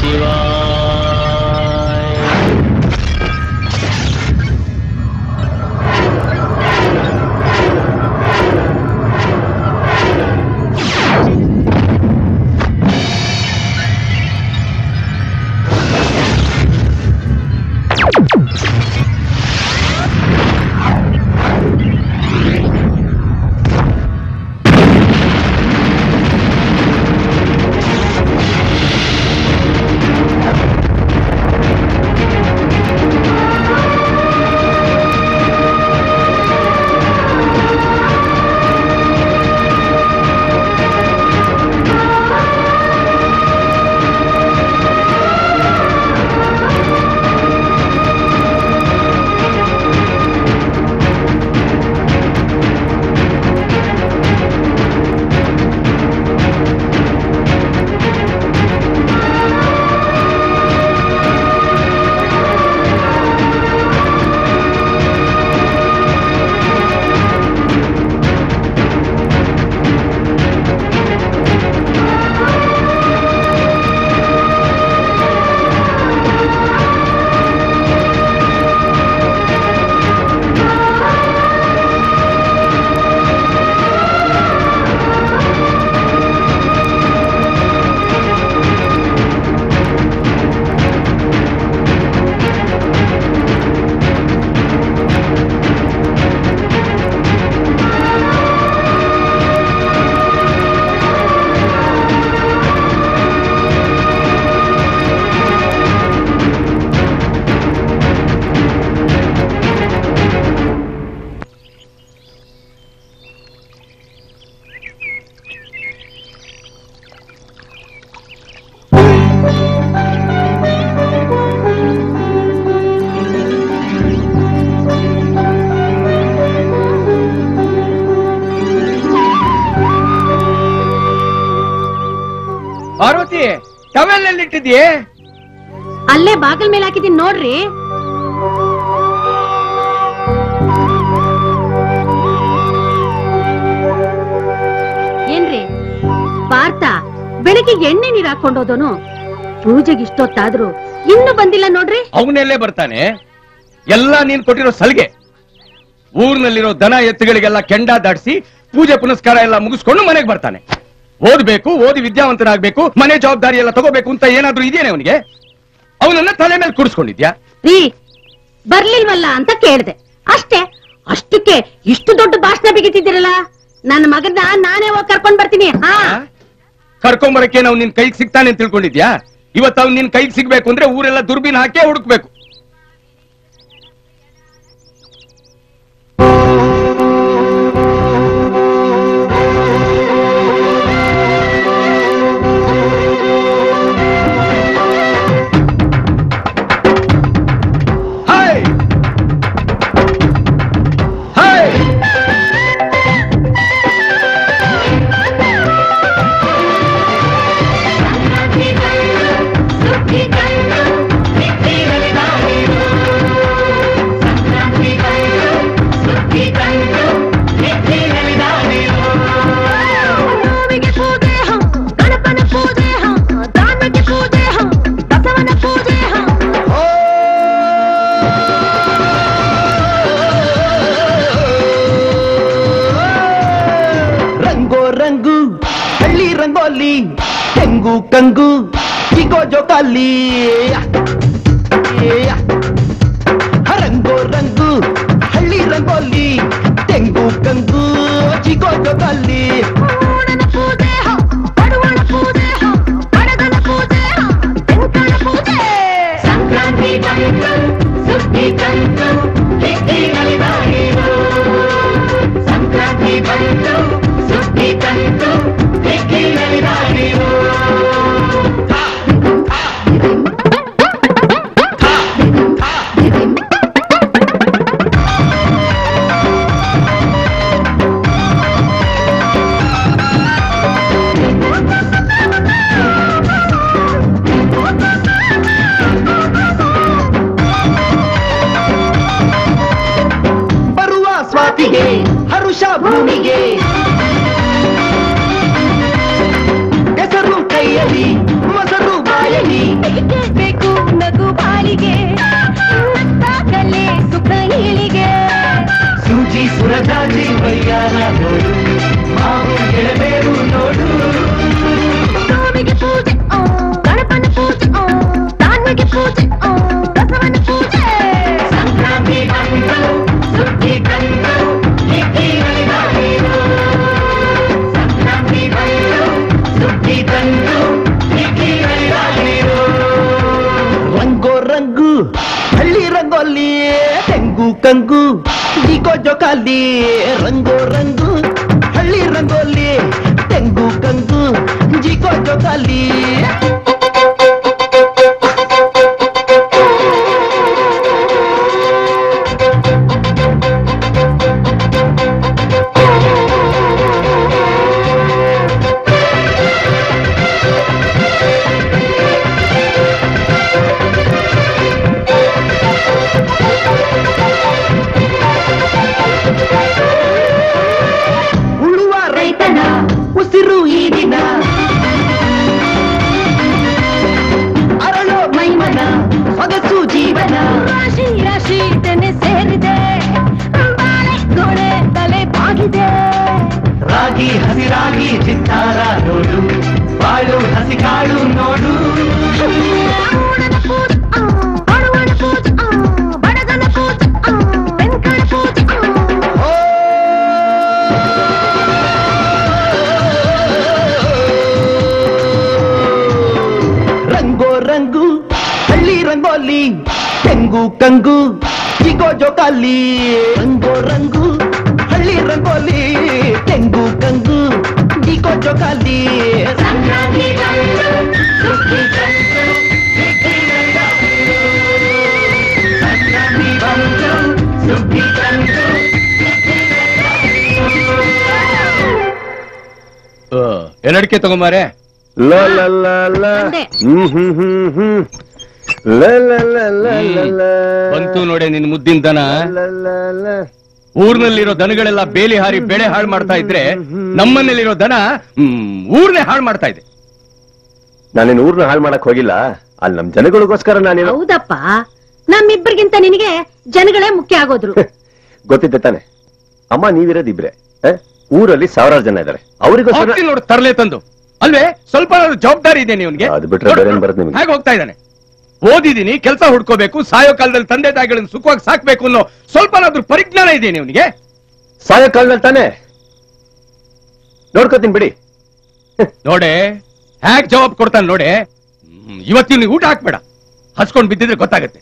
Parvati towel ಎಲ್ಲಿ ಇಟ್ಟಿದ್ಯೆ ಅಲ್ಲೇ ಬಾಗಿಲ್ ಮೇಲೆ ಹಾಕಿದೀನಿ ನೋಡ್ರಿ ಏನ್ರಿ ಪಾರ್ಥ ಬೆಳಿಗ್ಗೆ ಎಣ್ಣೆ ನೀರ್ ಹಾಕೊಂಡೋದನು ಪೂಜೆಗೆ ಇಷ್ಟೊತ್ತಾದ್ರು ಇನ್ನು ಬಂದಿಲ್ಲ ನೋಡ್ರಿ ಅವನೆಲ್ಲೇ ಬರ್ತಾನೆ ಎಲ್ಲ ನೀನ್ ಕೊಟ್ಟಿರೋ ಸಲಿಗೆ ಊರ್ನಲ್ಲಿರೋ ದನ ಎತ್ತುಗಳಿಗೆಲ್ಲ ಕೆಂಡ ದಾಟಿಸಿ ಪೂಜೆ ಪುನಸ್ಕಾರ ಎಲ್ಲ ಮುಗಿಸ್ಕೊಂಡು ಮನೆಗೆ ಬರ್ತಾನೆ ಓದ್ಬೇಕು ಓದಿ ವಿದ್ಯಾವಂತನಾಗ್ಬೇಕು ಮನೆ ಜವಾಬ್ದಾರಿ ಎಲ್ಲ ತಗೋಬೇಕು ಅಂತ ಏನಾದ್ರೂ ಇದೆಯೇನೆ ಅವನಿಗೆ ಅವನನ್ನ ತಲೆ ಮೇಲೆ ಕುಡಿಸ್ಕೊಂಡಿದ್ಯಾ ರೀ ಬರ್ಲಿಲ್ವಲ್ಲ ಅಂತ ಕೇಳ್ದೆ ಅಷ್ಟೇ ಅಷ್ಟಕ್ಕೆ ಇಷ್ಟು ದೊಡ್ಡ ಭಾಷಣ ಬಿಗಿತಿದ್ದೀರಲ್ಲ ನನ್ನ ಮಗನ ನಾನೇ ಹೋಗಿ ಕರ್ಕೊಂಡ್ ಬರ್ತೀನಿ ಹಾ ಕರ್ಕೊಂಬರಕ್ಕೆ ನಾವು ನಿನ್ ಕೈಗೆ ಸಿಗ್ತಾನೆ ಅಂತ ತಿಳ್ಕೊಂಡಿದ್ಯಾ ಇವತ್ತು ಅವ್ನು ನಿನ್ ಕೈಗೆ ಸಿಗ್ಬೇಕು ಅಂದ್ರೆ ಊರೆಲ್ಲ ದುರ್ಬೀನ್ ಹಾಕೇ ಹುಡುಕ್ಬೇಕು ಹಾಯ್ ಹಾಯ್ ಗಣಪನ ಪೂಜೆ ದಾನಕ್ಕೆ ಪೂಜೆ ಬಸವನ ಪೂಜೆ ರಂಗೋ ರಂಗು ಹಳ್ಳಿ ರಂಗೋಲಿ ತೆಂಗು ಕಂಗು ಚಿಗೋ ಜೋಕಾಲಿ ರಂಗೋ ರಂಗು ಹಳ್ಳಿ ರಂಗೋಲಿ ತೆಂಗು ಕಂಗು ಚಿಗೋ ಜೋಕಾಲಿ ಊರನ ಪೂಜೆ ಬಡವನ ಪೂಜೆ ಬಡಗನ ಪೂಜೆ ಬೆಂಕನ ಪೂಜೆ ಸಂಕ್ರಾಂತಿ ಬಂತು ಸುಗ್ಗಿ ತಂತು ಹಿಟ್ಟಿನಲ್ಲಿ ಬಾಗಿಲು ಸಂಕ್ರಾಂತಿ ಬಂತು ಸುಗ್ಗಿ ತಂತು ಹಿಟ್ಟಿನಲ್ಲಿ ಬಾಗಿಲು ಬರುವ ಸ್ವಾತಿಗೆ ಹರುಷ ಭೂಮಿಗೆ ಹೆಸರು ಕೈಯಲ್ಲಿ ಮೊಸರು ಬಾಯಲ್ಲಿ ರಂಗೋಲಿ ತೆಂಗು ಕಂಗು ಜಿಗೋ ಜೋಕಾಲಿ ರಂಗೋ ರಂಗು ಹಳ್ಳಿ ರಂಗೋಲಿ ತೆಂಗು ಕಂಗು ಜಿಗೋ ಜೋಕಾಲಿ ಉಳುವ ರೈತನ ಉಸಿರು ಈ ದಿನ ಅರಳೋ ಮೈಮನ ಸೊಗಸು ಜೀವನ ರಾಶಿ ರಾಶಿ ತೆನೆ ಸೇರಿದೆ ಬಾಳೆ ಗೋಡೆ ತಲೆ ಬಾಗಿದೆ ರಾಗಿ ಹಸಿರಾಗಿ ಚಿತ್ತಾರ ನೋಡು ಬಾಳು ಹಸಿ ಕಾಳು ನೋಡು ಊಡನ ಪೂಜ ಆ, ಬಡವನ ಪೂಜ ಆ, ಬಡಗನ ಪೂಜ ಆ, ಬೆಂಕಣ ಪೂಜ ಆ. ಓ! ರಂಗೋ ರಂಗು ಹಳ್ಳಿ ರಂಗೋಲಿ ತೆಂಗು ಕಂಗು ಜಿಗೋ ಜೋಕಾಲಿ ರಂಗೋ ರಂಗು ಹಳ್ಳಿ ರಂಗೋಲಿ ತೆಂಗು ಕಂಗು ಜಿಗೋ ಜೋಕಾಲಿ ಸಂಕ್ರಾಂತಿ ಬಂತು, ಸುಗ್ಗಿ ಬಂತು, ಸಿಕ್ಕಿರಲ್ಲ. ಸಂಕ್ರಾಂತಿ ಬಂತು, ಸುಗ್ಗಿ ಬಂತು, ಎರಡಕ್ಕೆ ತಗೊಂಬಾರೆ ಲ ಲ ಲ ಲ ಒಂದೇ. ಹ್ಮ್ ಹ್ಮ್ ಹ್ಮ್ ಹ್ಮ್ ಲ ಲ ಲ ಲ ಲ ಲ ಬಂತು ನೋಡಿ ನಿನ್ ಮುದ್ದಿನ ದನ ಲ ಲ ಲ. ಊರ್ನಲ್ಲಿರೋ ದನಗಳೆಲ್ಲ ಬೇಲಿ ಹಾರಿ ಬೆಳೆ ಹಾಳು ಮಾಡ್ತಾ ಇದ್ರೆ ನಮ್ಮನೇಲಿರೋ ದನ ಹ್ಮ್, ಊರ್ನೇ ಹಾಳು ಮಾಡ್ತಾ ಇದೆ ನಾನೇನ್ ಊರ್ನ ಹಾಳು ಮಾಡಕ್ ಹೋಗಿಲ್ಲ ಅಲ್ಲಿ ನಮ್ ಜನಗಳಿಗೋಸ್ಕರ ನಾನೇನು ಹೌದಪ್ಪ ನಮ್ಮಿಬ್ಬರಿಗಿಂತ ನಿನಗೆ ಜನಗಳೇ ಮುಖ್ಯ ಆಗೋದ್ರು ಗೊತ್ತಿದ್ದೆ ತಾನೆ ಅಮ್ಮ ನೀವಿರೋದ್ ಇಬ್ರೆ ಆ? ಊರಲ್ಲಿ ಸಾವಿರಾರು ಜನ ಇದಾರೆ ಅವರಿಗೋಸ್ಕರ ಹೋಗ್ತೀನಿ ನೋಡು ತರಲೆ ತಂದು ಅಲ್ವೇ ಸ್ವಲ್ಪ ಜವಾಬ್ದಾರಿ ಇದೆ ನಿವನ್ಗೆ ಅದು ಬಿಟ್ರೆ ಬೇರೆ ಏನ್ ಬರುತ್ತೆ ನಿಮ್ಗೆ? ಹೇಗೆ ಹೋಗ್ತಾ ಇದ್ದಾನೆ ಓದಿದೀನಿ ಕೆಲಸ ಹುಡ್ಕೋಬೇಕು ಸಾಯೋ ಕಾಲದಲ್ಲಿ ತಂದೆ ತಾಯಿಗಳನ್ನ ಸುಖವಾಗಿ ಸಾಕ್ಬೇಕು ಅನ್ನೋ ಸ್ವಲ್ಪನಾದ್ರೂ ಪರಿಜ್ಞಾನ ಇದೆ ನಿವನಿಗೆ ಸಾಯೋ ಕಾಲದಲ್ಲಿ ತಾನೆ ನೋಡ್ಕೋತೀನಿ ಬಿಡಿ ನೋಡೆ ಹ್ಯಾಕ್ ಜವಾಬ್ ಕೊಡ್ತಾನೆ ನೋಡೆ ಹ್ಮ್, ಇವತ್ತಿನ ಊಟ ಹಾಕ್ಬೇಡ ಹಸ್ಕೊಂಡ್ ಬಿದ್ದಿದ್ರೆ ಗೊತ್ತಾಗತ್ತೆ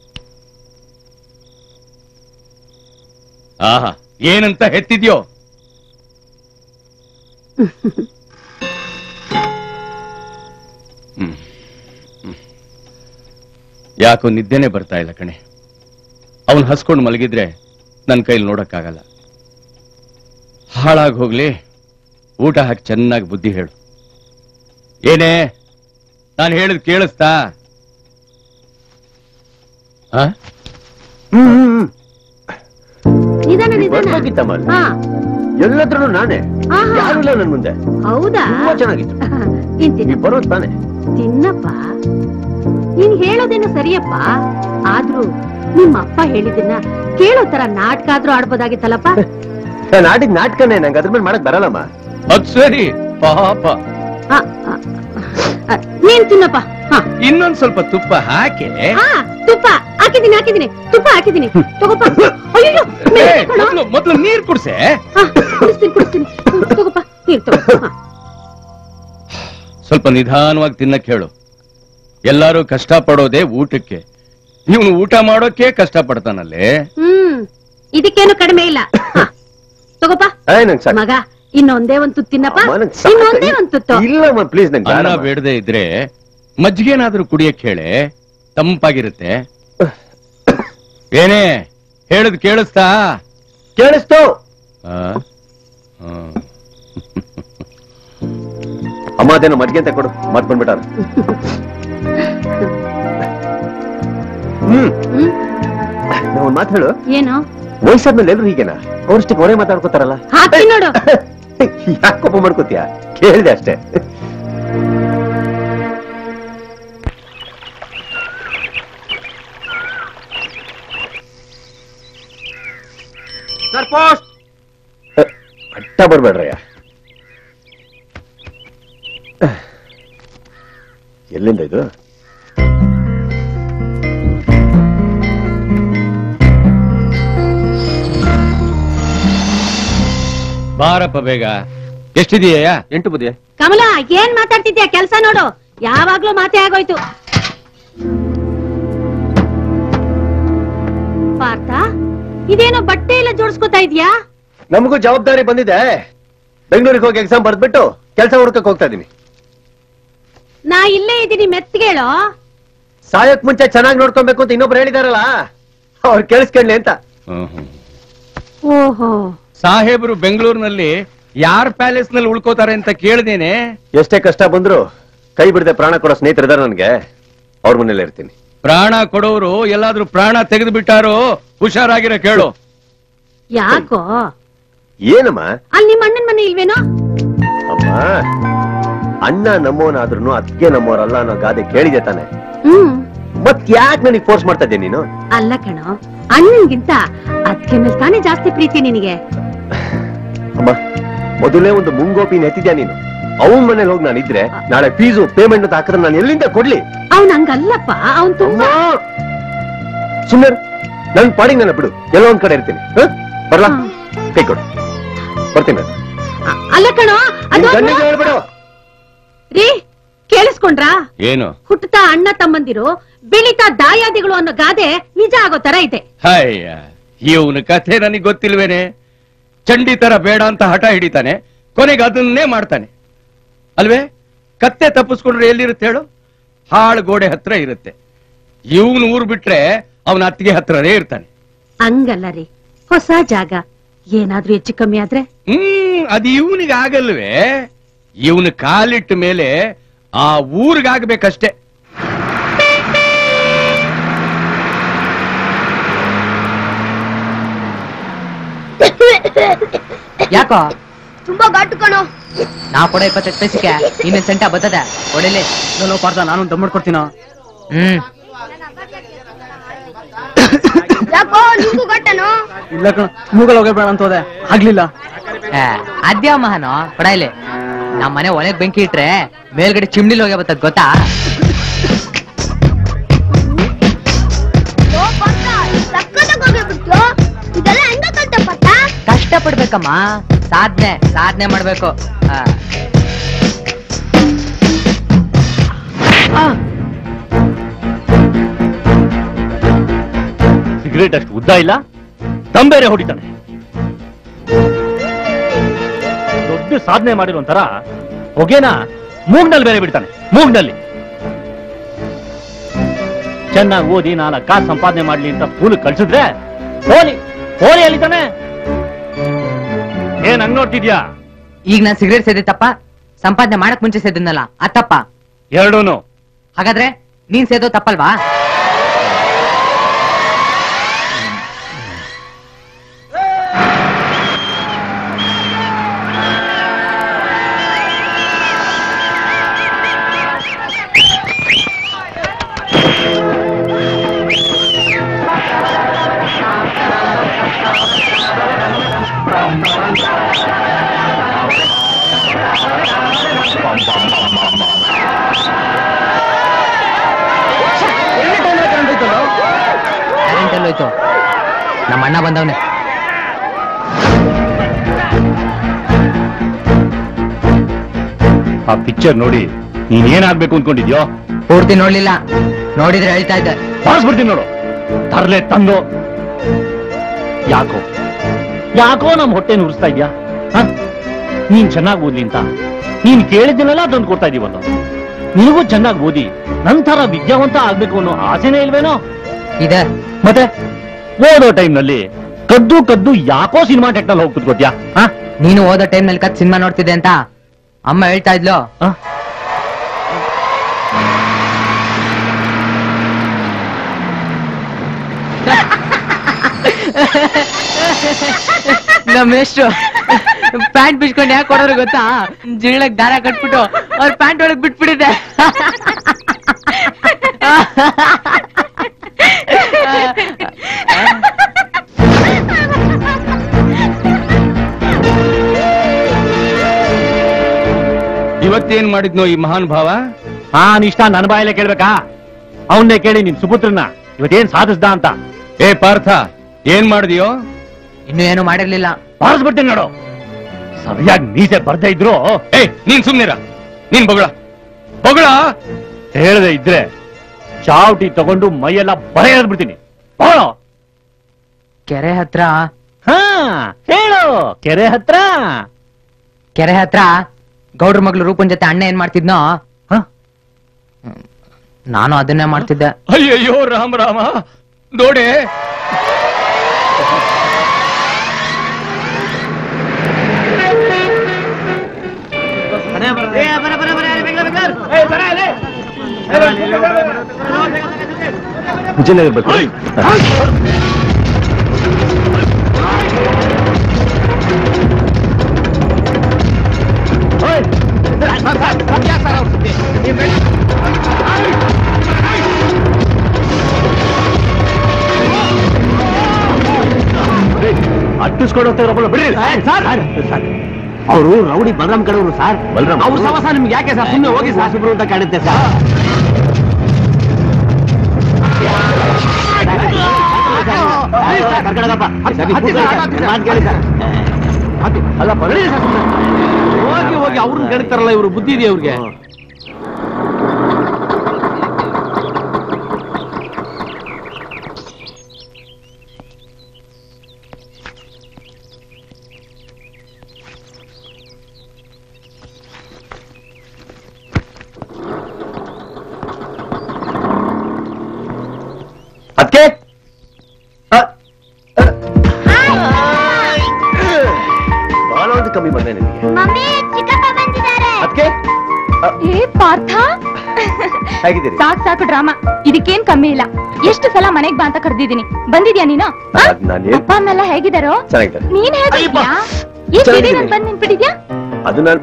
ಆಹಾ ಏನಂತ ಹೆತ್ತಿದ್ಯೋ ಹ್ಮ್. ಹ್ಮ್. ಯಾಕೋ ನಿದ್ದೆನೆ ಬರ್ತಾ ಇಲ್ಲ ಕಣೆ ಅವನ್ ಹಸ್ಕೊಂಡು ಮಲಗಿದ್ರೆ ನನ್ನ ಕೈಲಿ ನೋಡಕ್ಕಾಗಲ್ಲ ಹಾಳಾಗಿ ಹೋಗ್ಲಿ ಊಟ ಹಾಕಿ ಚೆನ್ನಾಗಿ ಬುದ್ಧಿ ಹೇಳು ಏನೇ ನಾನು ಹೇಳಿದ್ ಕೇಳಿಸ್ತಾ ಆ? ಹ್ಮ್ ಹ್ಮ್, ಹ್ಮ್. ನಿಧಾನ ನಿಧಾನ ಬರ್ಬೇಕಿತ್ತಮ್ಮ ಅಲ್ಲಿ. ಹಾ ಎಲ್ಲದ್ರೂ ನಾನೇ ಆಹಾ. ಯಾರು ಇಲ್ಲ ನನ್ ಮುಂದೆ ಹೌದಾ ತುಂಬಾ ಚೆನ್ನಾಗಿತ್ತು ತಿಂತೀನಿ ನೀವ್ ಬರೋದ್ ತಾನೆ ತಿನ್ನಪ್ಪ ನೀನ್ ಹೇಳೋದೇನೋ ಸರಿಯಪ್ಪ ಆದ್ರೂ ನಿಮ್ಮ ಅಪ್ಪ ಹೇಳಿದ್ದನ್ನ ಕೇಳೋ ತರ ನಾಟಕ ಆದ್ರೂ ಆಡ್ಬೋದಾಗಿತ್ತಲ್ಲಪ್ಪ ನಾನ್ ಆಡಿದ್ ನಾಟಕನೇ ನಂಗೆ ಅದ್ರ ಮೇಲೆ ಮಾಡಕ್ ಬರಲ್ಲಮ್ಮ ಅದ್ ಸರಿ ಪಾಪ ಆ, ಆ, ಆ, ನೀನ್ ತಿನ್ನಪ್ಪ ಹಾ ಇನ್ನೊಂದ್ ಸ್ವಲ್ಪ ತುಪ್ಪ ಹಾಕಿ ಹಾ ತುಪ್ಪ ಹಾಕಿದೀನಿ ಹಾಕಿದೀನಿ ತುಪ್ಪ ಹಾಕಿದೀನಿ ತಗೋಪ್ಪ ಅಯ್ಯೋ ಏ, ಮೊದ್ಲು ಮೊದ್ಲು ನೀರ್ ಕುಡ್ಸೆ ಕುಡಿಸ್ತೀನಿ ಕುಡಿಸ್ತೀನಿ ಹ್ಮ್, ತಗೋಪ್ಪ ನೀರ್ ತಗೋ ಹಾ. ಸ್ವಲ್ಪ ನಿಧಾನವಾಗಿ ತಿನ್ನಕ್ ಹೇಳು ಎಲ್ಲಾರು ಕಷ್ಟ ಪಡೋದೇ ಊಟಕ್ಕೆ ಇವನು ಊಟ ಮಾಡೋಕೆ ಕಷ್ಟ ಪಡ್ತಾನಲ್ಲೇ ಹ್ಮ್ ಇದಕ್ಕೇನು ಕಡಿಮೆ ಇಲ್ಲ ಹಾ. ತಗೋಪ್ಪ ಏ ನಂಗೆ ಸಾಕು ಮಗ ಇನ್ನೊಂದೇ ಒಂದ್ ತುತ್ತು ತಿನ್ನಪ್ಪ ಅಮ್ಮ, ನಂಗ್ ಸಾಕು. ಇನ್ನೊಂದೇ ಒಂದ್ ತುತ್ತು ಇಲ್ಲಮ್ಮ ಪ್ಲೀಸ್ ನಂಗೆ ಅನ್ನ ಬೇಡಮ್ಮ. ಬೇಡದೆ ಇದ್ರೆ ಮಜ್ಜಿಗೆನಾದ್ರೂ ಕುಡಿಯಕ್ ಹೇಳೆ ತಂಪಾಗಿರುತ್ತೆ ಏನೇ ಹೇಳದ್ ಕೇಳಿಸ್ತಾ ಕೇಳಿಸ್ತು ಆ? ಹ್ಮ್. ಅಮ್ಮ ಅದೇನೋ ಮಜ್ಗೆ ಅಂತ ಕೊಡು ಮತ್ ಬಂದ್ಬಿಟ್ಟಾರ ಹ್ಮ್ ಹ್ಮ್ ನಾವ್ ಒಂದ್ ಮಾತು ಹೇಳು ಏನು ವಯಸ್ಸಾದ್ಮೇಲೆ ಎಲ್ರು ಹೀಗೇನಾ ಅವ್ರಷ್ಟಕ್ಕೆ ಅವರೇ ಮಾತಾಡ್ಕೋತಾರಲ್ಲ ಹಾಕ್ತೀನಿ ನೋಡು ಯಾಕೆ ಕೋಪ ಮಾಡ್ಕೋತೀಯ ಕೇಳಿದೆ ಅಷ್ಟೇ ಅಟ್ಟ ಬರ್ಬೇಡ್ರಯ್ಯ ಎಲ್ಲಿಂದ ಇದು ಬಾರಪ್ಪ ಬೇಗ ಎಷ್ಟಿದೆಯಾ ಎಂಟು ಬುದ್ಧಿ ಕಮಲ ಏನ್ ಮಾತಾಡ್ತಿದ್ಯಾ ಕೆಲ್ಸ ನೋಡು ಯಾವಾಗ್ಲೂ ಮಾತೇ ಆಗೋಯ್ತು ಪಾರ್ಥ ಇದೇನೋ ಬಟ್ಟೆ ಎಲ್ಲ ಜೋಡಿಸ್ಕೊತಾ ಇದ್ಯಾ ನಮಗೂ ಜವಾಬ್ದಾರಿ ಬಂದಿದೆ ಬೆಂಗಳೂರಿಗೆ ಹೋಗಿ ಎಕ್ಸಾಮ್ ಬರ್ದ್ಬಿಟ್ಟು ಕೆಲಸ ಹುಡ್ಕಕ್ ಹೋಗ್ತಾ ಇದೀನಿ ನಾ ಇಲ್ಲೇ ಇದ್ದೀನಿ ಮೆತ್ಗೇಳೋ ಸಾಯಕ್ ಮುಂಚೆ ಚೆನ್ನಾಗಿ ನೋಡ್ಕೊಬೇಕು ಅಂತ ಇನ್ನೊಬ್ರು ಹೇಳಿದಾರಲ್ಲ ಅವ್ರು ಕೇಳಿಸ್ಕೊಂಡ್ಲಿ ಅಂತ ಓಹೋ ಸಾಹೇಬರು ಬೆಂಗಳೂರಿನಲ್ಲಿ ಯಾರ್ ಪ್ಯಾಲೇಸ್ ನಲ್ಲಿ ಉಳ್ಕೋತಾರೆ ಅಂತ ಕೇಳ್ದೇನೆ ಎಷ್ಟೇ ಕಷ್ಟ ಬಂದ್ರು ಕೈ ಬಿಡದೆ ಪ್ರಾಣ ಕೊಡೋ ಸ್ನೇಹಿತರಿದಾರೆ ನನ್ಗೆ ಅವ್ರ ಮನೇಲಿ ಇರ್ತೀನಿ ಪ್ರಾಣ ಕೊಡೋರು ಎಲ್ಲಾದ್ರೂ ಪ್ರಾಣ ತೆಗೆದು ಬಿಟ್ಟಾರೋ ಹುಷಾರಾಗಿರೋ ಕೇಳು ಯಾಕೋ ಏನಮ್ಮ ಅಲ್ಲಿ ನಿಮ್ಮ ಅಣ್ಣನ ಮನೆ ಇಲ್ವೇನೋ ಅಮ್ಮ ಅಣ್ಣ ನಮ್ಮವನಾದ್ರೂ ಅತ್ತಿಗೆ ನಮ್ಮವರಲ್ಲ ಅನ್ನೋ ಗಾದೆ ಕೇಳಿದೆ ತಾನೆ ಹ್ಮ್ ಮತ್ ಯಾಕೆ ನನಗೆ ಫೋರ್ಸ್ ಮಾಡ್ತಾ ಇದ್ದೆ ನೀನು ಅಲ್ಲ ಕಣೋ ಅಣ್ಣನ್ಗಿಂತ ಅದಕ್ಕೆ ಮೇಲೆ ತಾನೇ ಜಾಸ್ತಿ ಪ್ರೀತಿ ನಿನಗೆ ಅಮ್ಮ ಮೊದಲೇ ಒಂದು ಮುಂಗೋಪಿ ನೆತ್ತಿದ್ಯಾ ನೀನು ಅವನ್ ಮನೇಲಿ ಹೋಗಿ ನಾನು ಇದ್ರೆ ನಾಳೆ ಫೀಸು ಪೇಮೆಂಟ್ ಅಂತ ಹಾಕಿದ್ರೆ ನಾನು ಎಲ್ಲಿಂದ ಕೊಡ್ಲಿ ಅವ್ನ್ ಹಂಗಲ್ಲಪ್ಪ ಅವ್ನ್ ತುಂಬಾ ಸುಮ್ಮನೆ ನನ್ ಪಾಡಿಗೆ ನನ್ನ ಬಿಡು ಎಲ್ಲೋ ಒಂದ್ ಕಡೆ ಇರ್ತೀನಿ ಹ? ಬರ್ಲಾ ಕೈ ಕೊಡು ಬರ್ತೀನಿ ಅ- ಅಲ್ಲ ಕಣೋ ಅದು ನಿನ್ ಗಂಡಿಗೆ ಹೇಳ್ಬಿಡು ರೀ ಕೇಳಿಸ್ಕೊಂಡ್ರಾ ಏನು ಹುಟ್ಟುತ್ತಾ ಅಣ್ಣ ತಮ್ಮಂದಿರು ಬೆಳಿತಾ ದಾಯಾದಿಗಳು ಅನ್ನೋ ಗಾದೆ ನಿಜ ಆಗೋ ತರ ಇದೆ ಅಯ್ಯ ಇವನ ಕಥೆ ನನಗೆ ಗೊತ್ತಿಲ್ವೇನೆ ಚಂಡಿ ತರ ಬೇಡ ಅಂತ ಹಠ ಹಿಡಿತಾನೆ ಕೊನೆಗೆ ಅದನ್ನೇ ಮಾಡ್ತಾನೆ ಅಲ್ವೇ ಕತ್ತೆ ತಪ್ಪಿಸ್ಕೊಂಡ್ರೆ ಎಲ್ಲಿರುತ್ತೆ ಹೇಳು ಹಾಳು ಗೋಡೆ ಹತ್ರ ಇರುತ್ತೆ ಇವನು ಊರು ಬಿಟ್ರೆ ಅವನ ಅತ್ತಿಗೆ ಹತ್ರನೇ ಇರ್ತಾನೆ ಹಂಗಲ್ಲ ರೀ ಹೊಸ ಜಾಗ ಏನಾದ್ರೂ ಹೆಚ್ಚು ಕಮ್ಮಿ ಆದ್ರೆ ಹ್ಮ್ ಅದು ಇವನಿಗೆ ಆಗಲ್ವೇ ಇವನು ಕಾಲಿಟ್ಟ ಮೇಲೆ ಆ ಊರಿಗಾಗ್ಬೇಕಷ್ಟೇ ಯಾಕೋ ತುಂಬಾ ಘಾಟು ಕಣೋ ನಾ ಕೊಡ ಇಪ್ಪತ್ತೈದು ಪೈಸಕ್ಕೆ ಇನ್ನೇನ್ ಸೆಂಟ ಬರ್ತದೆ ಕೊಡಿಲಿ ನಾನು ಪಾರ್ಥ ನಾನು ದಮ್ ಮಾಡ್ಕೊಡ್ತೀನ ಹ್ಮ್ ಯಾಕೋ ನಿಮ್ಗೂ ಘಾಟನೋ ಇಲ್ಲ ಕಣ ಮೂಗಲ್ ಹೋಗಬೇಡ ಅಂತ ಹೋದೆ ಆಗ್ಲಿಲ್ಲ ಏ, ಅದ್ಯಾವ ಮಹಾನು ಕೊಡ ಇಲ್ಲಿ ನಮ್ಮ ಮನೆ ಒಳಗ್ ಬೆಂಕಿ ಇಟ್ರೆ ಮೇಲ್ಗಡೆ ಚಿಮ್ನಿಲ್ ಹೋಗಿ ಬರ್ತದ ಗೊತ್ತಾ ಓ ಪಕ್ಕ ಸಕ್ಕತ್ತಾಗ್ ಹೋಗ್ಬಿಡ್ತು ಇದೆಲ್ಲ ಹೆಂಗ ಕಲ್ತೆ ಪಕ್ಕ ಕಷ್ಟ ಪಡ್ಬೇಕಮ್ಮ ಸಾಧನೆ ಸಾಧನೆ ಮಾಡ್ಬೇಕು ಆ. ಸಿಗರೇಟ್ ಅಷ್ಟು ಉದ್ದ ಇಲ್ಲ ದಮ್ ಬೇರೆ ಹೊಡಿತಾನೆ ದೊಡ್ಡ ಸಾಧನೆ ಮಾಡಿರೋ ಒಂಥರ ಹೊಗೆನ ಮೂಗ್ನಲ್ಲಿ ಬೇರೆ ಬಿಡ್ತಾನೆ ಮೂಗ್ನಲ್ಲಿ ಚೆನ್ನಾಗಿ ಓದಿ ನಾಲ್ಕು ಕಾಸು ಸಂಪಾದನೆ ಮಾಡ್ಲಿ ಅಂತ ಸ್ಕೂಲ್ ಕಳ್ಸಿದ್ರೆ ಹೋಲಿ ಹೋಲಿ ಅಲ್ಲಿತಾನೆ ಏನ್ ಹಂಗ್ ನೋಡ್ತಿದ್ಯಾ ಈಗ ನಾನ್ ಸಿಗರೇಟ್ ಸೇದಿತ್ತಪ್ಪ ಸಂಪಾದನೆ ಮಾಡಕ್ ಮುಂಚೆ ಸೇದಿದ್ನಲ್ಲ ಅತ್ತಪ್ಪ ಎರಡೂನು ಹಾಗಾದ್ರೆ ನೀನ್ ಸೇದೋ ತಪ್ಪಲ್ವಾ ಕರೆಂಟ್ ಎಲ್ಲೋಯ್ತು ನಮ್ಮ ಅಣ್ಣ ಬಂದವನೆ ಆ ಪಿಕ್ಚರ್ ನೋಡಿ ನೀನ್ ಏನಾಗ್ಬೇಕು ಅನ್ಕೊಂಡಿದ್ಯೋ ಪೂರ್ತಿ ನೋಡ್ಲಿಲ್ಲ ನೋಡಿದ್ರೆ ಹೇಳ್ತಾ ಇದ್ದೆ ಬಾರಿಸ್ಬಿಡ್ತೀನಿ ನೋಡು ತರ್ಲೆ ತಂದು ಯಾಕೋ ಯಾಕೋ ನಮ್ ಹೊಟ್ಟೆ ನುರಿಸ್ತಾ ಇದ್ಯಾ ಹ? ನೀನ್ ಚೆನ್ನಾಗಿ ಓದ್ಲಿ ಅಂತ ನೀನ್ ಕೇಳಿದ್ದನ್ನೆಲ್ಲ ತಂದು ಕೊಡ್ತಾ ಇದೀವಲ್ಲ ನಿನಗೂ ಚೆನ್ನಾಗಿ ಓದಿ ನಂತರ ವಿದ್ಯಾವಂತ ಆಗ್ಬೇಕು ಅನ್ನೋ ಆಸೆನೇ ಇಲ್ವೇನೋ ಇದೆ ಮತ್ತೆ ಓದೋ ಟೈಮ್ನಲ್ಲಿ ಕದ್ದು ಕದ್ದು ಯಾಕೋ ಸಿನಿಮಾ ಟೆಕ್ನಲ್ಲಿ ಹೋಗಿ ಕುತ್ಕೋತ್ಯಾ ಹ? ನೀನು ಓದೋ ಟೈಮ್ ನಲ್ಲಿ ಕತ್ ಸಿನಿಮಾ ನೋಡ್ತಿದ್ದೆ ಅಂತ ಅಮ್ಮ ಹೇಳ್ತಾ ಇದ್ಲು ಹ? ನಮ್ಮ ಎಷ್ಟು ಪ್ಯಾಂಟ್ ಬಿಚ್ಕೊಂಡು ಯಾಕೆ ಕೊಡೋರು ಗೊತ್ತಾ ಜಿಗಳಕ್ ದಾರ ಕಟ್ಬಿಟ್ಟು ಅವ್ರ ಪ್ಯಾಂಟ್ ಒಳಗ್ ಬಿಟ್ಬಿಟ್ಟಿದೆ ಇವತ್ತೇನ್ ಮಾಡಿದ್ನೋ ಈ ಮಹಾನ್ ಭಾವ ನಾನ್ ಇಷ್ಟ ನನ್ನ ಬಾಯಲ್ಲೇ ಕೇಳ್ಬೇಕಾ ಅವನ್ನೇ ಕೇಳಿ ನಿನ್ ಸುಪುತ್ರನ ಇವತ್ತೇನ್ ಸಾಧಿಸ್ದ ಅಂತ ಏ ಪಾರ್ಥ ಏನ್ ಮಾಡಿದ್ಯೋ ಇನ್ನು ಏನು ಮಾಡಿರ್ಲಿಲ್ಲ ಬಾರಿಸ್ಬಿಡ್ತೀನಿ ನೋಡು ಸರಿಯಾಗಿ ಮೀಸೆ ಬರ್ದೇ ಇದ್ರು ಏ ನೀನ್ ಸುಮ್ನಿರ ನೀನ್ ಬಗಳ ಬಗಳ ಹೇಳದೆ ಇದ್ರೆ ಚಾವಟಿ ತಗೊಂಡು ಮೈಯೆಲ್ಲ ಬರೆಯದ್ ಬಿಡ್ತೀನಿ ಬಾಳೋ ಕೆರೆ ಹತ್ರ ಹಾ ಹೇಳು ಕೆರೆ ಹತ್ರ ಕೆರೆ ಹತ್ರ ಗೌಡ್ರ ಮಗ್ಳು ರೂಪನ್ ಜೊತೆ ಅಣ್ಣ ಏನ್ ಮಾಡ್ತಿದ್ನೋ ಹ? ನಾನು ಅದನ್ನೇ ಮಾಡ್ತಿದ್ದೆ ಅಯ್ಯಯ್ಯೋ ರಾಮ ರಾಮ ನೋಡೆ ವಿಜಯನಗರ ಬರ್ತೀವಿ ಅಟ್ಟಿಸ್ಕೊಂಡು ಹೋಗ್ತಾ ಇರೋ ಬಿಡ್ರಿ ಅವರು ರೌಡಿ ಬಲರಾಮ್ ಕಡೆಯವರು ಸರ್ ಬಲರಾಮ್ ಅವ್ರ ಸವಸ ನಿಮ್ಗೆ ಯಾಕೆ ಸರ್ ಸುಮ್ಮನೆ ಹೋಗಿ ಸರ್ ಸುಬ್ರು ಅಂತ ಕಾಡುತ್ತೆ ಸರ್ ಕರ್ಕೊಂಡೋಗಪ್ಪ. ಹತ್ತಿ ಸರ್, ಹತ್ತಿ ಸರ್. ಮಾತ್ ಕೇಳಿ ಸರ್. ಹತ್ತಿ. ಅಲ್ಲ ಬರಲಿ ಸರ್ ಸುಮ್ನೆ. ಹೋಗಿ ಹೋಗಿ ಅವ್ರನ್ನ ಕೆಡ್ತಾರಲ್ಲ ಇವ್ರು ಬುದ್ಧಿ ಇದೆಯಾ ಅವ್ರಿಗೆ ಅದಕ್ಕೆ ಬಹಳ ಒಂದು ಕಮ್ಮಿ ಬಂದೆ ನಿನಗೆ ಮಮ್ಮಿ ಚಿಕ್ಕಪ್ಪ ಬಂದಿದ್ದಾರೆ ಅದಕ್ಕೆ ಏ ಪಾರ್ಥ ಹೇಗಿದ್ದೀರಿ ಸಾಕ್ ಸಾಕು ಡ್ರಾಮಾ ಇದಕ್ಕೇನ್ ಕಮ್ಮಿ ಇಲ್ಲ ಎಷ್ಟು ಸಲ ಮನೆಗ್ ಬಾ ಅಂತ ಕರ್ದಿದೀನಿ ಬಂದಿದ್ಯಾ ನೀನು ಆ? ಅದ್ ನಾನ್ ಏನ್- ಅಪ್ಪ ಅಮ್ಮೆಲ್ಲ ಹೇಗಿದಾರೋ ಚೆನ್ನಾಗಿದ್ದಾರೆ ನೀನ್ ಹೇಗಿದ್ಯಾ ಏನ್ ಚೆನ್ನಾಗಿದ್ದೀನಿ. ದಿಢೀರ್ ಬಂದ್ ನಿಂತ್ಬಿಟ್ಟಿದ್ಯಾ ಅದು ನಾನು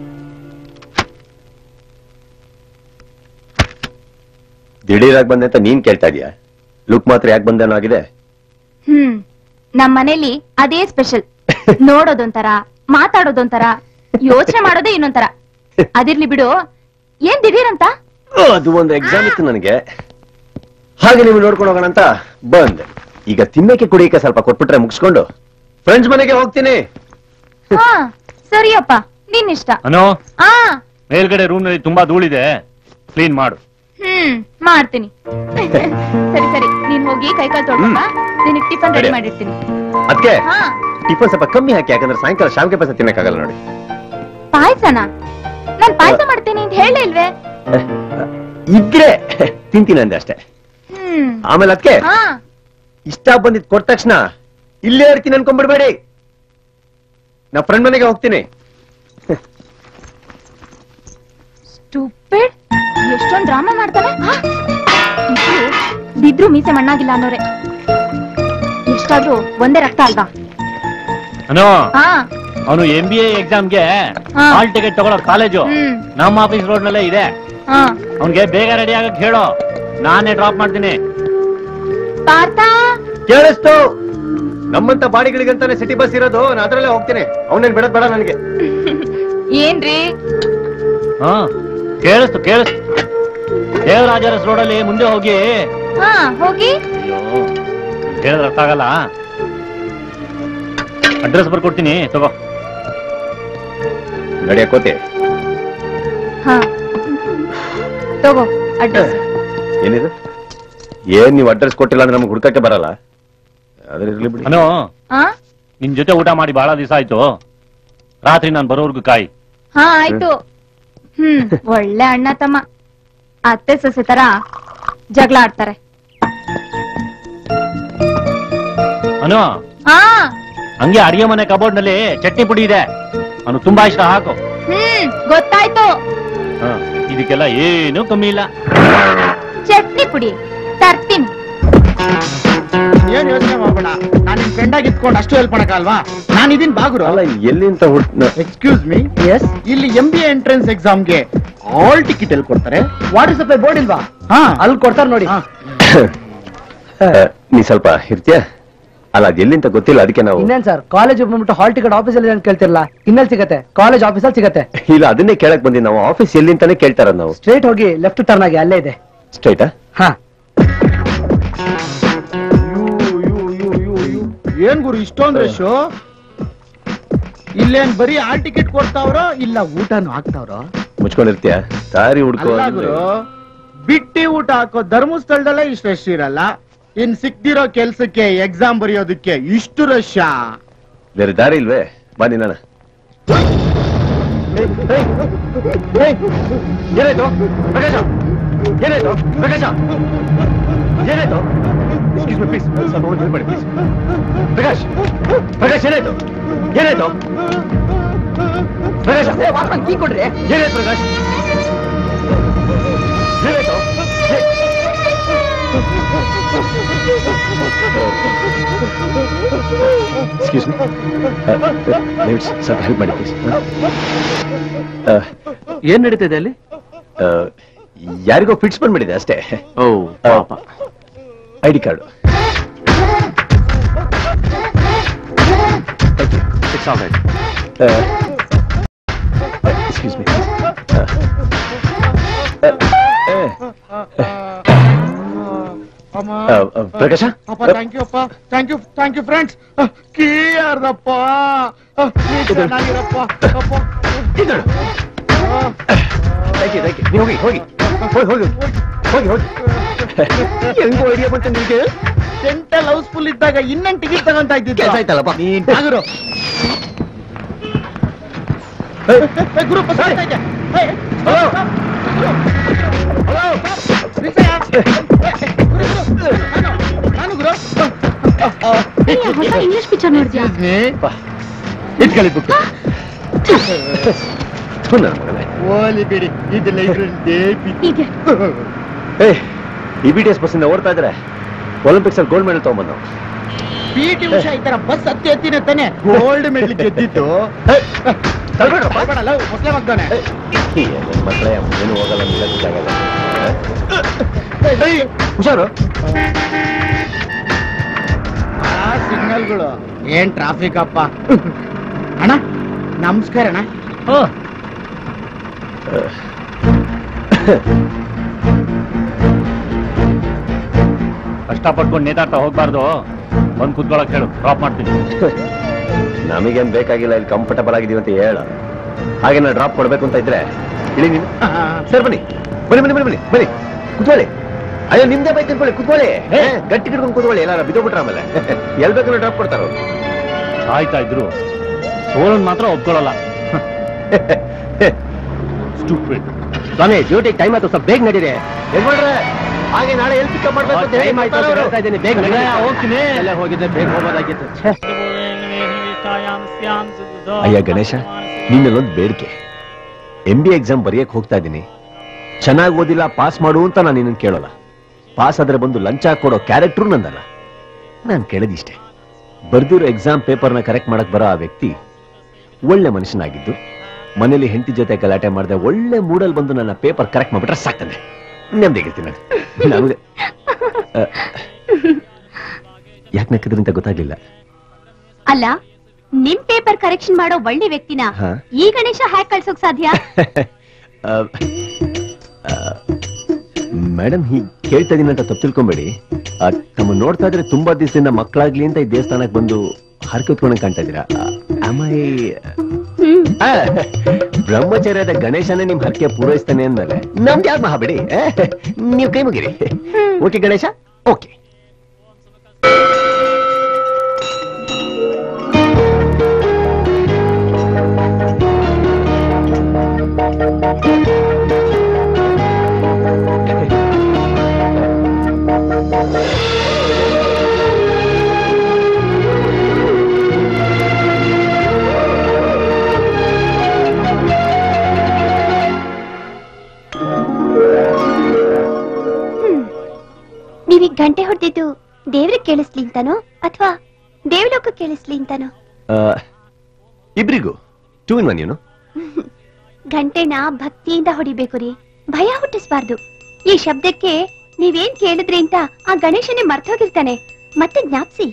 ದಿಢೀರಾಗಿ ಬಂದೆ ಅಂತ ನೀನ್ ಕೇಳ್ತಾ ಇದೀಯ ಲುಕ್ ಮಾತ್ರ ಯಾಕೆ ಬಂದೇನೋ ಆಗಿದೆ ಹ್ಮ್ ನಮ್ ಮನೇಲಿ ಅದೇ ಸ್ಪೆಷಲ್ ನೋಡೋದೊಂಥರ ಮಾತಾಡೋದೊಂಥರ ಯೋಚನೆ ಮಾಡೋದೇ ಇನ್ನೊಂಥರ ಅದಿರ್ಲಿ ಬಿಡು ಏನ್ ದಿಢೀರಂತ ಓ, ಅದು ಒಂದು ಎಕ್ಸಾಮ್ ಇತ್ತು ನನಗೆ ಹಾಗೆ ನೀವು ನೋಡ್ಕೊಂಡು ಹೋಗೋಣ ಅಂತ ಬಂದೆ ಈಗ ತಿನ್ನಕ್ಕೆ ಕುಡಿಯಕ್ಕೆ ಸ್ವಲ್ಪ ಕೊಟ್ಬಿಟ್ರೆ ಮುಗಿಸ್ಕೊಂಡು ಫ್ರೆಂಡ್ಸ್ ಮನೆಗೆ ಹೋಗ್ತೀನಿ ಹಾ ಸರಿಯಪ್ಪ ನಿನ್ನಿಷ್ಟ ಅನೋ ಆ ಮೇಲ್ಗಡೆ ರೂಮ್ ನಲ್ಲಿ ತುಂಬಾ ಧೂಳಿದೆ ಕ್ಲೀನ್ ಮಾಡು ಹ್ಮ್ ಮಾಡ್ತೀನಿ ಸರಿ ಸರಿ ನೀನ್ ಹೋಗಿ ಕೈಕಾಲ್ ತೊಳ್ಕೊಂಡ ನಿನಗ್ ಟಿಫನ್ ರೆಡಿ ready. ಮಾಡಿರ್ತೀನಿ ಅದಕ್ಕೆ ಹಾ ಟಿಫನ್ ಸ್ವಲ್ಪ ಕಮ್ಮಿ ಹಾಕಿ ಯಾಕಂದ್ರೆ ಸಾಯಂಕಾಲ ಶಾವಿಗೆ ಪಾಯಸ ತಿನ್ನಕ್ಕಾಗಲ್ಲ ನೋಡಿ ಪಾಯ್ಸನ ನಾನ್ ಪಾಯ್ಸ ಮಾಡ್ತೀನಿ ಅಂತ ಹೇಳೇ ಇಲ್ವೇ ಇದ್ರೆ ತಿಂತೀನಿ ಅಂದೆ ಅಷ್ಟೇ ಹ್ಮ್ ಆಮೇಲೆ ಅದಕ್ಕೆ ಹಾ ಇಷ್ಟ ಬಂದಿದ್ ಕೊಟ್ಟ ತಕ್ಷಣ ಇಲ್ಲೇ ಇರ್ತೀನಿ ಅನ್ಕೊಂಡ್ಬಿಡ್ಬೇಡಿ ನಾ ಫ್ರೆಂಡ್ ಮನೆಗೆ ಹೋಗ್ತೀನಿ ಸ್ಟೂಪಿಡ್ ಎಷ್ಟೊಂದ್ ಡ್ರಾಮಾ ಮಾಡ್ತಾನೆ ಆ! ಇಬ್ರು ಬಿದ್ರು ಮೀಸೆ ಮಣ್ಣಾಗಿಲ್ಲ ಅನ್ನೋರೆ ಎಷ್ಟಾದ್ರೂ ಒಂದೇ ರಕ್ತ ಅಲ್ವಾ ಅನೋ ಹಾ ಅವನು ಎಂ ಬಿ ಎ ಎಕ್ಸಾಮ್ಗೆ ಹಾ. ಹಾಲ್ ಟಿಕೆಟ್ ತಗೊಳ್ಳೋ ಕಾಲೇಜು ಹ್ಮ್ ನಮ್ಮ ಆಫೀಸ್ ರೋಡ್ ನಲ್ಲೇ ಇದೆ ಹಾ ಅವನ್ಗೆ ಬೇಗ ರೆಡಿ ಆಗಕ್ ಹೇಳು ನಾನೇ ಡ್ರಾಪ್ ಮಾಡ್ತೀನಿ ಪಾರ್ಥ ಕೇಳಿಸ್ತು ನಮ್ಮಂತ ಬಾಡಿಗಳಿಗಂತಾನೆ ಸಿಟಿ ಬಸ್ ಇರೋದು ನಾ ಅದ್ರಲ್ಲೇ ಹೋಗ್ತೀನಿ ಅವನೇನ್ ಬಿಡದ್ ಬೇಡ ನನಗೆ ಏನ್ರಿ ಹಾ ಕೇಳಿಸ್ತು ಕೇಳಿಸ್ತು ದೇವರಾಜರಸ್ ರೋಡಲ್ಲಿ ಮುಂದೆ ಹೋಗಿ ಹಾ ಹೋಗಿ ಅಯ್ಯೋ ಹೇಳಿದ್ರೆ ಅರ್ಥ ಆಗಲ್ಲ ಅಡ್ರೆಸ್ ಬರ್ಕೊಡ್ತೀನಿ ತಗೋ ನಡಿಯಕೋತೆ ಹಾ ತಗೋ ಅಡ್ರೆಸ್ ಏನಿದು ಏನ್ ನೀವು ಅಡ್ರೆಸ್ ಕೊಟ್ಟಿಲ್ಲ ಅಂದ್ರೆ ನಮ್ಗೆ ಹುಡ್ಕಕ್ಕೆ ಬರಲ್ಲ ಅದ್ರ ಇರ್ಲಿ ಬಿಡಿ ಅನೋ ಹಾ ನಿನ್ ಜೊತೆ ಊಟ ಮಾಡಿ ಬಹಳ ದಿವಸ ಆಯ್ತು ರಾತ್ರಿ ನಾನು ಬರೋವರ್ಗು ಕಾಯಿ ಹಾ ಆಯ್ತು ಹ್ಮ್ ಒಳ್ಳೆ ಅಣ್ಣ ತಮ್ಮ ಅತ್ತೆ ಸೊಸೆ ತರ ಜಗಳ ಆಡ್ತಾರೆ ಅನೋ ಹಾ ಹಂಗೆ ಅಡಿಗೆ ಮನೆ ಕಬೋರ್ಡ್ ನಲ್ಲಿ ಚಟ್ನಿ ಪುಡಿ ಇದೆ ಅವನು ತುಂಬಾ ಇಷ್ಟ ಹಾಕು ಹ್ಮ್ ಗೊತ್ತಾಯ್ತು ಹ, ಇದಕ್ಕೆಲ್ಲ ಏನು ಕಮ್ಮಿ ಇಲ್ಲ ಚಟ್ನಿ ಪುಡಿ ತರ್ತೀನಿ ಏನ್ ಯೋಚನೆ ಮಾಡ್ಬೇಡ ನಾನು ನಿನ್ ಫ್ರೆಂಡ್ ಆಗಿ ಇಟ್ಕೊಂಡು ಅಷ್ಟು ಹೆಲ್ಪ್ ಮಾಡಕ್ಕಾಲ್ವಾ ನಾನು ಇದೀನಿ ಬಾಗುರು ಅಲ್ಲ ಎಲ್ಲಿಂತ ಹುಟ್ ಎಕ್ಸ್ಕ್ಯೂಸ್ ಮೀ ಎಸ್ ಇಲ್ಲಿ ಎಂ ಬಿ ಎಂಟ್ರೆನ್ಸ್ ಎಕ್ಸಾಮ್ಗೆ ಆಲ್ ಟಿಕೆಟ್ ಎಲ್ಲಿ ಕೊಡ್ತಾರೆ ವಾಟರ್ ಸಪ್ಲೈ ಬೋರ್ಡ್ ಇಲ್ವಾ ಹಾ ಅಲ್ಲಿ ಕೊಡ್ತಾರೆ ನೋಡಿ ನೀ ಸ್ವಲ್ಪ ಇರ್ತೀಯ ಅಲ್ಲ ಅದ್ ಎಲ್ಲಿಂತ ಗೊತ್ತಿಲ್ಲ ಅದಕ್ಕೆ ನಾವು ಇನ್ನೇನ್ ಸರ್ ಕಾಲೇಜ್ ಬಂದ್ಬಿಟ್ಟು ಹಾಲ್ ಟಿಕೆಟ್ ಆಫೀಸಲ್ಲಿ ಅಂತ ಕೇಳ್ತಿರಲ್ಲ ಇನ್ನೆಲ್ಲಿ ಸಿಗತ್ತೆ ಕಾಲೇಜ್ ಆಫೀಸಲ್ಲಿ ಸಿಗತ್ತೆ ಇಲ್ಲ ಅದನ್ನೇ ಕೇಳಕ್ ಬಂದಿ ನಾವು ಆಫೀಸ್ ಎಲ್ಲಿಂತಾನೆ ಕೇಳ್ತಾರ ನಾವು ಸ್ಟ್ರೇಟ್ ಹೋಗಿ ಲೆಫ್ಟ್ ಟರ್ನ್ ಆಗಿ ಅಲ್ಲೇ ಇದೆ ಸ್ಟ್ರೈಟಾ ಹಾ ಏನ್ ಗುರು ಇಷ್ಟೊಂದು ರಶ್ ಇಲ್ಲೇನ್ ಬರೀ ಆಲ್ ಟಿಕೆಟ್ ಕೊಡ್ತಾವ್ರೋ ಇಲ್ಲ ಊಟನು ಹಾಕ್ತಾವ್ರೋ ಮುಚ್ಕೊಂಡಿರ್ತೀಯ ದಾರಿ ಹುಡ್ಕೋ ಅಲ್ಲ ಗುರು ಬಿಟ್ಟಿ ಊಟ ಹಾಕೋ ಧರ್ಮಸ್ಥಳದಲ್ಲೇ ಇಷ್ಟು ರಶ್ ಇರಲ್ಲ ಇನ್ ಸಿಕ್ತಿರೋ ಕೆಲ್ಸಕ್ಕೆ ಎಕ್ಸಾಮ್ ಬರೆಯೋದಕ್ಕೆ ಇಷ್ಟು ರಶ್ ಬೇರೆ ದಾರಿ ಇಲ್ವೇ ಬಾ ನಿನ್ನ ಏನಾಯ್ತು ಪ್ರಕಾಶ ಏನಾಯ್ತು ಪ್ರಕಾಶ ಏನಾಯ್ತು ಎಕ್ಸ್ಕ್ಯೂಸ್ ಮಿ ಪ್ಲೀಸ್ ಸ್ವಲ್ಪ ನೋಡಿ ಮಾಡಿ ಪ್ಲೀಸ್ ಪ್ರಕಾಶ್ ಪ್ರಕಾಶ್ ಏನಾಯ್ತು ಏನಾಯ್ತು ಪ್ರಕಾಶ್ ಕೀ ಕೊಡ್ರಿ ಏನಾಯ್ತು ಪ್ರಕಾಶ್ ಏನಾಯ್ತು ಎಕ್ಸ್ಕ್ಯೂಸ್ ಮಿ ದಯವಿಟ್ಟು ಸ್ವಲ್ಪ ಹೆಲ್ಪ್ ಮಾಡಿ ಪ್ಲೀಸ್ ಏನ್ ನಡೀತಿದೆ ಅಲ್ಲಿ ಯಾರಿಗೋ ಫಿಟ್ಸ್ ಬಂದ್ಬಿಟ್ಟಿದೆ ಅಷ್ಟೇ ಓ ಪಾಪ I D card it's all right excuse me Prakash ಅಪ್ಪ ಥ್ಯಾಂಕ್ ಯು ಅಪ್ಪ thank you thank you friends key ಯಾರ್ದಪ್ಪ ನೀ ಚೆನ್ನಾಗಿರಪ್ಪ ಅಪ್ಪ ಥ್ಯಾಂಕ್ ಯು ಥ್ಯಾಂಕ್ ಯು ನೀವು ಹೋಗಿ ಹೋಗಿ ಹೋಗಿ ಹೋಗಿ ಹೋಗಿ ಹೋಗಿ ಹೆಂಗೋ ಐಡಿಯಾ ಬಂತ ನಿಮಗೆ ಸೆಂಟ್ರಲ್ ಹೌಸ್ಫುಲ್ ಇದ್ದಾಗ ಇನ್ನೇನ್ ಟಿಕೆಟ್ ತಗೊಂತ ಇದ್ದಿದ್ದ ಕೆಲಸ ಆಯ್ತಲ್ಲಪ್ಪ ನೀನ್ ತಾಗುರು ಗುರು ಬಸ್ ಬರ್ತಾ ಇದೆ. ಏ, ಹಲೋ ಹಲೋ ಶ್ರೀಸಯ್ಯ. ಏ, ಗುರು, ಗುರು. ನಾನು, ನಾನು ಗುರು ಹೊಸ ಇಂಗ್ಲಿಷ್ ಪಿಕ್ಚರ್ ನೋಡಿದ್ಯಾ ಇಟ್ಕೊಳ್ಳಿ ಬುಕ್ ಓಲಿ ಬಿಡಿ ಇದು ಲೈಬ್ರರಿ ಹೀಗೆ A E B T S ಬಸ್ಸಿಂದ ಓಡ್ತಾ ಇದ್ರೆ ಒಲಿಂಪಿಕ್ಸ್ ಅಲ್ಲಿ ಗೋಲ್ಡ್ ಮೆಡಲ್ ತಗೊಂಡ್ಬಂದು ಪಿ ಟಿ ಉಷಾ ಈ ತರ ಬಸ್ ಹತ್ತಿ ಹತ್ತಿನ ತಾನೆ ಗೋಲ್ಡ್ ಮೆಡಲ್ ಗೆದ್ದಿದ್ದು ಬೇಡ ಲವ್ ಮೊಸಳೆ ಮಗ್ದಾನೆ ಮಕ್ಕಳೇ ಏನು ಹೋಗಲ್ಲ ನಿಲ್ಲಕ್ಕಾಗಲ್ಲ ಹುಷಾರು ಆ ಸಿಗ್ನಲ್ಗಳು ಏನ್ ಟ್ರಾಫಿಕ್ ಅಪ್ಪ ಅಣ್ಣ ನಮಸ್ಕಾರ ಅಣ್ಣ ಕಷ್ಟಪಟ್ಕೊಂಡು ನೇತಾಡ್ತಾ ಹೋಗ್ಬಾರ್ದು ಬಂದ್ ಕುತ್ಕೊಳಕ್ ಹೇಳು ಡ್ರಾಪ್ ಮಾಡ್ತೀನಿ ನಮಗೇನ್ ಬೇಕಾಗಿಲ್ಲ ಇಲ್ಲಿ ಕಂಫರ್ಟಬಲ್ ಆಗಿದೀವಿ ಅಂತ ಹೇಳ ಹಾಗೆ ನಾ ಡ್ರಾಪ್ ಕೊಡ್ಬೇಕು ಅಂತ ಇದ್ರೆ ಇಳಿ ನೀನು ಸರ್ ಬನ್ನಿ ಬನ್ನಿ ಬನ್ನಿ ಬನ್ನಿ ಬನ್ನಿ ಬನ್ನಿ ಕುತ್ಕೊಳ್ಳಿ ಅಯ್ಯೋ ನಿಮ್ದೇ ಬೈಕ್ ತಿಳ್ಕೊಳ್ಳಿ ಕುತ್ಕೊಳ್ಳಿ ಏ, ಗಟ್ಟಿ ಹಿಡ್ಕೊಂಡು ಕುತ್ಕೊಳ್ಳಿ ಎಲ್ಲಾರ ಬಿದ್ದೋಗ್ಬಿಟ್ರ ಆಮೇಲೆ ಎಲ್ ಬೇಕಾದ್ರೆ ಡ್ರಾಪ್ ಕೊಡ್ತಾರ ಅವ್ರು ಆಯ್ತಾ ಇದ್ರು ಸೋಲನ್ ಮಾತ್ರ ಒಪ್ಕೊಳ್ಳಲ್ಲ ಸ್ಟೂಪಿಡ್ ಸ್ವಾಮಿ ಡ್ಯೂಟಿ ಟೈಮ್ ಆಯ್ತು ಸ್ವಲ್ಪ ಬೇಗ ನಡೀರಿ ಯಜಮಾನ್ರೆ ಹಾಗೆ ನಾಳೆ ಎಲ್ಲಿ ಪಿಕಪ್ ಮಾಡ್ಬೇಕು ಅಂತ ಹೇಳಿ ಮಾಡ್ತಾರೆ ಅವ್ರು. ಬೇಗ ನಡೀರಿ. ಹೋಗ್ತೀನಿ ಎಲ್ಲ ಹೋಗಿದ್ದೆ ಬೇಗ ಹೋಗೋದಾಗಿತ್ತು ಛೆ. ಅಯ್ಯ ಗಣೇಶ ನಿನ್ನಲ್ಲೊಂದು ಬೇಡಿಕೆ ಎಂ ಬಿ ಎಕ್ಸಾಮ್ ಬರೆಯಕ್ ಹೋಗ್ತಾ ಇದ್ದೀನಿ ಚೆನ್ನಾಗಿ ಓದಿಲ್ಲ ಪಾಸ್ ಮಾಡು ಅಂತ ನಾನು ನಿನ್ನ ಕೇಳೋಲ್ಲ ಪಾಸ್ ಆದ್ರೆ ಬಂದು ಲಂಚ ಕೊಡೋ ಕ್ಯಾರೆಕ್ಟ್ರು ನಂದಲ್ಲ ನಾನು ಕೇಳದಿಷ್ಟೇ ಬರ್ದಿರೋ ಎಕ್ಸಾಮ್ ಪೇಪರ್ನ ಕರೆಕ್ಟ್ ಮಾಡಕ್ ಬರೋ ಆ ವ್ಯಕ್ತಿ ಒಳ್ಳೆ ಮನುಷ್ಯನಾಗಿದ್ದು ಮನೇಲಿ ಹೆಂಡತಿ ಜೊತೆ ಗಲಾಟೆ ಮಾಡದೆ ಒಳ್ಳೆ ಮೂಡಲ್ ಬಂದು ನನ್ನ ಪೇಪರ್ ಕರೆಕ್ಟ್ ಮಾಡ್ಬಿಟ್ರೆ ಸಾಕ್ತಾನೆ ನೆಮ್ಮದಿಗಿರ್ತೀನಿ ನಾನು ನಮಗೆ ಯಾಕೆ ನಕ್ಕಿದ್ರಿ ಅಂತ ಗೊತ್ತಾಗ್ಲಿಲ್ಲ ಅಲ್ಲ ನಿಮ್ ಪೇಪರ್ ಕರೆಕ್ಷನ್ ಮಾಡೋ ಒಳ್ಳೆ ವ್ಯಕ್ತಿನ ಹಾ. ಈ ಗಣೇಶ ಹ್ಯಾಕ್ ಕಳ್ಸೋಕ್ ಸಾಧ್ಯ ಮೇಡಮ್ ಹೀಗ್ ಕೇಳ್ತಾ ಇದೀನಿ ಅಂತ ತಪ್ಪು ತಿಳ್ಕೊಂಬೇಡಿ ಆ, ತಮ್ಮ ನೋಡ್ತಾ ಇದ್ರೆ ತುಂಬಾ ದಿವಸದಿಂದ ಮಕ್ಕಳಾಗ್ಲಿ ಅಂತ ಈ ದೇವಸ್ಥಾನಕ್ಕೆ ಬಂದು ಹರ್ಕೊತ್ಕೊಂಡಂಗ್ ಕಾಣ್ತಾ ಇದ್ದೀರಾ ಐ ಬ್ರಹ್ಮಚರ್ಯದ ಗಣೇಶನೇ ನಿಮ್ ಹರಕೆ ಪೂರೈಸ್ತಾನೆ ಅಂದ್ಮೇಲೆ ನಮ್ದು ಯಾರು ಮಹಾ ಬಿಡಿ ಆ, ನೀವು ಕೈ ಮುಗಿರಿ ಓಕೆ ಗಣೇಶ ಓಕೆ ನೀವೀಗ ಗಂಟೆ ಹೊಡೆದಿದ್ದು ದೇವ್ರಿಗೆ ಕೇಳಿಸ್ಲಿ ಅಂತಾನೋ ಅಥವಾ ದೇವಲೋಕ ಕೇಳಿಸ್ಲಿ ಅಂತಾನೋ ಆ, ಇಬ್ರಿಗೂ ಟೂ ಇನ್ ಒನ್ ಏನು ಗಂಟೆನ ಭಕ್ತಿಯಿಂದ ಹೊಡಿಬೇಕು ರೀ ಭಯ ಹುಟ್ಟಿಸ್ಬಾರ್ದು ಈ ಶಬ್ದಕ್ಕೆ ನೀವೇನ್ ಕೇಳಿದ್ರಿ ಅಂತ ಆ ಗಣೇಶನೇ ಮರ್ತೋಗಿರ್ತಾನೆ ಮತ್ತೆ ಜ್ಞಾಪ್ಸಿ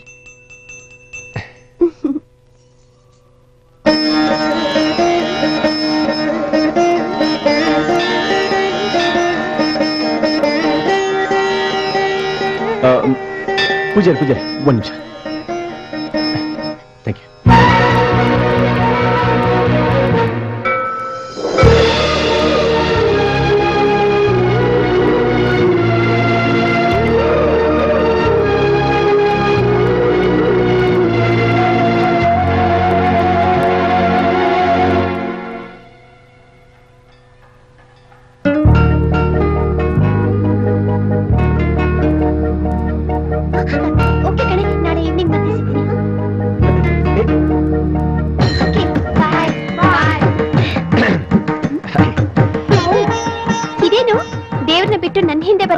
ಆ, ಮ್, ಪೂಜಾರಿ ಪೂಜಾರಿ ಒಂದ್ ನಿಮಿಷ ಥ್ಯಾಂಕ್ ಯು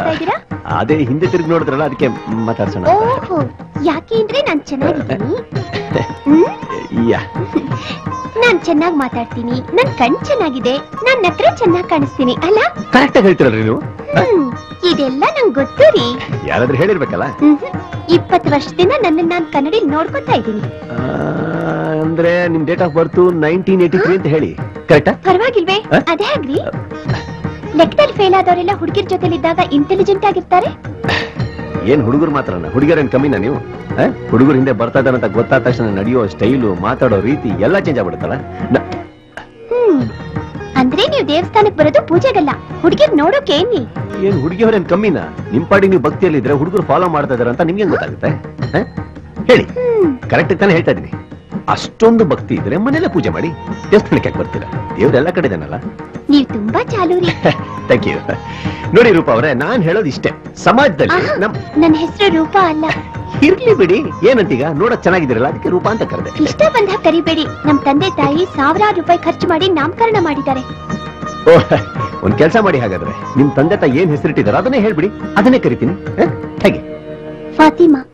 ಮಾತಾಡ್ತಾ ಇದ್ದೀರಾ ಅದೇ ಹಿಂದೆ ತಿರುಗಿ ನೋಡಿದ್ರಲ್ಲ ಅದಕ್ಕೆ ಮಾತಾಡ್ಸೋಣ ಅಂತ. ಓಹೋ ಯಾಕೆ ಅಂದ್ರೆ ನಾನ್ ಚೆನ್ನಾಗಿದ್ದೀನಿ ಹ್ಮ್? ಯಾ ನಾನ್ ಚೆನ್ನಾಗ್ ಮಾತಾಡ್ತೀನಿ ನನ್ ಕಣ್ ಚೆನ್ನಾಗಿದೆ ನಾನ್ ನಕ್ರೆ ಚೆನ್ನಾಗ್ ಕಾಣಿಸ್ತೀನಿ ಅಲ್ಲ ಕರೆಕ್ಟ್ ಆಗಿ ಹೇಳ್ತೀರಲ್ರಿ ನೀವು ಹ್ಮ್ ಇದೆಲ್ಲ ನಂಗ್ ಗೊತ್ತು ರೀ ಯಾರಾದ್ರೂ ಹೇಳಿರ್ಬೇಕಲ್ಲ ಇಪ್ಪತ್ತು ವರ್ಷದಿಂದ ನನ್ನ ನಾನ್ ಕನ್ನಡಿ ನೋಡ್ಕೊತಾ ಇದ್ದೀನಿ ಆ, ಅಂದ್ರೆ ನಿಮ್ date of birth nineteen eighty three ಅಂತ ಹೇಳಿ ಕರೆಕ್ಟಾ ಪರವಾಗಿಲ್ವೇ ಹ? ಅದೇ ಆಗ್ರಿ ಲೆಕ್ಕದಲ್ಲಿ ಫೇಲ್ ಆದವರೆಲ್ಲ ಹುಡುಗಿರ್ ಜೊತೆಲಿದ್ದಾಗ ಇಂಟೆಲಿಜೆಂಟ್ ಆಗಿರ್ತಾರೆ ಏನ್ ಹುಡುಗರು ಮಾತ್ರನ ಹುಡುಗರೇನ್ ಕಮ್ಮಿನಾ ನೀವು ಹುಡುಗರು ಹಿಂದೆ ಬರ್ತಾ ಇದಾರೆ ಅಂತ ಗೊತ್ತಾದ ತಕ್ಷಣ ನಡೆಯೋ ಸ್ಟೈಲು ಮಾತಾಡೋ ರೀತಿ ಎಲ್ಲ ಚೇಂಜ್ ಆಗ್ಬಿಡುತ್ತಲ್ಲ ನ- ಹ್ಮ್ ಅಂದ್ರೆ ನೀವು ದೇವಸ್ಥಾನಕ್ ಬರೋದು ಪೂಜೆಗಲ್ಲ ಹುಡುಗಿರ್ ನೋಡೋಕೆ ಏನಿ ಏನ್ ಹುಡುಗಿಯವ್ರೇನ್ ಕಮ್ಮಿನಾ ನಿಮ್ ಪಾಡಿ ನೀವು ಭಕ್ತಿಯಲ್ಲಿ ಇದ್ರೆ ಹುಡುಗರು ಫಾಲೋ ಮಾಡ್ತಾ ಇದಾರೆ ಅಂತ ನಿಮ್ಗೆ ಗೊತ್ತಾಗುತ್ತೆ ಹ? ಹೇಳಿ ಕರೆಕ್ಟ್ ತಾನೇ ಹೇಳ್ತಾ ಇದೀನಿ ಅಷ್ಟೊಂದು ಭಕ್ತಿ ಇದ್ರೆ ಮನೇಲೆ ಪೂಜೆ ಮಾಡಿ ದೇವಸ್ಥಾನಕ್ಕೆ ಯಾಕೆ ಬರ್ತೀರಾ ದೇವ್ರೆಲ್ಲ ಕಡೆ ಇದಾನಲ್ಲ ನೀವ್ ತುಂಬಾ ಚಾಲು ರೀ ಥ್ಯಾಂಕ್ ಯು ನೋಡಿ ರೂಪ ಅವರೇ ನಾನ್ ಹೇಳೋದು ಇಷ್ಟೇ ಸಮಾಜದಲ್ಲಿ ಆಹಾ, ನಮ್ ನನ್ ಹೆಸರು ರೂಪಾ ಅಲ್ಲ ಇರ್ಲಿ ಬಿಡಿ ಏನಂತೀಗ ನೋಡಕ್ ಚೆನ್ನಾಗಿದ್ದೀರಲ್ಲ ಅದಕ್ಕೆ ರೂಪ ಅಂತ ಕರೆದೆ ಇಷ್ಟ ಬಂದಾಗ ಕರಿಬೇಡಿ ನಮ್ ತಂದೆ ತಾಯಿ ಸಾವಿರಾರು ರೂಪಾಯಿ ಖರ್ಚು ಮಾಡಿ ನಾಮಕರಣ ಮಾಡಿದ್ದಾರೆ ಓ ಒಂದ್ ಕೆಲಸ ಮಾಡಿ ಹಾಗಾದ್ರೆ ನಿಮ್ ತಂದೆ ತಾಯಿ ಏನ್ ಹೆಸರಿಟ್ಟಿದಾರ ಅದನ್ನೇ ಹೇಳ್ಬಿಡಿ ಅದನ್ನೇ ಕರಿತೀನಿ ಹ? ಹೇಗೆ ಫಾತಿಮಾ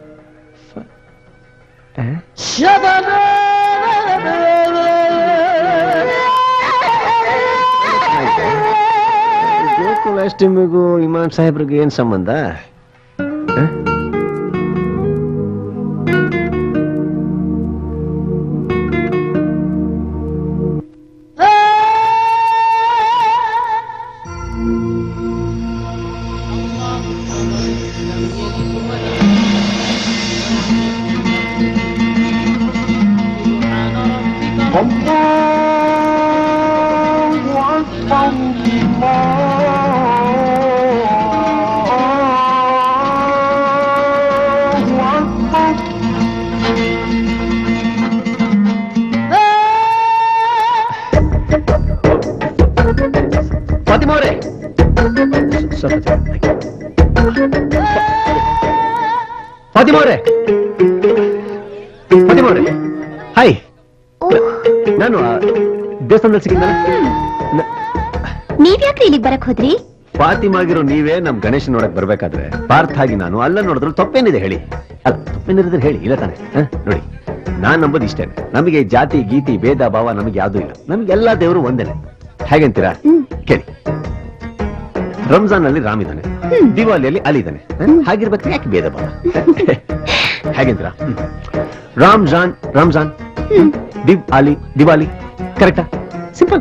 ಗೋಕುಲಾಷ್ಟಮಿಗೂ ಇಮಾಮ್ ಸಾಹೇಬ್ರಿಗೆ ಏನ್ ಸಂಬಂಧ ಹ? ಫಾತಿಮಾ ಅವರೇ ಸ್ವಲ್ಪ ಫಾತಿಮಾ ಅವರೇ ಫಾತಿಮಾ ಅವರೇ ಹಾಯ್ ನಾನು ಆ, ದೇವಸ್ಥಾನದಲ್ಲಿ ಸಿಕ್ಕಿದ್ದಲ್ಲ ನೀವ್ಯಾಕ್ರಿ ಇಲ್ಲಿಗ್ ಬರಕ್ ಹೋದ್ರಿ ಫಾತಿಮಾಗಿರೋ ನೀವೇ ನಮ್ ಗಣೇಶ ನೋಡಕ್ ಬರ್ಬೇಕಾದ್ರೆ ಪಾರ್ಥ ಆಗಿ ನಾನು ಅಲ್ಲ ನೋಡಿದ್ರು ತಪ್ಪೇನಿದೆ ಹೇಳಿ ಅಲ್ಲ ತಪ್ಪೇನಿದ್ರೆ ಹೇಳಿ ಇಲ್ಲ ತಾನೆ ಹ? ನೋಡಿ ನಾನ್ ನಂಬೋದು ಇಷ್ಟೇನೆ ನಮಗೆ ಜಾತಿ ಗೀತಿ ಭೇದ ಭಾವ ನಮಗೆ ಯಾವ್ದೂ ಇಲ್ಲ ನಮ್ಗೆ ಎಲ್ಲಾ ದೇವರು ಒಂದೇನೆ ಹೇಗಂತೀರಾ ಕೇಳಿ ರಂಜಾನ್ ಅಲ್ಲಿ ರಾಮ್ ಇದ್ದಾನೆ ದಿವಾಲಿಯಲ್ಲಿ ಅಲಿ ಇದ್ದಾನೆ ಹ? ಹಾಗಿರ್ಬೇಕು ಯಾಕೆ ಭೇದ ಭಾವ ಹೇಗಂತೀರಾ ಹ್ಮ್. ರಾಮ್ ಜಾನ್ ರಂಜಾನ್ ದಿವ್ ಅಲಿ ದಿವಾಲಿ ಕರೆಕ್ಟಾ ಸಿಂಪಲ್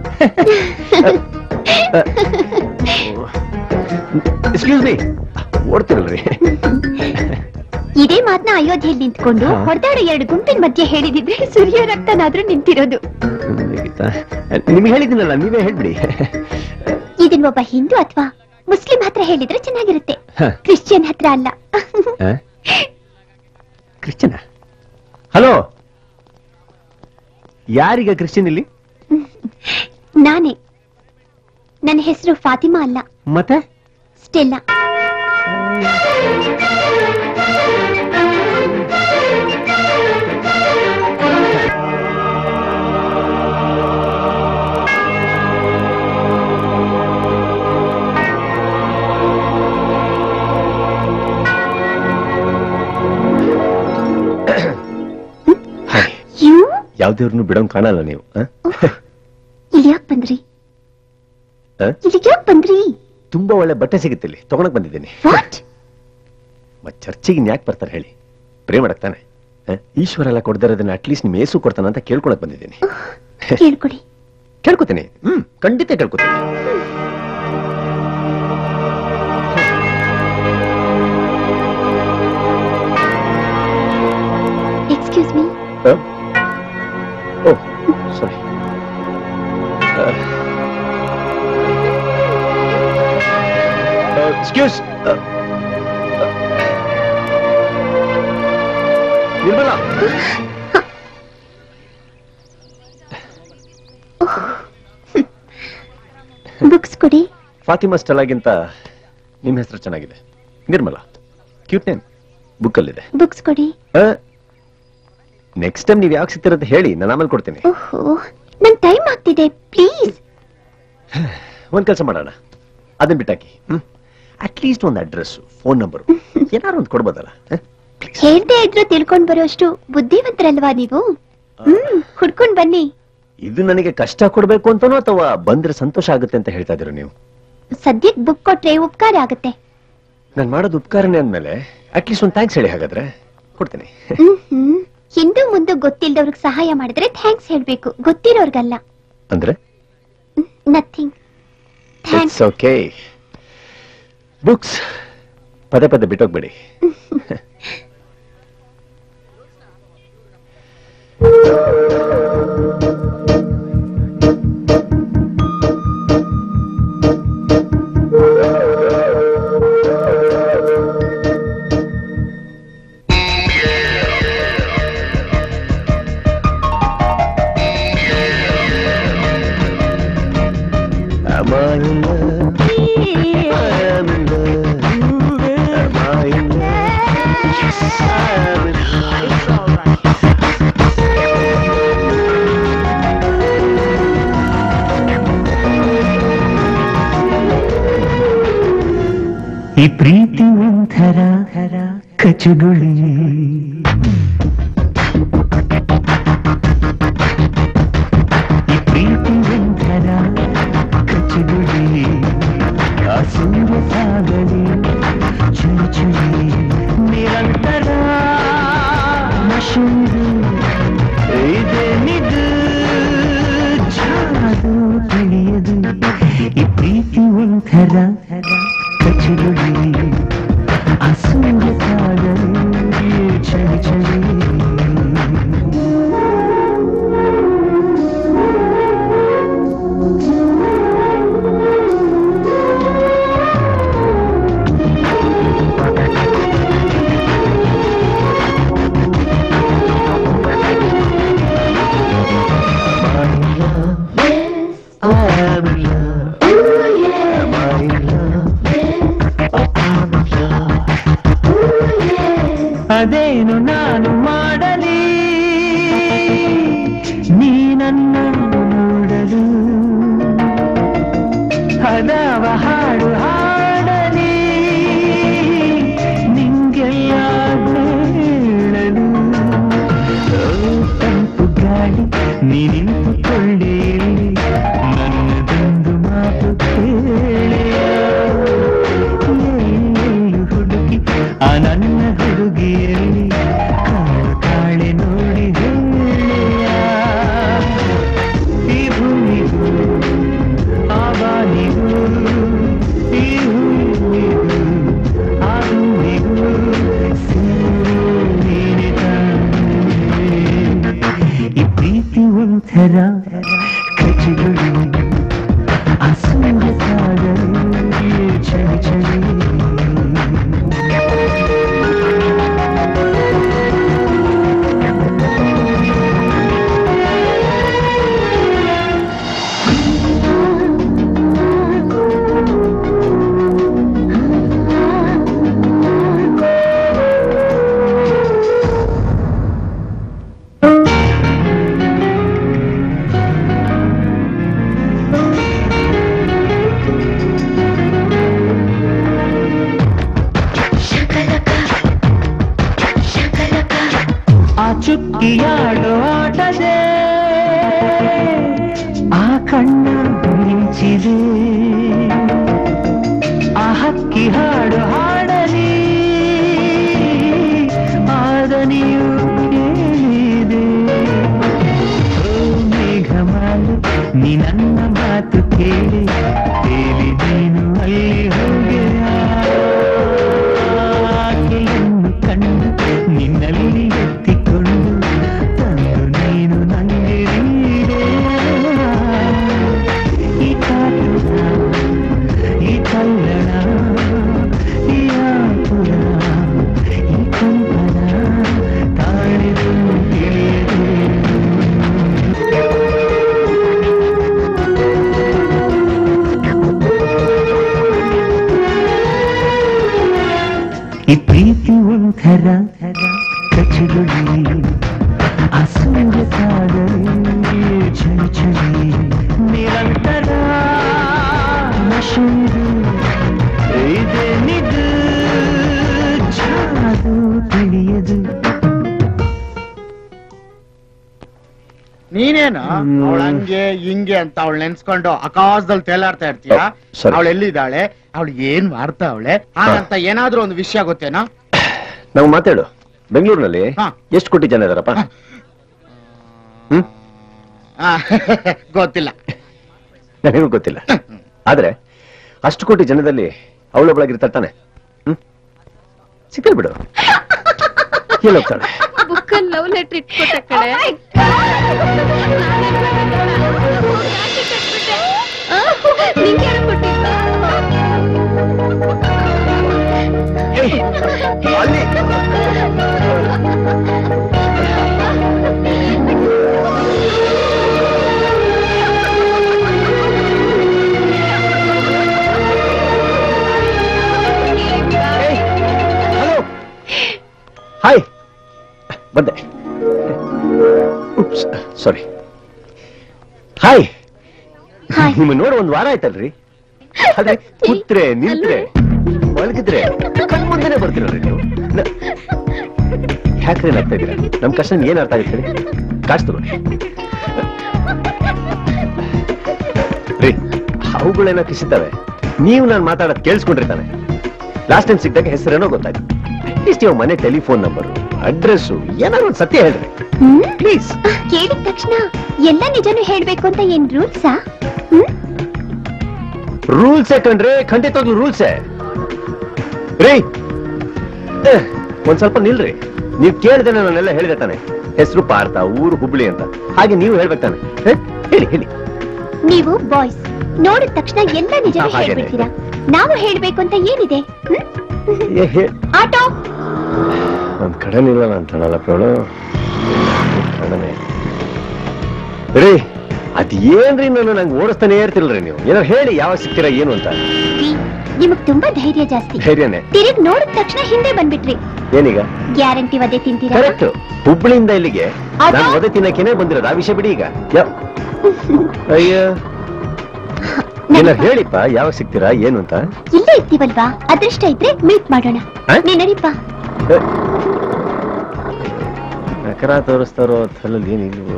ಎಕ್ಸ್ಕ್ಯೂಸ್ ಮೀ ಓಡ್ತಿರಲ್ರಿ ಇದೇ ಮಾತನ್ನ ಅಯೋಧ್ಯೆಯಲ್ಲಿ ನಿಂತ್ಕೊಂಡು ಹಾ. ಹೊಡೆದಾಡೋ ಎರಡು ಗುಂಪಿನ ಮಧ್ಯೆ ಹೇಳಿದಿದ್ರೆ ಸೂರ್ಯ ರಕ್ತನಾದ್ರೂ ನಿಂತಿರೋದು ನಿಮ್ಗೆ ಹೇಳಿದ್ದೀನಲ್ಲ ನೀವೇ ಹೇಳ್ಬಿಡಿ ಇದನ್ ಒಬ್ಬ ಹಿಂದೂ ಅಥವಾ ಮುಸ್ಲಿಂ ಹತ್ರ ಹೇಳಿದ್ರೆ ಚೆನ್ನಾಗಿರುತ್ತೆ ಹ. ಕ್ರಿಶ್ಚಿಯನ್ ಹತ್ರ ಅಲ್ಲ ಕ್ರಿಶ್ಚಿಯನ್ ಹಲೋ ಯಾರೀಗ ಕ್ರಿಶ್ಚಿಯನ್ ಇಲ್ಲಿ ನಾನೇ ನನ್ನ ಹೆಸರು ಫಾತಿಮಾ ಅಲ್ಲ ಮತ್ತೆ ಸ್ಟೆಲ್ಲಾ ಯು ಯಾವ್ದೇವ್ರನ್ನು ಬಿಡೋಂಗ್ ಕಾಣಲ್ಲ ನೀವು ಹ? ಇಲ್ಲಿ ಯಾಕೆ ಬಂದ್ರಿ ಹ? ಇಲ್ಲಿಗೆ ಯಾಕೆ ಬಂದ್ರಿ ತುಂಬಾ ಒಳ್ಳೆ ಬಟ್ಟೆ ಸಿಗುತ್ತೆ ಇಲ್ಲಿ ತಗೊಳಕ್ ಬಂದಿದ್ದೀನಿ ವಾಟ್ ಮತ್ ಚರ್ಚಿಗೆ ಯಾಕೆ ಬರ್ತಾರೆ ಹೇಳಿ ಪ್ರೇಮ ತಾನೆ ಹ? ಈಶ್ವರ ಎಲ್ಲ ಕೊಡ್ದಿರೋದನ್ನ ಅಟ್ಲೀಸ್ಟ್ ನಿಮ್ ಏಸು ಕೊಡ್ತಾನ ಅಂತ ಕೇಳ್ಕೊಳಕ್ ಬಂದಿದ್ದೀನಿ ಕೇಳ್ಕೊಡಿ ಕೇಳ್ಕೊತೀನಿ ಹ್ಮ್ ಖಂಡಿತ ಕೇಳ್ಕೊತೀನಿ ಎಕ್ಸ್ಕ್ಯೂಸ್ ಮೀ ಹ? ಓ ಸಾರಿ ಎಕ್ಸ್ಕ್ಯೂಸ್ ನಿರ್ಮಲಾ ಬುಕ್ಸ್ ಕೊಡಿ ಫಾತಿಮಾ ಸ್ಟೆಲಾಗಿಂತ ನಿಮ್ ಹೆಸರು ಚೆನ್ನಾಗಿದೆ ನಿರ್ಮಲಾ ಕ್ಯೂಟ್ ನೇಮ್ ಬುಕ್ಕಲ್ಲಿದೆ ಬುಕ್ಸ್ ಕೊಡಿ ನೆಕ್ಸ್ಟ್ ಟೈಮ್ ನೀವು ಯಾಕೆ ಸಿಗ್ತಿರಂತ ಹೇಳಿ ನಾನು ಆಮೇಲೆ ಕೊಡ್ತೀನಿ ಓಹೋ ನನ್ ಟೈಮ್ ಆಗ್ತಿದೆ ಪ್ಲೀಸ್ ಒಂದ್ ಕೆಲಸ ಮಾಡೋಣ ಅದನ್ನ ಬಿಟ್ಟಾಕಿ ಹ್ಮ್ ಅಟ್ಲೀಸ್ಟ್ ಒಂದು ಅಡ್ರೆಸ್ ಫೋನ್ ನಂಬರ್ ಏನಾರು ಒಂದು ಕೊಡ್ಬೋದಲ್ಲ ಹ? ಹೇಳ್ದೇ ಇದ್ರು ತಿಳ್ಕೊಂಡ್ ಬರೋಷ್ಟು ಬುದ್ಧಿವಂತರಲ್ವಾ ನೀವು ಹ್ಮ್ ಹುಡ್ಕೊಂಡ್ ಬನ್ನಿ ಇದು ನನಗೆ ಕಷ್ಟ ಕೊಡ್ಬೇಕು ಅಂತನೋ ಅಥವಾ ಬಂದ್ರೆ ಸಂತೋಷ ಆಗುತ್ತೆ ಅಂತ ಹೇಳ್ತಾ ಇದೀರ ನೀವು ಸದ್ಯಕ್ ಬುಕ್ ಕೊಟ್ರೆ ಉಪಕಾರ ಆಗುತ್ತೆ ನಾನು ಮಾಡೋದು ಉಪಕಾರನೇ ಅಂದ್ಮೇಲೆ ಅಟ್ಲೀಸ್ಟ್ ಒಂದು ಥ್ಯಾಂಕ್ಸ್ ಹೇಳಿ ಹಾಗಾದ್ರೆ ಕೊಡ್ತೀನಿ ಹ್ಮ್ ಹ್ಮ್ ಹಿಂದೂ ಮುಂದೆ ಗೊತ್ತಿಲ್ದವ್ರಿಗೆ ಸಹಾಯ ಮಾಡಿದ್ರೆ ಥ್ಯಾಂಕ್ಸ್ ಹೇಳ್ಬೇಕು ಗೊತ್ತಿರೋರ್ಗಲ್ಲ ಅಂದ್ರೆ nothing thanks it's okay books ಪದೇ ಪದೇ ಬಿಟ್ಟೋಗ್ಬೇಡಿ Am I in love? I am in love. Am I in love? Yes, I am in love. It's all right. ಈ ಪ್ರೀತಿ ಒಂಥರ ಕಚಗುಳಿ ಈ ಪ್ರೀತಿ ಒಂಥರ ಕಚಗುಳಿ ಆ ಸೂರ್ಯ ಸಾಗಲಿ ಚಳಿ ಚಳಿ ನಿರಂತರ ಮಶೂರು ಇದೇನಿದು ಜಾದು ತಿಳಿಯದು ಈ ಪ್ರೀತಿ ಒಂಥರ ಕಚಗುಳಿ ಆ ಸೂರ್ಯ ಸಾಗಲಿ ಚಳಿ ಚಳಿ ಅದೇನು ನಾನು ಮಾಡಲಿ ನೀನನ್ನ ನೋಡಲು ಹದವ ಹಾಡು ಹಾಡಲಿ ನಿಂಗೆಲ್ಲ ಹೇಳಲು ಓ, ತಂಪು ಗಾಳಿ ನೀ ನಿಂತುಕೊಳ್ಳಿ ನನ್ನದೊಂದು ಮಾತು ಕೇಳೆಯ ಎಲ್ಲೆಲ್ಲೂ ಹುಡುಕಿ ಆ ನನ್ನ ಹುಡುಗಿಯಲ್ಲಿ ಕಾಳು ಕಾಳೆ ನೋಡಿ ಹೇಳೆಯ ಈ ಭೂಮಿಗೂ ಆ ಬಾನಿಗೂ ಈ ಹೂವಿಗೂ ಆ ಹೂವಿಗೂ ಸೇರು ನೀನೆ ತಾನೇ. ಈ ಪ್ರೀತಿ ಒಂಥರ ಕಚಗುಳಿ ಆ ಸೂರ್ಯ ಸಾಗಲಿ ಚಳಿ ಚಳಿ ಆ ಚುಕ್ಕಿಯಾಡೋ ಆಟದೆ ಆ ಕಣ್ಣ ಮಿಂಚಿದೆ ಆ ಹಕ್ಕಿ ಹಾಡು ಹಾಡಲಿ ಆದನಿಯು ಕೇಳಿದೆ ಓ ಮೇಘಮಾಲು ನೀ ನನ್ನ ಮಾತು ಕೇಳಿ ತೇಲಿ ನೀನು ಅಲ್ಲಿ ಹೋಗೆಯ ಆಕೆಯನ್ನು ಕಂಡು ನಿನ್ನಲ್ಲಿ ಎತ್ತಿಕೊಂಡು ತಂದು ನೀನು ನಂಗೆ ನೀಡೆ ಈ ಕಾಟುರ ಈ ಕಲ್ಲಣ ಈ ಆತುರ ಈ ಕಂಪನ ತಾಳಿದು ತಿಳಿಯದೆ ಈ ಪ್ರೀತಿ ಒಂಥರ ಕಚಗುಳಿ ಆ ಸೂರ್ಯ ಸಾಗಲಿ ಚಳಿ ಚಳಿ ನಿರಂತರ ಮಶೂರು ಇದೇನಿದು ಜಾದು ತಿಳಿಯದು ನೀನೇನು ಅವಳ ಹಂಗೆ ಹಿಂಗೆ ಅಂತ ಅವಳು ನೆನ್ಸ್ಕೊಂಡು ಆಕಾಶದಲ್ಲಿ ತೇಲಾಡ್ತಾ ಇರ್ತೀಯ Oh, sorry. ಅವಳು ಎಲ್ಲಿದ್ದಾಳೆ ಅವಳು ಏನ್ ಮಾಡ್ತಾ ಅವಳೆ ಹಾಗಂತ ಏನಾದ್ರೂ ಒಂದು ವಿಷಯ ಗೊತ್ತೇನಾ ನಾವು ಮಾತಾಡು ಬೆಂಗಳೂರಿನಲ್ಲಿ ಹಾ. ಎಷ್ಟು ಕೋಟಿ ಜನ ಇದಾರಪ್ಪ ಹ್ಮ್ ಆ, ಗೊತ್ತಿಲ್ಲ ನನಗೂ ಗೊತ್ತಿಲ್ಲ ಆದ್ರೆ ಅಷ್ಟು ಕೋಟಿ ಜನದಲ್ಲಿ ಅವಳೊಬ್ಬಳಾಗಿರ್ತಾಳೆ ತಾನೆ ಹ್ಮ್ ಸಿಕ್ಕಲ್ ಬಿಡು ಎಲ್ಲೋಗ್ತಾಳೆ ಬುಕ್ಕಲ್ಲಿ ಲವ್ ಲೆಟರ್ ಇಟ್ಕೊಟ್ಟ ಕಡೆ ನಿಂಗೆ ಯಾರು ಕೊಟ್ಟಿದ್ದು? ಅಲ್ಲಿ ಹಲೋ ಹಾಯ್ ಬಂದೆ ಸಾರಿ ಹಾಯ್ ಹಾಯ್. ನಿಮ್ಮ ನೋಡ ಒಂದ್ ವಾರ ಆಯ್ತಲ್ರಿ ಆದ್ರೆ ಕೂತ್ರೆ ನಿಂತ್ರೆ ಮಲಗಿದ್ರೆ ಕಣ್ಮುಂದೆನೆ ಬರ್ತೀರಲ್ರಿ ನೀವು ನ- ಯಾಕ್ರಿ ನಗ್ತಾ ಇದ್ದೀರಾ ನಮ್ ಕಷ್ಟ ಏನ್ ಅರ್ಥ ಆಗುತ್ತೆ ಹೇಳಿ ಕಾಸು ತಗೊಳ್ಳಿ ರೀ ಅವುಗಳೇನೋ ಕಿಸಿದ್ದಾವೆ ನೀವು ನಾನು ಮಾತಾಡೋದು ಕೇಳಿಸ್ಕೊಂಡಿರ್ತಾನೆ ಲಾಸ್ಟ್ ಟೈಮ್ ಸಿಕ್ಕಿದಾಗ ಹೆಸರೇನೋ ಗೊತ್ತಾಯ್ತು ಅಟ್ಲೀಸ್ಟ್ ಇವಾಗ ಮನೆ ಟೆಲಿಫೋನ್ ನಂಬರ್ ಅಡ್ರೆಸ್ಸು ಏನಾದ್ರು ಒಂದು ಸತ್ಯ ಹೇಳ್ರಿ ಹ್ಮ್? ಪ್ಲೀಸ್ ಕೇಳಿದ ತಕ್ಷಣ ಎಲ್ಲ ನಿಜನೂ ಹೇಳ್ಬೇಕು ಅಂತ ಏನ್ ರೂಲ್ಸಾ ಹ್ಮ್ ರೂಲ್ಸೇ ಕಣ್ರಿ ಖಂಡಿತವಾಗ್ಲೂ ರೂಲ್ಸೇ ರೀ ಏ, ಒಂದ್ ಸ್ವಲ್ಪ ನಿಲ್ರಿ ನೀವ್ ಕೇಳಿದೆ ನಾನೆಲ್ಲ ಹೇಳಿದೆ ತಾನೆ ಹೆಸರು ಪಾರ್ಥ ಊರು ಹುಬ್ಳಿ ಅಂತ ಹಾಗೆ ನೀವು ಹೇಳ್ಬೇಕು ತಾನೆ ಏ, ಹೇಳಿ ಹೇಳಿ ನೀವು ಬಾಯ್ಸ್ ನೋಡಿದ ತಕ್ಷಣ ಎಲ್ಲ ನಿಜನೂ ಹಾ, ಹಾಗೇನೆ. ಹೇಳ್ಬಿಡ್ತೀರಾ ನಾವು ಹೇಳ್ಬೇಕು ಅಂತ ಏನಿದೆ ಹ್ಮ್? ಏ, ಹೇ- ಆಟೋ ನಮ್ ಕಡೆ ನಿಲ್ಲಲ್ಲ ಅಂತಾಳಲ್ಲ ಪ್ರವಳು ಕಡನೆ ರೀ ಅದ್ ಏನ್ರಿ ನಾನು ನಂಗೆ ಓಡಿಸ್ತಾನೆ ಇರ್ತಿಲ್ರಿ ನೀವು ಏನಾರು ಹೇಳಿ ಯಾವಾಗ ಸಿಗ್ತೀರಾ ಏನು ಅಂತ ರೀ, ನಿಮಗ್ ತುಂಬಾ ಧೈರ್ಯ ಜಾಸ್ತಿ ಧೈರ್ಯನೇ ತಿರುಗ್ ನೋಡಿದ ತಕ್ಷಣ ಹಿಂದೆ ಬಂದ್ಬಿಟ್ರಿ ಏನೀಗ ಗ್ಯಾರಂಟಿ ವದೆ ತಿಂತೀರಾ ಕರೆಕ್ಟ್ ಹುಬ್ಳಿಯಿಂದ ಇಲ್ಲಿಗೆ ಅದು? ನಾನು ಒದೆ ತಿನ್ನಕ್ಕೇನೆ ಬಂದಿರೋದು ಆ ವಿಷಯ ಬಿಡಿ ಈಗ ಯಾ- ಅಯ್ಯ ಏನಾರು ಹೇಳಿಪ್ಪ ಯಾವಾಗ ಸಿಗ್ತೀರಾ ಏನು ಅಂತ ಇಲ್ಲೇ ಇರ್ತೀವಲ್ವಾ ಅದೃಷ್ಟ ಇದ್ರೆ ಮೀಟ್ ಮಾಡೋಣ ಆ? ನೀ ನಡೀಪ ಏ, ನಕರ ತೋರಿಸ್ತಾರೋ ತಲಲ್ಲಿ ಏನಿಲ್ವೋ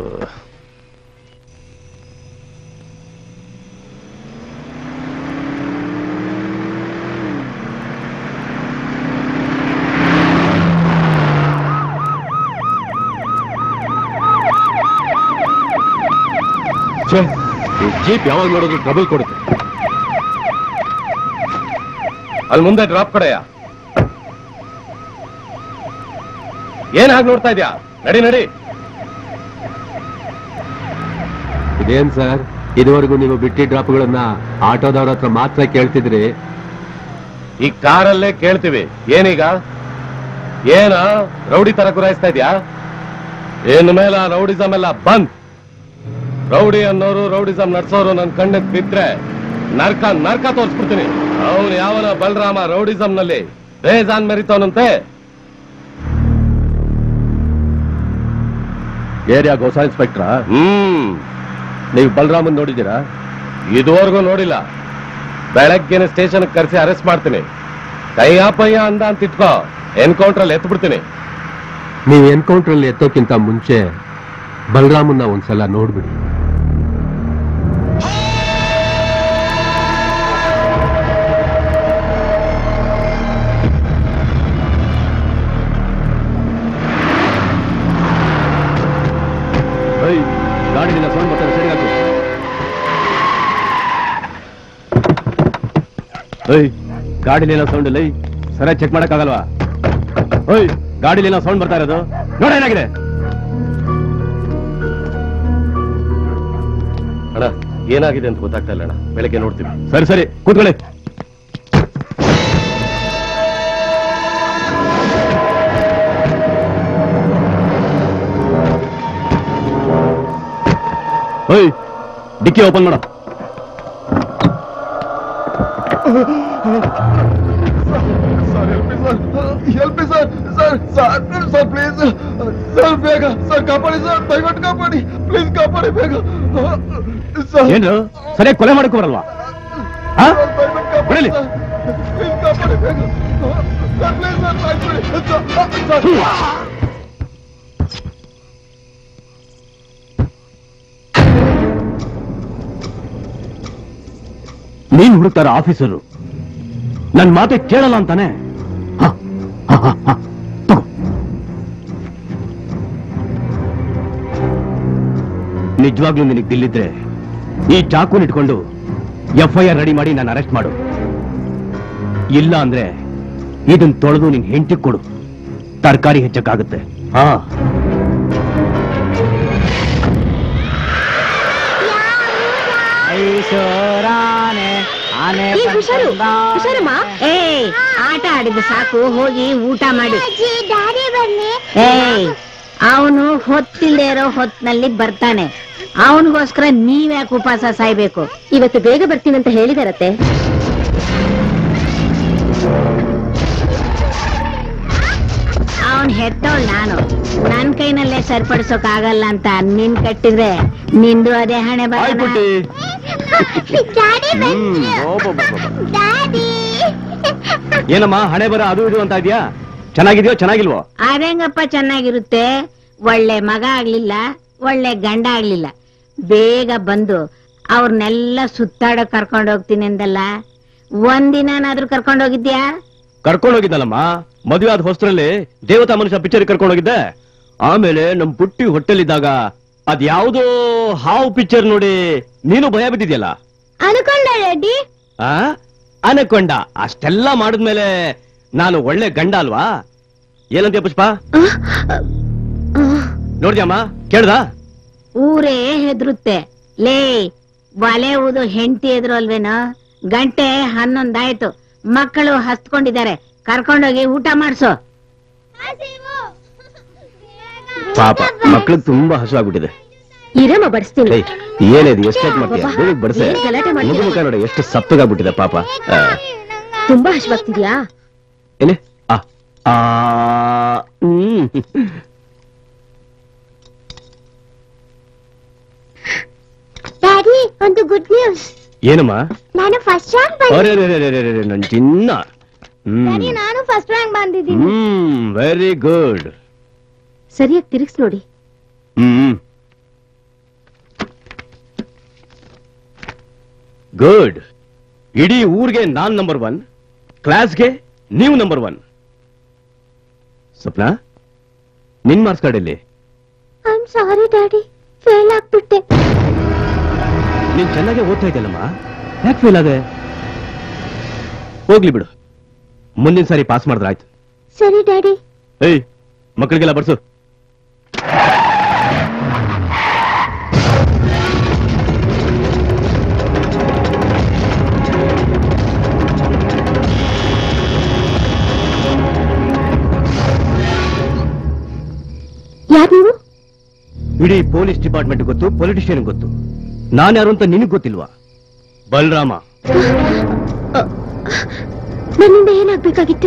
ಜೀಪ್ ಯಾವಾಗ ನೋಡೋದು ಟ್ರಬಲ್ ಕೊಡುತ್ತೆ ಅಲ್ಲಿ ಮುಂದೆ ಡ್ರಾಪ್ ಕಡೆಯ ಏನ್ ಹಾಗೆ ನೋಡ್ತಾ ಇದ್ಯಾ ನಡಿ ನಡಿ ಇದೇನ್ ಸರ್ ಇದುವರೆಗೂ ನೀವು ಬಿಟ್ಟಿ ಡ್ರಾಪ್ಗಳನ್ನ ಆಟೋದವ್ರ ಹತ್ರ ಮಾತ್ರ ಕೇಳ್ತಿದ್ರಿ ಈ ಕಾರಲ್ಲೇ ಕೇಳ್ತೀವಿ ಏನೀಗ ಏನ ರೌಡಿ ತರ ಗುರಾಯಿಸ್ತಾ ಇದ್ಯಾ ಇನ್ ಮೇಲೆ ಆ ರೌಡಿಸಮ್ ಎಲ್ಲ ಬಂದ್ ರೌಡಿ ಅನ್ನೋರು ರೌಡಿಸಮ್ ನಡ್ಸೋರು ನನ್ ಕಣ್ಣಿಗೆ ಬಿದ್ರೆ ನರ್ಕ ನರ್ಕ ತೋರಿಸ್ಬಿಡ್ತೀನಿ ಅವನು ಯಾವನ ಬಲರಾಮ ರೌಡಿಸಮ್ ನಲ್ಲಿ ರೇಜಾನ್ ಮೆರಿತವನಂತೆ ಏರಿಯಾ ಹೊಸ ಇನ್ಸ್ಪೆಕ್ಟ್ರಾ ಹ್ಮ್ ನೀವು ಬಲರಾಮನ್ ನೋಡಿದ್ದೀರಾ ಇದುವರೆಗೂ ನೋಡಿಲ್ಲ ಬೆಳಗ್ಗೆನೆ ಸ್ಟೇಷನ್ ಕರೆಸಿ ಅರೆಸ್ಟ್ ಮಾಡ್ತೀನಿ ಕೈಯಾಪಯ್ಯ ಅಂದ ಅಂತ ಇಟ್ಕೋ ಎನ್ಕೌಂಟರ್ ಅಲ್ಲಿ ಎತ್ತು ಬಿಡ್ತೀನಿ ನೀವು ಎನ್ಕೌಂಟರ್ ಅಲ್ಲಿ ಎತ್ತೋಕ್ಕಿಂತ ಮುಂಚೆ ಬಲರಾಮನ್ನ ಒಂದ್ಸಲ ನೋಡ್ಬಿಡಿ ಏಯ್, ಗಾಡಿನಿಂದ ಸೌಂಡ್ ಬರ್ತಾರೆ ಸೈಡ್ ಹಾಕು ಏಯ್ ಗಾಡಿಲೇನೋ ಸೌಂಡ್ ಇಲ್ಲ ಸರಿಯಾಗಿ ಚೆಕ್ ಮಾಡಕ್ಕಾಗಲ್ವಾ ಓಯ್ ಗಾಡಿಲೇನೋ ಸೌಂಡ್ ಬರ್ತಾ ಇರೋದು ನೋಡ ಏನಾಗಿದೆ ಅಣ್ಣ ಏನಾಗಿದೆ ಅಂತ ಗೊತ್ತಾಗ್ತಾ ಇಲ್ಲ ಅಣ್ಣ ಬೆಳಗ್ಗೆ ನೋಡ್ತೀವಿ ಸರಿ ಸರಿ ಕೂತ್ಕೊಳ್ಳಿ ಓಯ್ ಡಿಕ್ಕಿ ಓಪನ್ ಮಾಡ help sir sir sir sir please sir ಬೇಗ ಸರ್ ಕಾಪಾಡಿ ಸರ್ ದಯವಿಟ್ಟು ಕಾಪಾಡಿ ಪ್ಲೀಸ್ ಕಾಪಾಡಿ ಬೇಗ ಸರ್ ಏನು ಸರಿಯಾಗಿ ಕೊಲೆ ಮಾಡಕ್ ಬರಲ್ವಾ ಹಾ? ಬಿಡಲಿ. ಪ್ಲೀಸ್ ನೀನ್ ಹುಡುಕ್ತಾರ ಆಫೀಸರು ನನ್ ಮಾತೆ ಕೇಳಲ್ಲ ಅಂತಾನೆ ಹ, ಹ, ಹ, ಹ. ತಗೋ. ನಿಜವಾಗ್ಲೂ ನಿನಗೆ ದಿಲ್ಲಿದ್ರೆ ಈ ಚಾಕುನ್ ಇಟ್ಕೊಂಡು ಎಫ್ ಐ ಆರ್ ರೆಡಿ ಮಾಡಿ ನಾನು ಅರೆಸ್ಟ್ ಮಾಡು ಇಲ್ಲ ಅಂದ್ರೆ ಇದನ್ ತೊಳೆದು ನಿನ್ ಹೆಂಡತಿ ಕೊಡು ತರಕಾರಿ ಹೆಚ್ಚಕ್ಕಾಗುತ್ತೆ ಹಾ ಐಶೋರಾನೆ ಆನೆ ಏ, ಹುಷಾರು ಹುಷಾರಮ್ಮ ಏ ಆಟ ಆಡಿದ್ದು ಸಾಕು ಹೋಗಿ ಊಟ ಮಾಡಿ ಡ್ಯಾಡಿ ಬನ್ನಿ ಏಯ್ ಅವನು ಹೊತ್ತಿಲ್ದೇ ಇರೋ ಹೊತ್ನಲ್ಲಿ ಬರ್ತಾನೆ ಅವನಿಗೋಸ್ಕರ ನೀವ್ಯಾಕೆ ಉಪವಾಸ ಸಾಯ್ಬೇಕು ಇವತ್ತು ಬೇಗ ಬರ್ತೀನಂತ ಹೇಳಿದಾರತ್ತೆ ಅವನ್ ಹೆತ್ತವಳು ನಾನು ನನ್ ಕೈನಲ್ಲೇ ಸರಿಪಡಿಸೋಕ್ ಆಗಲ್ಲ ಅಂತ ನಿನ್ ಕಟ್ಟಿದ್ರೆ ನಿಂದು ಅದೇ ಹಣೆ ಬರೋಣ ಆಯ್ಬಿಟ್ಟಿ ಡ್ಯಾಡಿ ಹ್ಮ್ ಓ, ಬಾ, ಬಾ, ಬಾ, ಬಾ. ಡ್ಯಾಡಿ ಏನಮ್ಮ ಹಣೆ ಬರ ಅದು ಇದು ಅಂತ ಇದೆಯಾ ಚೆನ್ನಾಗಿದ್ಯೋ ಚೆನ್ನಾಗಿಲ್ವೋ ಅದೇಂಗಪ್ಪ ಚೆನ್ನಾಗಿರುತ್ತೆ ಒಳ್ಳೆ ಮಗ ಆಗ್ಲಿಲ್ಲ ಒಳ್ಳೆ ಗಂಡ ಆಗ್ಲಿಲ್ಲ ಬೇಗ ಬಂದು ಅವ್ರನ್ನೆಲ್ಲ ಸುತ್ತಾಡಕ್ ಕರ್ಕೊಂಡ್ ಹೋಗ್ತೀನಿ ಅಂದಲ್ಲ ಒಂದಿನಾದ್ರೂ ಕರ್ಕೊಂಡ್ ಹೋಗಿದ್ಯಾ ಕರ್ಕೊಂಡು ಹೋಗಿದ್ದಲ್ಲಮ್ಮ ಮದುವೆ ಆದ ಹೊಸ್ತರಲ್ಲಿ ದೇವತಾ ಮನುಷ್ಯ ಪಿಕ್ಚರ್ ಕರ್ಕೊಂಡು ಹೋಗಿದ್ದೆ ಆಮೇಲೆ ನಮ್ ಪುಟ್ಟಿ ಹೊಟ್ಟೆಲಿದ್ದಾಗ ಅದ್ಯಾವುದೋ ಹಾವು ಪಿಕ್ಚರ್ ನೋಡಿ ನೀನು ಭಯ ಬಿದ್ದಿದ್ಯಲ್ಲ ಅನ್ಕೊಂಡ ಡ್ಯಾಡಿ ಆ ಅನಕೊಂಡ ಅಷ್ಟೆಲ್ಲ ಮಾಡಿದ್ಮೇಲೆ ನಾನು ಒಳ್ಳೆ ಗಂಡ ಅಲ್ವಾ ಏನಂತೀಯ ಪುಷ್ಪ ನೋಡ್ದ್ಯಮ್ಮ ಕೇಳ್ದ ಊರೇ ಹೆದರುತ್ತೆ ಲೇ ಒಲೆ ಊದು ಹೆಂಡತಿ ಎದ್ರು ಅಲ್ವೇನೋ ಗಂಟೆ ಹನ್ನೊಂದಾಯ್ತು ಮಕ್ಕಳು ಹಸ್ಕೊಂಡಿದ್ದಾರೆ ಕರ್ಕೊಂಡೋಗಿ ಊಟ ಮಾಡ್ಸು ಪಾಪ ಮಕ್ಳಿಗೆ ತುಂಬಾ ಹಸು ಆಗ್ಬಿಟ್ಟಿದೆ ಇರಮ್ಮ ಬಡಿಸ್ತೀನಿ ಏಯ್, ಏನಿದು ಎಷ್ಟೊತ್ತು ಮಾಡ್ತೀಯ ಬೇಗ ಬಡ್ಸೆ ಏನ್ ಗಲಾಟೆ ಮಾಡ್ತೀಯ? ಮುಖ ಮುಖ ನೋಡಿ ಎಷ್ಟು ಸಪ್ಪಗಾಗ್ಬಿಟ್ಟಿದೆ ಪಾಪ ಆ, ತುಂಬಾ ಹಶ್ವಾಗ್ತಿದ್ಯಾ ಏನೇ ಆ ಆ ಹ್ಮ್ ಡ್ಯಾಡಿ ಒಂದು ಗುಡ್ ನ್ಯೂಸ್ ಏನಮ್ಮ ನಾನು ಫಸ್ಟ್ ರ್ಯಾಂಕ್ ಅರೆ ಬಂದಿದ್ದೀನಿ ಅರೆ, ಅರೆ, ಅರೆ, ಅರೆ, ನನ್ ಚಿನ್ನ ಹ್ಮ್ ಡ್ಯಾಡಿ ನಾನು ಫಸ್ಟ್ ರ್ಯಾಂಕ್ ಬಂದಿದ್ದೀನಿ ಹ್ಮ್ ವೆರಿ ಗುಡ್ ಸರಿಯಾಗಿ ತಿರುಗಿಸ್ ನೋಡಿ ಹ್ಮ್ ಗುಡ್ ಇಡೀ ಊರ್ಗೆ ನಾನ್ ನಂಬರ್ ಒನ್ ಕ್ಲಾಸ್ಗೆ ನೀವು ನಂಬರ್ ಒನ್ ಸ್ವಪ್ನ ನಿನ್ ಮಾರ್ಕ್ಸ್ ಕಾರ್ಡ್ ಎಲ್ಲಿ I am sorry daddy fail ಆಗ್ಬಿಟ್ಟೆ ನೀನ್ ಚೆನ್ನಾಗಿ ಓದ್ತಾ ಇದ್ದಲ್ಲಮ್ಮ ಯಾಕೆ ಫೇಲ್ ಆದೆ ಹೋಗ್ಲಿ ಬಿಡು ಮುಂದಿನ ಸಾರಿ ಪಾಸ್ ಮಾಡಿದ್ರೆ ಆಯ್ತು ಸರಿ ಡ್ಯಾಡಿ ಏಯ್ ಮಕ್ಕಳಿಗೆಲ್ಲ ಬಡ್ಸು ಯಾರು ನೀವು ಇಡೀ ಪೊಲೀಸ್ ಡಿಪಾರ್ಟ್ಮೆಂಟ್ ಗೊತ್ತು ಪೊಲಿಟಿಷಿಯನ್ ಗೊತ್ತು ನಾನು ಯಾರು ಅಂತ ನಿನಗ್ ಗೊತ್ತಿಲ್ವಾ ಬಲರಾಮ ನನ್ನಿಂದ ಏನಾಗ್ಬೇಕಾಗಿತ್ತು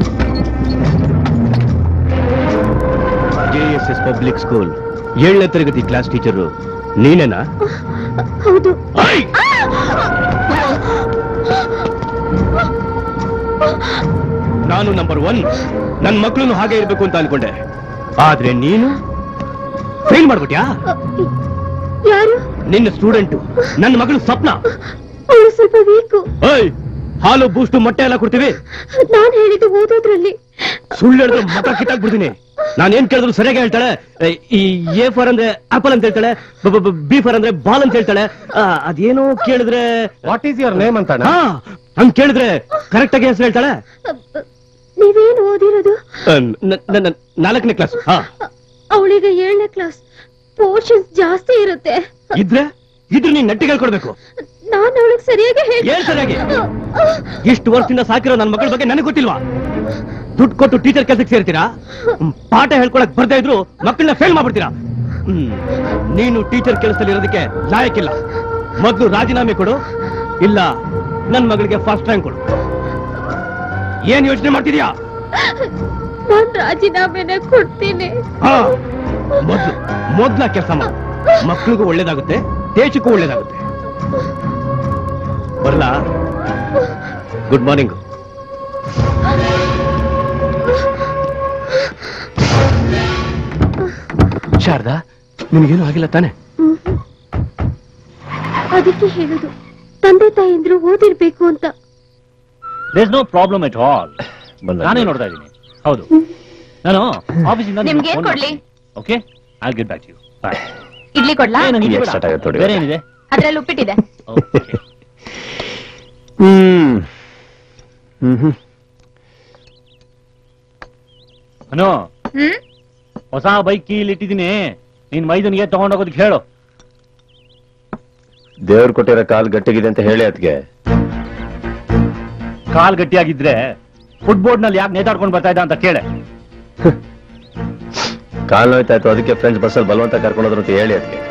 J S S public school ಏಳನೇ ತರಗತಿ ಕ್ಲಾಸ್ ಟೀಚರು ನೀನೇನಾ ಹೌದು ನಾನು ನಂಬರ್ ಒನ್ ನನ್ನ ಮಕ್ಕಳನ್ನು ಹಾಗೆ ಇರ್ಬೇಕು ಅಂತ ಅನ್ಕೊಂಡೆ ಆದ್ರೆ ನೀನು ಫೇಲ್ ಮಾಡ್ಬಿಟ್ಯಾ ಯಾರು ನಿನ್ನ ಸ್ಟೂಡೆಂಟು ನನ್ನ ಮಗಳು ಸ್ವಪ್ನ ಅವಳು ಸ್ವಲ್ಪ ವೀಕು ಏಯ್ ಹಾಲು ಬೂಸ್ಟು ಮೊಟ್ಟೆ ಎಲ್ಲ ಕೊಡ್ತೀವಿ ನಾನ್ ಹೇಳಿದ್ದು ಓದೋದ್ರಲ್ಲಿ ಸುಳ್ಳು ಹೇಳಿದ್ರೆ ಮತ ಕಿತ್ತಾಕ್ಬಿಡ್ತೀನಿ ನಾನು ಏನ್ ಕೇಳಿದ್ರು ಸರಿಯಾಗಿ ಹೇಳ್ತಾಳೆ ಏ, ಈ ಎ ಫಾರ್ ಅಂದ್ರೆ ಆಪಲ್ ಅಂತ ಹೇಳ್ತಾಳೆ ಬಿ ಫಾರ್ ಅಂದ್ರೆ ಬಾಲ್ ಅಂತ ಹೇಳ್ತಾಳೆ ಆ, ಅದೇನೋ ಕೇಳಿದ್ರೆ ವಾಟ್ ಈಸ್ ಯುವರ್ ನೇಮ್ ಅಂತ ಹಾ ಹಂಗ್ ಕೇಳಿದ್ರೆ ಕರೆಕ್ಟ್ ಆಗಿ ಹೆಸರು ಹೇಳ್ತಾಳೆ ನೀವೇನು ಓದಿರೋದು ಆ, ನ- ನನ್ನ ನಾಲ್ಕನೇ ಕ್ಲಾಸ್ ಹಾ ಅವಳಿಗೆ ಏಳನೇ ಕ್ಲಾಸ್ ಪೋರ್ಷನ್ಸ್ ಜಾಸ್ತಿ ಇರುತ್ತೆ ಇದ್ರೆ ಇದ್ರೆ ನೀನ್ ನೆಟ್ಟಿಗೆ ಹೇಳ್ಕೊಡ್ಬೇಕು ನಾನು ಅವಳಿಗೆ ಸರಿಯಾಗಿ ಏನ್ ಸರಿಯಾಗಿ ಇಷ್ಟು ವರ್ಷದಿಂದ ಸಾಕಿರೋ ನನ್ನ ಮಗಳ ಬಗ್ಗೆ ನನಗೆ ಗೊತ್ತಿಲ್ವಾ ದುಡ್ಡು ಕೊಟ್ಟು ಟೀಚರ್ ಕೆಲಸಕ್ಕೆ ಸೇರ್ತೀರಾ ಹ್ಮ್, ಪಾಠ ಹೇಳ್ಕೊಳಕ್ ಬರ್ದೇ ಇದ್ರು ಮಕ್ಕಳನ್ನ ಫೇಲ್ ಮಾಡ್ಬಿಡ್ತೀರಾ ಹ್ಮ್ ನೀನು ಟೀಚರ್ ಕೆಲಸದಲ್ಲಿ ಇರೋದಕ್ಕೆ ಲಾಯಕ್ಕಿಲ್ಲ ಮೊದ್ಲು ರಾಜೀನಾಮೆ ಕೊಡು ಇಲ್ಲ ನನ್ ಮಗಳಿಗೆ ಫಸ್ಟ್ ರ್ಯಾಂಕ್ ಕೊಡು ಏನ್ ಯೋಚನೆ ಮಾಡ್ತಿದ್ಯಾ ನಾನ್ ರಾಜೀನಾಮೆನೆ ಕೊಡ್ತೀನಿ ಹಾ ಮೊದ್ಲು ಮೊದ್ಲ ಕೆಲಸ ಮಾಡು ಮಕ್ಳಿಗೂ ಒಳ್ಳೇದಾಗುತ್ತೆ ದೇಶಕ್ಕೂ ಒಳ್ಳೇದಾಗುತ್ತೆ ಬರ್ಲಾ ಗುಡ್ ಮಾರ್ನಿಂಗ್ ಶಾರದಾ ನಿನಗೇನು ಆಗಿಲ್ಲ ತಾನೆ ಅದಕ್ಕೆ ಹೇಳುದು ತಂದೆ ತಾಯಂದ್ರು ಓದಿರ್ಬೇಕು ಅಂತ there no problem at all ಬಂದ ನಾನೇ ನೋಡ್ತಾ ಇದ್ದೀನಿ ಹೌದು ನಾನು ಆಫೀಸಿಂದ ನಿಮ್ಗೆ ಏನ್ ಕೊಡ್ಲಿ? Okay I get back you bye idli ಕೊಡ್ಲಾ ಈಗ start ಆಗುತ್ತೆ ನೋಡಿ. ಬೇರೆ ಏನಿದೆ ಅದ್ರಲ್ಲಿ ಉಪ್ಪಿಟ್ಟಿದೆ ಹ್ಮ್ ಹ್ಮ್ ಹ್ಮ್ ಅನು ಹ್ಮ್ ಹೊಸ ಬೈಕ್ ಕೀಲ್ ಇಟ್ಟಿದ್ದೀನಿ ನೀನ್ ಮೈದನಿಗೆ ತಗೊಂಡೋಗೋದಕ್ಕೆ ಹೇಳು ದೇವ್ರು ಕೊಟ್ಟಿರೋ ಕಾಲ್ ಗಟ್ಟಿಗಿದೆ ಅಂತ ಹೇಳಿ ಅದಕ್ಕೆ ಕಾಲ್ ಗಟ್ಟಿಯಾಗಿದ್ರೆ ಫುಟ್ಬೋರ್ಡ್ ನಲ್ಲಿ ಯಾಕೆ ನೇತಾಡ್ಕೊಂಡು ಬರ್ತಾ ಇದ್ದ ಅಂತ ಕೇಳೆ ಕಾಲ್ ನೋಯ್ತಾಯ್ತು ಅದಕ್ಕೆ ಫ್ರೆಂಡ್ಸ್ ಬಸ್ಸಲ್ಲಿ ಬಲವಂತ ಕರ್ಕೊಂಡೋದ್ರು ಅಂತ ಹೇಳಿ ಅದಕ್ಕೆ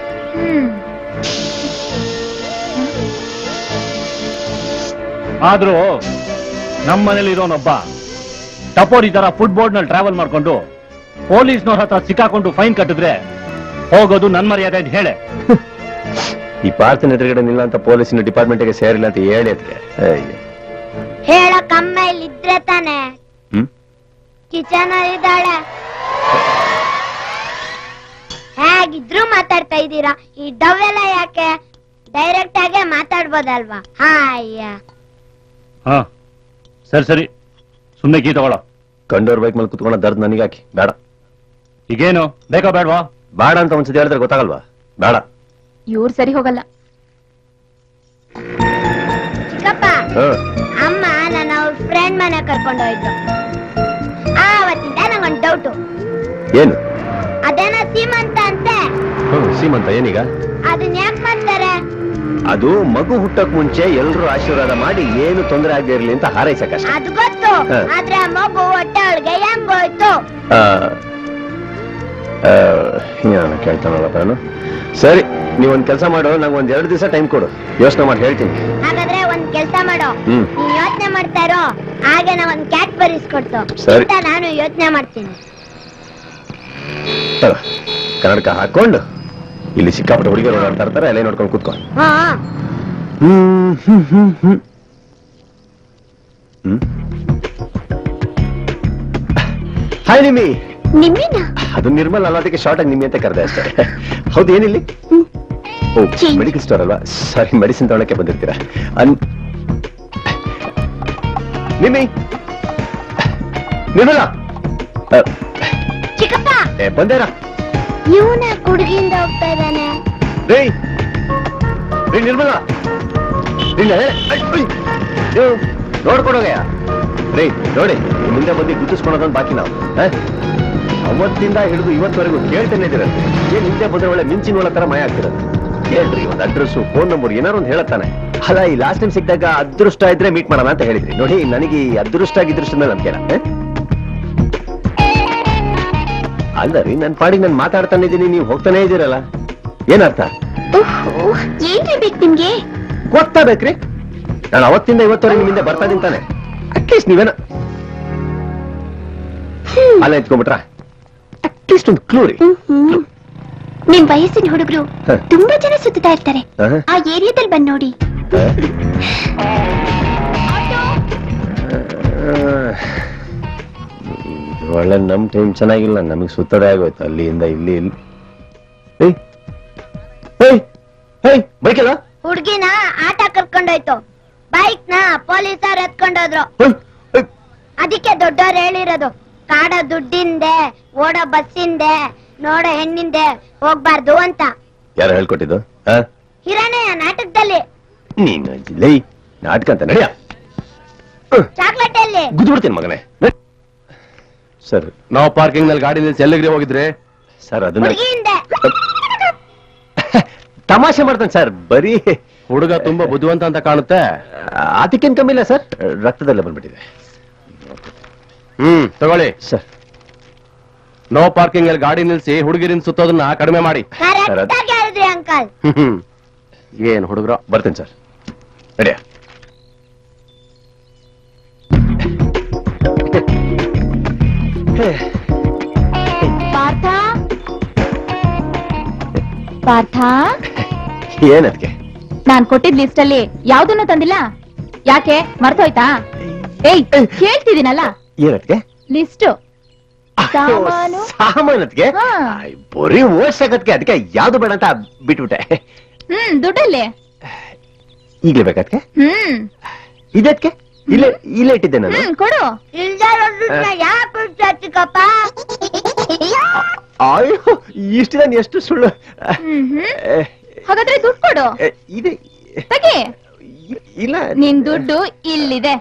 ಆದ್ರೂ ನಮ್ಮ ಮನೇಲಿ ಇರೋನೊಬ್ಬ ಟಪೋರಿ ತರ ಫುಟ್ಬೋರ್ಡ್ ನಲ್ಲಿ ಟ್ರಾವೆಲ್ ಮಾಡ್ಕೊಂಡು ಪೊಲೀಸ್ನವ್ರ ಹತ್ರ ಸಿಕ್ಕಾಕೊಂಡು ಫೈನ್ ಕಟ್ಟಿದ್ರೆ ಹೋಗೋದು ನನ್ ಮರ್ಯಾದೆ ಅಂತ ಹೇಳೆ ಈ ಪಾರ್ಥನ ಎದುರುಗಡೆ ನಿಲ್ಲ ಅಂತ ಪೊಲೀಸಿನ ಡಿಪಾರ್ಟ್ಮೆಂಟ್ಗೆ ಸೇರಿಲ್ಲ ಅಂತ ಹೇಳಿ ಅದಕ್ಕೆ ಅಯ್ಯೋ. ಹೇಳಕ್ ಅಮ್ಮ ಇಲ್ಲಿ ಇದ್ರೆ ತಾನೆ ಹ್ಮ್? ಕಿಚನ್ ಅಲ್ಲಿ ಇದ್ದಾಳೆ ಹೇಗಿದ್ರು ಮಾತಾಡ್ತಾ ಇದ್ದೀರಾ ಈ ಡವೆಲ್ಲ ಯಾಕೆ ಡೈರೆಕ್ಟ್ ಆಗೇ ಮಾತಾಡ್ಬೋದಲ್ವಾ ಹಾಯ್ಯ ಹಾ ಸರಿ ಸರಿ ಸುಮ್ಮನೆ ಕೀ ತಗೊಳ್ಳೋ ಕಂಡೋರ್ ಬೈಕ್ ಮೇಲೆ ಕುತ್ಕೊಂಡ ದರ್ದ್ ನನಗೆ ಹಾಕಿ ಬೇಡ ಈಗೇನು ಬೇಕಾ ಬೇಡವಾ ಬೇಡ ಅಂತ ಒಂದ್ಸತಿ ಹೇಳಿದ್ರೆ ಗೊತ್ತಾಗಲ್ವಾ ಬೇಡ ಇವ್ರು ಸರಿ ಹೋಗಲ್ಲ ಚಿಕ್ಕಪ್ಪ ಹ. ಅಮ್ಮ ನನ್ನ ಅವ್ರ ಫ್ರೆಂಡ್ ಮನೆ ಕರ್ಕೊಂಡು ಹೋಯ್ತು ಆವತ್ತಿಂದ ನಂಗೊಂದು ಡೌಟು ಏನು ಅದೇನ ಸೀಮಂತ ಅಂತೆ ಹ್ಮ್ ಸೀಮಂತ ಏನೀಗ ಅದನ್ನ ಯಾಕೆ ಮಾಡ್ತಾರೆ ಅದು ಮಗು ಹುಟ್ಟಕ್ ಮುಂಚೆ ಎಲ್ರು ಆಶೀರ್ವಾದ ಮಾಡಿ ಏನು ತೊಂದರೆ ಆಗದೆ ಇರ್ಲಿ ಅಂತ ಹಾರೈಸಕ್ಕಷ್ಟೇ ಅದು ಗೊತ್ತು ಹ. ಆದ್ರೆ ಆ ಮಗು ಹೊಟ್ಟೆ ಒಳಗೆ ಹೆಂಗೋಯ್ತು ಆ, ಆ, ಏನು ಕೇಳ್ತಾನಲ್ಲಪ್ಪ ನಾನು ಸರಿ ನೀವೊಂದ್ ಕೆಲಸ ಮಾಡು ನಂಗೆ ಒಂದ್ ಎರಡು ದಿವಸ ಟೈಮ್ ಕೊಡು ಯೋಚನೆ ಮಾಡಿ ಹೇಳ್ತೀನಿ ಹಾಗಾದ್ರೆ ಒಂದ್ ಕೆಲ್ಸ ಮಾಡೋ ಹ್ಮ್. ನೀನ್ ಯೋಚನೆ ಮಾಡ್ತಾ ಇರೋ ಹಾಗೆ ನಾ ಒಂದ್ ಕ್ಯಾಟ್ ಬರಿಸ್ಕೊಡ್ತು ಸರಿ. ಅಂತ ನಾನು ಯೋಚನೆ ಮಾಡ್ತೀನಿ ತಗೋ, ಕನ್ನಡಕ ಹಾಕೊಂಡು ಇಲ್ಲಿ ಸಿಕ್ಕಾಪಟ್ಟೆ ಹುಡುಗಿಯರು ಓಡಾಡ್ತಾ ಇರ್ತಾರೆ ಅಲ್ಲೇ ನೋಡ್ಕೊಂಡು ಕೂತ್ಕೊ ಹಾ ಹ್ಮ್ ಹ್ಮ್ ಹ್ಮ್ ಹ್ಮ್ ಹ್ಮ್ ಹಾಯ್ ನಿಮ್ಮಿ ನಿಮ್ಮಿನ ಅದು ನಿರ್ಮಲ್ ಅಲ್ಲ ಅದಕ್ಕೆ ಶಾರ್ಟ್ ಆಗಿ ನಿಮ್ಮಿ ಅಂತ ಕರೆದೆ ಅಷ್ಟೇ ಹೌದು ಏನಿಲ್ಲಿ ಓ ಮೆಡಿಕಲ್ ಸ್ಟೋರ್ ಅಲ್ವಾ ಸಾರಿ ಮೆಡಿಸಿನ್ ತಗೊಳಕ್ಕೆ ಬಂದಿರ್ತೀರಾ ಅನ್ ನಿಮ್ಮಿ ನಿರ್ಮಲ ಅ, ಚಿಕ್ಕಪ್ಪ ಏ, ಬಂದೇನಾ ಇವನ ಹುಡುಗಿಯಿಂದ ಹೋಗ್ತಾ ಇದ್ದಾನೆ ರೇ ರೇ ನಿರ್ಮಲ ಇಲ್ಲ ನೋಡ್ಕೊಡೋಗಯ್ಯ ರೇ ನೋಡಿ ನಿಮ್ ಮುಂದೆ ಬಂದು ಗುರ್ತಿಸ್ಕೊಳೋದೊಂದು ಬಾಕಿ ನಾವು ಹ? ಅವತ್ತಿಂದ ಹಿಡಿದು ಇವತ್ತವರೆಗೂ ಕೇಳ್ತಾನೆ ಇದ್ದೀರಂತೆ ಏನ್ ಹಿಂದೆ ಬಂದ್ರೆ ಒಳ್ಳೆ ಮಿಂಚಿನ ಒಳ ತರ ಮಯ ಆಗ್ತಿರೋದು ಹೇಳ್ರಿ ಒಂದು ಅಡ್ರೆಸ್ ಫೋನ್ ನಂಬರ್ ಏನಾರು ಒಂದು ಹೇಳತ್ತಾನೆ ಅಲ್ಲ ಈ ಲಾಸ್ಟ್ ಟೈಮ್ ಸಿಕ್ಕಿದಾಗ ಅದೃಷ್ಟ ಇದ್ರೆ ಮೀಟ್ ಮಾಡೋಣ ಅಂತ ಹೇಳಿದ್ರಿ ನೋಡಿ ನನಗೆ ಈ ಅದೃಷ್ಟ ಆಗಿದೃಷ್ಟ ಮೇಲೆ ನಂಬಿಕೆ ಇಲ್ಲ, ಹ? ಅಲ್ಲ ರೀ ನನ್ ಪಾಡಿಗೆ ನಾನು ಮಾತಾಡ್ತಾನೆ ಇದ್ದೀನಿ ನೀವು ಹೋಗ್ತಾನೆ ಇದ್ದೀರಲ್ಲ ಏನರ್ಥ ಏನ್ರಿ ಬೇಕು ನಿಮ್ಗೆ ಗೊತ್ತಾಬೇಕ್ರಿ ನಾನು ಅವತ್ತಿಂದ ಇವತ್ತವರೆಗೆ ನಿಮ್ಮಿಂದ ಬರ್ತಾ ಇದ್ದೀನಿ ತಾನೆ ಅಟ್ಲೀಸ್ಟ್ ನೀವೇನ ಅಲ್ಲ ಎತ್ಕೊಂಡ್ಬಿಟ್ರ ಅಟ್ಲೀಸ್ಟ್ ಒಂದು ಕ್ಲೂ ರೀ ನಿಮ್ ವಯಸ್ಸಿನ ಹುಡುಗರು ಹ. ತುಂಬಾ ಜನ ಸುತ್ತಾ ಇರ್ತಾರೆ ಆಹಾ. ಆ ಏರಿಯಾದಲ್ಲಿ ಬಂದ್ ನೋಡಿ ಇದು ಒಳ್ಳೆ ನಮ್ ಟೈಮ್ ಚೆನ್ನಾಗಿಲ್ಲ ನಮಗೆ ಸುತ್ತಡೆ ಆಗೋಯ್ತು ಅಲ್ಲಿಂದ ಇಲ್ಲಿ ಇಲ್ಲಿ ಏಯ್ ಏಯ್ ಏಯ್ ಬೈಕಲ್ಲ ಹುಡ್ಗಿನ ಆಟ ಕರ್ಕೊಂಡೋಯ್ತು ಬೈಕ್ ನ ಪೊಲೀಸರು ಎತ್ಕೊಂಡೋದ್ರು ಅದಕ್ಕೆ ದೊಡ್ಡವ್ರು ಹೇಳಿರೋದು ಕಾಡೋ ದುಡ್ಡಿಂದೆ ಓಡೋ ಬಸ್ಸಿಂದೆ ನೋಡೋ ಹೆಣ್ಣಿಂದೆ ಹೋಗ್ಬಾರ್ದು ಅಂತ ಯಾರು ಹೇಳ್ಕೊಟ್ಟಿದ್ದು ಆ? ಹಿರಣ್ಯ ನಾಟಕದಲ್ಲಿ ನೀನು ಲೈ ನಾಟಕ ಅಂತ ನಡಿಯ ಚಾಕ್ಲೇಟ್ ಎಲ್ಲಿ ಗುದ್ಬಿಡ್ತೀನಿ ಮಗನೇ ಸರ್ ನಾವು ಪಾರ್ಕಿಂಗ್ ನಲ್ಲಿ ಗಾಡಿ ನಿಲ್ಸಿ ಎಲ್ಲಿಗ್ರಿ ಹೋಗಿದ್ರೆ ಸರ್ ಅದನ್ನ ಹುಡುಗಿಯಿಂದೆ ತಮಾಷೆ ಮಾಡ್ತಾನೆ ಸರ್ ಬರೀ ಹುಡುಗ ತುಂಬಾ ಬುದ್ಧಿವಂತ ಅಂತ ಕಾಣುತ್ತೆ ಅದಕ್ಕೇನ್ ಕಮ್ಮಿ ಇಲ್ಲ ಸರ್ ರಕ್ತದಲ್ಲೇ ಬಂದ್ಬಿಟ್ಟಿದೆ ಹ್ಮ್ ತಗೊಳ್ಳಿ ಸರ್ ನೋ ಪಾರ್ಕಿಂಗ್ ಅಲ್ಲಿ ಗಾಡಿ ನಿಲ್ಸಿ ಹುಡುಗಿರಿನ ಸುತ್ತೋದನ್ನ ಕಡಿಮೆ ಮಾಡಿ ಕರೆಕ್ಟ್ ಆಗಿ ಹೇಳಿದ್ರಿ ಅಂಕಲ್ ಹ್ಮ್ ಏನ್ ಹುಡುಗ್ರ ಬರ್ತೀನಿ ಸರ್ ನಡಿಯ ಪಾರ್ಥ ಪಾರ್ಥ ಏನದ್ಕೆ ನಾನ್ ಕೊಟ್ಟಿದ್ ಲಿಸ್ಟ್ ಅಲ್ಲಿ ಯಾವ್ದನ್ನು ತಂದಿಲ್ಲ ಯಾಕೆ ಮರ್ತೋಯ್ತಾ ಏಯ್ ಕೇಳ್ತಿದ್ದೀನಲ್ಲ ಏನದ್ಕೆ ಲಿಸ್ಟ್ ಸಾಮಾನು ಸಾಮಾನತ್ಗೆ ಹಾ. ಬರೀ ಓಡ್ಸಕತ್ಗೆ ಅದಕ್ಕೆ ಯಾವ್ದು ಬೇಡ ಅಂತ ಬಿಟ್ಬಿಟ್ಟೆ ಹ್ಮ್ ದುಡ್ಡಲ್ಲಿ ಈಗ್ಲೇ ಬೇಕತ್ಗೆ ಹ್ಮ್ ಇದಕ್ಕೆ ಇಲ್ಲೇ ಇಲ್ಲೇ ಇಟ್ಟಿದ್ದೆ ನಾನು ಹ್ಮ್ ಕೊಡು ಇಲ್ದಾರ ಯಾಕೆ ಚಿಕ್ಕಪ್ಪ ಅಯ್ಯೋ ಇಷ್ಟು ನಾನು ಎಷ್ಟು ಸುಳ್ಳು ಹ್ಮ್ ಹ್ಮ್ ಏ, ಹಾಗಾದ್ರೆ ದುಡ್ಡು ಕೊಡು ಏ, ಇದೆ ತಗಿ ಇಲ್ಲ ನಿನ್ ದುಡ್ಡು ಇಲ್ಲಿದೆ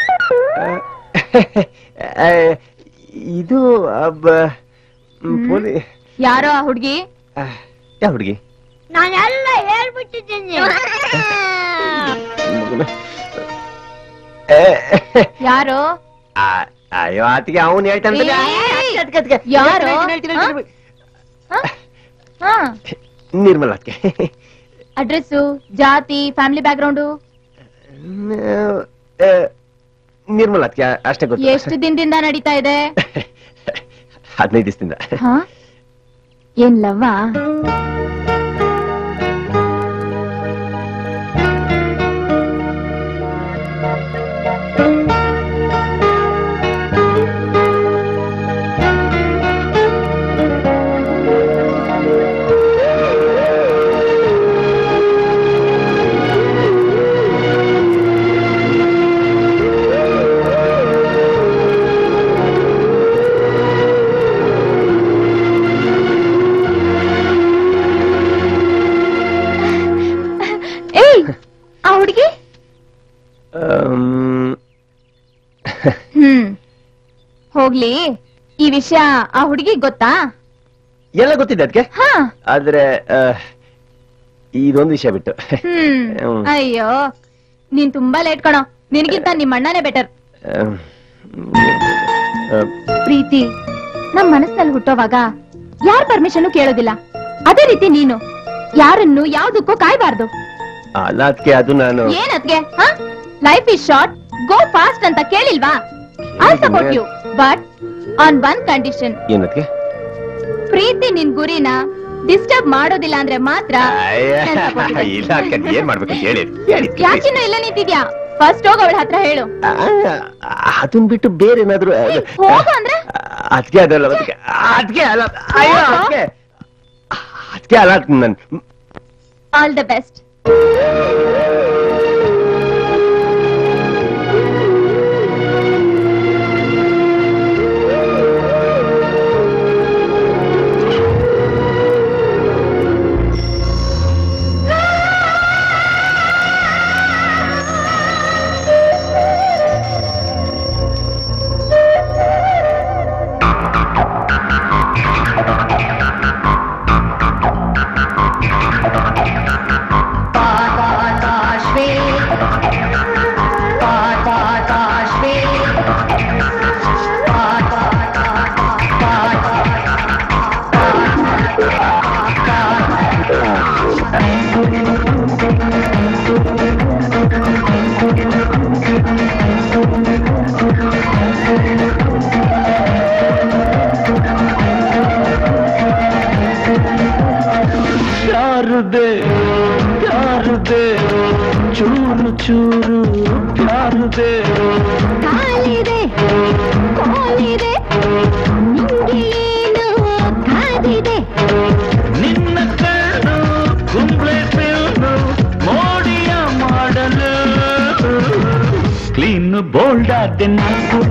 ಏ, ಇದು ಅಬ್ಬ, ಮ್, ಪೊಲಿ ಯಾರೋ ಆ ಹುಡ್ಗಿ ಯಾವ ಹುಡುಗಿ ನಾನೆಲ್ಲ ಹೇಳ್ಬಿಟ್ಟಿದ್ದೀನಿ ಯಾರೋ ಅಯ್ಯೋ ಆತಿಗೆ ಅವನು ಹೇಳ್ತಾನೆ ಏಯ್! ಯಾರೋ ಹ? ಹ ನಿರ್ಮಲ ಅದಕ್ಕೆ ಅಡ್ರೆಸ್ಸು ಜಾತಿ ಫ್ಯಾಮಿಲಿ ಬ್ಯಾಕ್ಗ್ರೌಂಡು ನಿರ್ಮಲ ಅದಕ್ಕೆ ಅಷ್ಟೇ ಗೊತ್ತು ಎಷ್ಟು ದಿನದಿಂದ ನಡೀತಾ ಇದೆ ಹದಿನೈದು ದಿವಸದಿಂದ ಹ ಏನ್ ಲವ್ವಾ ಏಯ್ ಆ ಹುಡ್ಗಿ ಆಮ್, ಹ್ಮ್ ಹೋಗ್ಲಿ ಈ ವಿಷಯ ಆ ಹುಡುಗಿ ಗೊತ್ತಾ ಎಲ್ಲ ಗೊತ್ತಿದೆ ಅದಕ್ಕೆ ಹಾ ಆದ್ರೆ ಆ, ಇದೊಂದು ವಿಷಯ ಬಿಟ್ಟು ಹ್ಮ್ ಹ್ಮ್. ಅಯ್ಯೋ ನೀನ್ ತುಂಬಾ ಲೇಟ್ ಕಣೋ ನಿನಗಿಂತ ನಿಮ್ ಅಣ್ಣನೇ ಬೆಟರ್ ಆಮ್, ಆ, ಪ್ರೀತಿ ನಮ್ ಮನಸ್ಸಲ್ಲಿ ಹುಟ್ಟೋವಾಗ ಯಾರ್ ಪರ್ಮಿಷನ್ ಕೇಳೋದಿಲ್ಲ ಅದೇ ರೀತಿ ನೀನು ಯಾರನ್ನು ಯಾವ್ದಕ್ಕೂ ಕಾಯ್ಬಾರ್ದು ಅಲ್ಲ ಅದಕ್ಕೆ ಅದು ನಾನು ಏನ್ ಅದ್ಗೆ life is short go fast ಅಂತ ಕೇಳಿಲ್ವಾ I support you but on one condition ಏನದಕ್ಕೆ ಪ್ರೀತಿ ನಿನ್ ಗುರಿನ ಡಿಸ್ಟರ್ಬ್ ಮಾಡೋದಿಲ್ಲ ಅಂದ್ರೆ ಮಾತ್ರ ನಾನ್ support ಇದೆ. ಇಲ್ಲ ಅದಕ್ಕೆ ಏನ್ ಮಾಡ್ಬೇಕು ಅಂತ ಹೇಳಿ ಹೇಳಿ ಯಾಕಿನ್ನು ಇಲ್ಲ ನಿಂತಿದ್ಯಾ ಫಸ್ಟ್ ಹೋಗ ಅವಳ ಹತ್ರ ಹೇಳು ಅದನ್ ಬಿಟ್ಟು ಬೇರೆ ಏನಾದ್ರು ಹೋಗು ಅಂದ್ರೆ ಅದಕ್ಕೆ ಅದಲ್ಲ ಅದಕ್ಕೆ ಅದಕ್ಕೆ ಅಲ್ಲ ಅಯ್ಯೋ ಅದಕ್ಕೆ ಅದಕ್ಕೆ ಅಲ್ಲ ನನ್ ಆಲ್ ದ ಬೆಸ್ಟ್ ಯಾರದೆ ಯಾರದೆ ಚೂರು ಚೂರು ಯಾರದೆ ಕಾಲಿದೆ ಕೋಲಿದೆ ನಿಂಗೆ ಏನು ಕಾದಿದೆ ನಿನ್ನ ಕಣ್ಣು ಕುಂಬ್ಳೆ ಬೆನ್ನು ಮೋಡಿಯ ಮಾಡಲು ಕ್ಲೀನ್ ಬೋಲ್ಡ್ ಆದೆ ನಾನು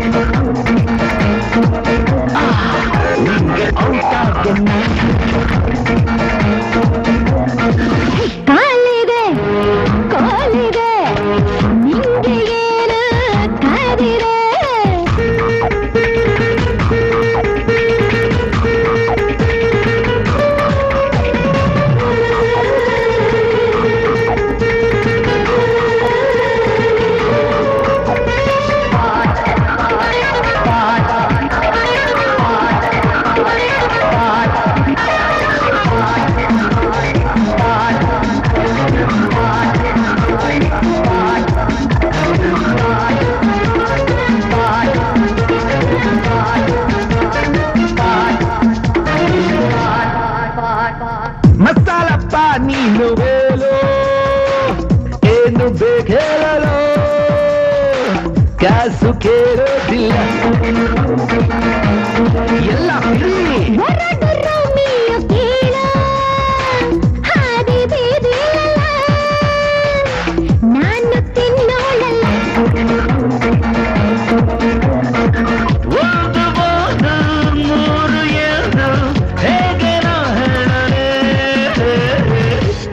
ಆ, ನಿಂಗೆ ಔಟ್ ಆದೆ ಕಾಲಿದೆ ಕೋಲಿದೆ ನಿಂಗೆ ಏನು ಕಾದಿದೆ ಮಸಾಲಪ್ಪ ನೀನು ಹೇಳು ಏನು ಬೇಕೇಳಲು ಕಾಸು ಕೇಳೋದಿಲ್ಲ ಎಲ್ಲ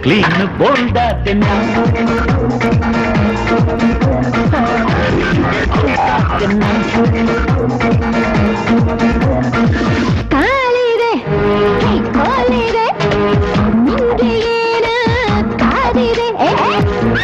ಕ್ಲೀನ್ ಬೋಲ್ಡಾದೆ ನಾನು ಕಾಲಿದೆ ಕೈ ಕಾಲಿದೆ ನಿಂಗೆ ಏನ ಕಾದಿದೆ ಏ, ಏ.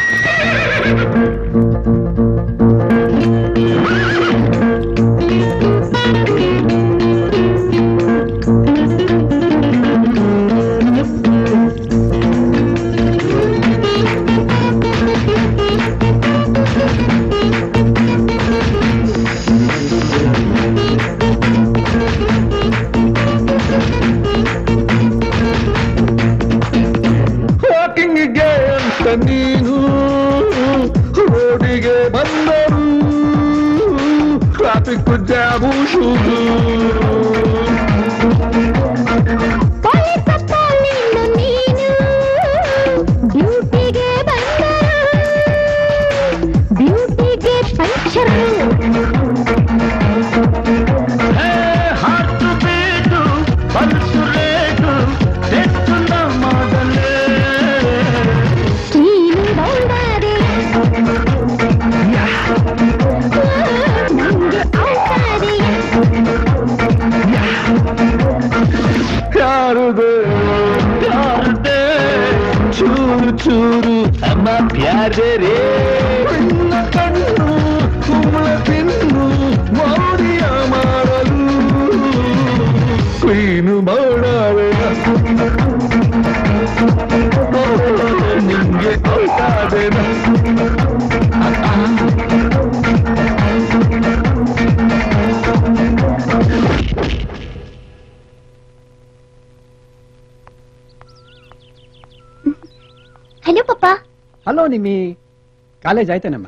ವಾಕಿಂಗಿಗೆ ಅಂತ ನೀನು ರೋಡಿಗೆ ಬಂದರು ಟ್ರಾಫಿಕ್ ಜಾಮು ಶುರು ಪೊಲೀಸಪ್ಪ ನಿನ್ನು ನೀನು ಡ್ಯೂಟಿಗೆ ಬಂದರು ಡ್ಯೂಟಿಗೆ puncture heart beat pulse rate ಎಷ್ಟು ನಮ್ಮದಲ್ಲೇ ನೀನು ಬೌಡಾದೆ ನಂಗೆ ಔಟಾದೆ ಯಾರುದೆ ಯಾರದೆ ಚೂರು ಚೂರು ಅಮ್ಮ ಪ್ಯಾರೆ ರೇ ನಿನ್ನ ಕಣ್ಣು ಕುಂಬಳ ತಿನ್ನು ಮೌರ್ಯ ಮಾಡಲು ಕ್ವೀನು ಮಾಡವೆ ನಿಂಗೆ ಔಟಾದೆನ ಹಲೋ ಪಪ್ಪ ಹಲೋ ನಿಮ್ಮಿ ಕಾಲೇಜ್ ಆಯ್ತೇನಮ್ಮ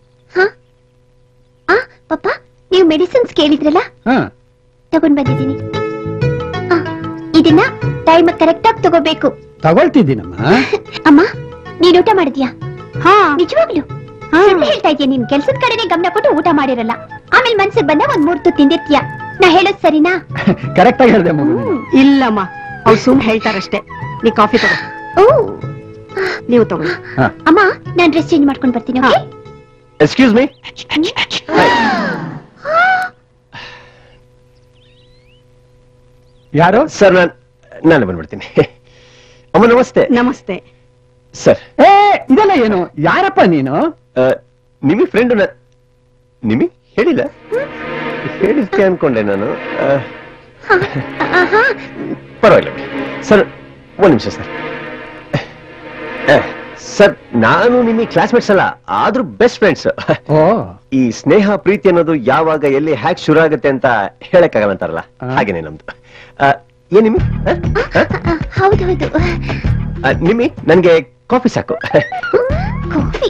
ಆ ಪಪ್ಪ ನೀವು ಮೆಡಿಸಿನ್ಸ್ ಕೇಳಿದ್ರಲ್ಲ ಹಾ ತಗೊಂಡ್ ಬಂದಿದ್ದೀನಿ ಆ, ಇದನ್ನ ಟೈಮ್ ಕರೆಕ್ಟ್ ಆಗಿ ತಗೋಬೇಕು ತಗೊಳ್ತಿದ್ದೀನಮ್ಮ ಅಮ್ಮ ನೀನ್ ಊಟ ಮಾಡಿದ್ಯಾ ಹಾ ನಿಜವಾಗ್ಲು ಸುಳ್ಳು ಹೇಳ್ತಾ ಇದೀಯ ನೀನ್ ಕೆಲ್ಸದ ಕಡೆನೆ ಗಮನ ಕೊಟ್ಟು ಊಟ ಮಾಡಿರಲ್ಲ ಆಮೇಲೆ ಮನ್ಸಿಗೆ ಬಂದ ಒಂದ್ ಮೂರ್ತು ತಿಂದಿರ್ತೀಯ ನಾ ಹೇಳೋದ್ ಸರಿನಾ ಕರೆಕ್ಟ್ ಆಗಿ ಹೇಳ್ದೆ ಮಗು ಇಲ್ಲಮ್ಮ ಅವ್ರು ಸುಮ್ ಹೇಳ್ತಾರಷ್ಟೇ ನೀ ಕಾಫಿ ತಗೋ ಓ ನೀವು ತಗೊಳ್ಳಿ ಅಮ್ಮ ನಾನ್ ಡ್ರೆಸ್ ಚೇಂಜ್ ಮಾಡ್ಕೊಂಡ್ ಬರ್ತೀನಿ ಓಕೆ ಎಕ್ಸ್ಕ್ಯೂಸ್ ಮೀ ಯಾರು ಸರ್ ನಾನು ನಾನು ಬಂದ್ಬಿಡ್ತೀನಿ ಅಮ್ಮ ನಮಸ್ತೆ ನಮಸ್ತೆ ಸರ್ ಏ ಇದೆಲ್ಲ ಏನು ಯಾರಪ್ಪ ನೀನು ನಿಮಿ ಫ್ರೆಂಡ್ ನಿಮಿ ಹೇಳಿಲ್ಲ ಹೇಳಿರ್ತೀಯ ಅನ್ಕೊಂಡೆ ನಾನು ಆ, ಪರವಾಗಿಲ್ಲ ಬಿಡಿ. ಸರ್ ಒಂದ್ ನಿಮಿಷ ಸರ್ ಆ, ಸರ್ ನಾನು ನಿಮಗೆ ಕ್ಲಾಸ್ಮೇಟ್ಸ್ ಅಲ್ಲ ಆದ್ರೂ ಬೆಸ್ಟ್ ಫ್ರೆಂಡ್ಸ್ ಓ ಈ ಸ್ನೇಹ ಪ್ರೀತಿ ಅನ್ನೋದು ಯಾವಾಗ ಎಲ್ಲಿ ಹ್ಯಾಕ್ ಶುರು ಆಗುತ್ತೆ ಅಂತ ಹೇಳಕ್ಕಾಗಲ್ಲ ಅಂತಾರಲ್ಲ ಹಾಗೇನೆ ನಮ್ದು ಆ, ಏನ್ ನಿಮಿ ಹೌದೌದು ಆ, ನಿಮ್ಮಿ ನನ್ಗೆ ಕಾಫಿ ಸಾಕು ಕಾಫಿ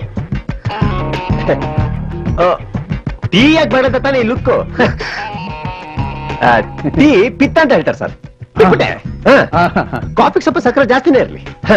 ಟೀ ಯಾಕೆ ಬೇಡ ತಾನೇ ಈ ಲುಕ್ಕು ಟೀ ಪಿತ್ತ ಅಂತ ಹೇಳ್ತಾರೆ ಸರ್ ಬಿಟ್ಬಿಟ್ಟೆ ಕಾಫಿಗೆ ಸ್ವಲ್ಪ ಸಕ್ಕರೆ ಜಾಸ್ತಿನೇ ಇರ್ಲಿ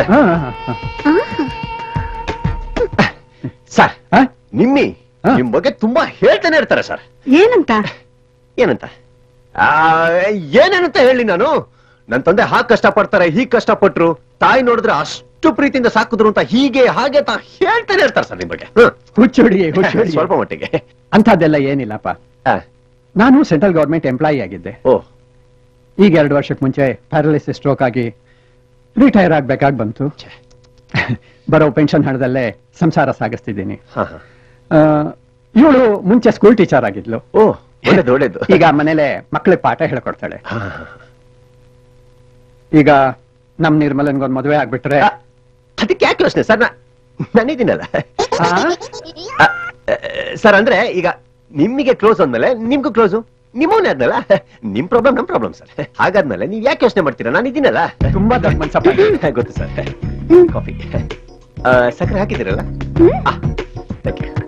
ಸರ್ ನಿಮ್ಮಿ ನಿಮ್ ಬಗ್ಗೆ ತುಂಬಾ ಹೇಳ್ತಾನೆ ಇರ್ತಾರೆ ಸರ್ ಏನಂತ ಏನಂತ ಆ, ಏನೇನಂತ ಹೇಳಿ ನಾನು ನನ್ ತಂದೆ ಹಾಗ್ ಕಷ್ಟಪಡ್ತಾರೆ ಹೀಗ್ ಕಷ್ಟಪಟ್ರು ತಾಯಿ ನೋಡಿದ್ರೆ ಅಷ್ಟು ಪ್ರೀತಿಯಿಂದ ಸಾಕಿದ್ರು ಅಂತ ಹೀಗೆ ಹಾಗೆ ಅಂತ ಹೇಳ್ತಾನೆ ಇರ್ತಾರೆ ಸರ್ ನಿಮ್ ಬಗ್ಗೆ ಹ್ಮ್. ಹುಚ್ಚುಡಿ ಹುಚ್ಚುಡಿ ಸ್ವಲ್ಪ ಮಟ್ಟಿಗೆ ಅಂಥದ್ದೆಲ್ಲ ಏನಿಲ್ಲಪ್ಪ ನಾನು ಸೆಂಟ್ರಲ್ ಗವರ್ಮೆಂಟ್ ಎಂಪ್ಲಾಯಿ ಆಗಿದ್ದೆ ಓ ಈಗ ಎರಡು ವರ್ಷಕ್ಕೆ ಮುಂಚೆ ಪ್ಯಾರಲಿಸಿಸ್ ಸ್ಟ್ರೋಕ್ ಆಗಿ ರಿಟೈರ್ ಆಗ್ಬೇಕಾಗಿ ಬಂತು ಬರೋ ಪೆನ್ಷನ್ ಹಣದಲ್ಲೇ ಸಂಸಾರ ಸಾಗಿಸ್ತಿದ್ದೀನಿ ಇವಳು ಮುಂಚೆ ಸ್ಕೂಲ್ ಟೀಚರ್ ಆಗಿದ್ಲು ಓ ಒಳ್ಳೇದು ಒಳ್ಳೇದು ಈಗ ಮನೇಲೆ ಮಕ್ಕಳಿಗೆ ಪಾಠ ಹೇಳ್ಕೊಡ್ತಾಳೆ ಈಗ ನಮ್ ನಿರ್ಮಲನ್ಗೊಂದ್ ಮದುವೆ ಆಗ್ಬಿಟ್ರೆ ಅದಕ್ಕೆ ಯಾಕೆ ಯೋಚನೆ ಸರ್ ನಾನಿದ್ದೀನಲ್ಲ ಸರ್ ಅಂದ್ರೆ ಈಗ ನಿಮಗೆ ಕ್ಲೋಸ್ ಅಂದ್ಮೇಲೆ ನಿಮ್ಗೂ ಕ್ಲೋಸು ನಿಮ್ಮವನೇ ಆದ್ನಲ್ಲ ನಿಮ್ ಪ್ರಾಬ್ಲಮ್ ನಮ್ ಪ್ರಾಬ್ಲಮ್ ಸರ್ ಹಾಗಾದ್ಮೇಲೆ ನೀವ್ ಯಾಕೆ ಯೋಚನೆ ಮಾಡ್ತೀರಾ ನಾನು ಇದ್ದೀನಲ್ಲ ತುಂಬಾ ದೊಡ್ಡ ಮನ್ಸಪ್ಪ ಗೊತ್ತು ಸರ್ ಕಾಫಿ ಸಕ್ಕರೆ ಹಾಕಿದಿರಲ್ಲ ಥ್ಯಾಂಕ್ ಯು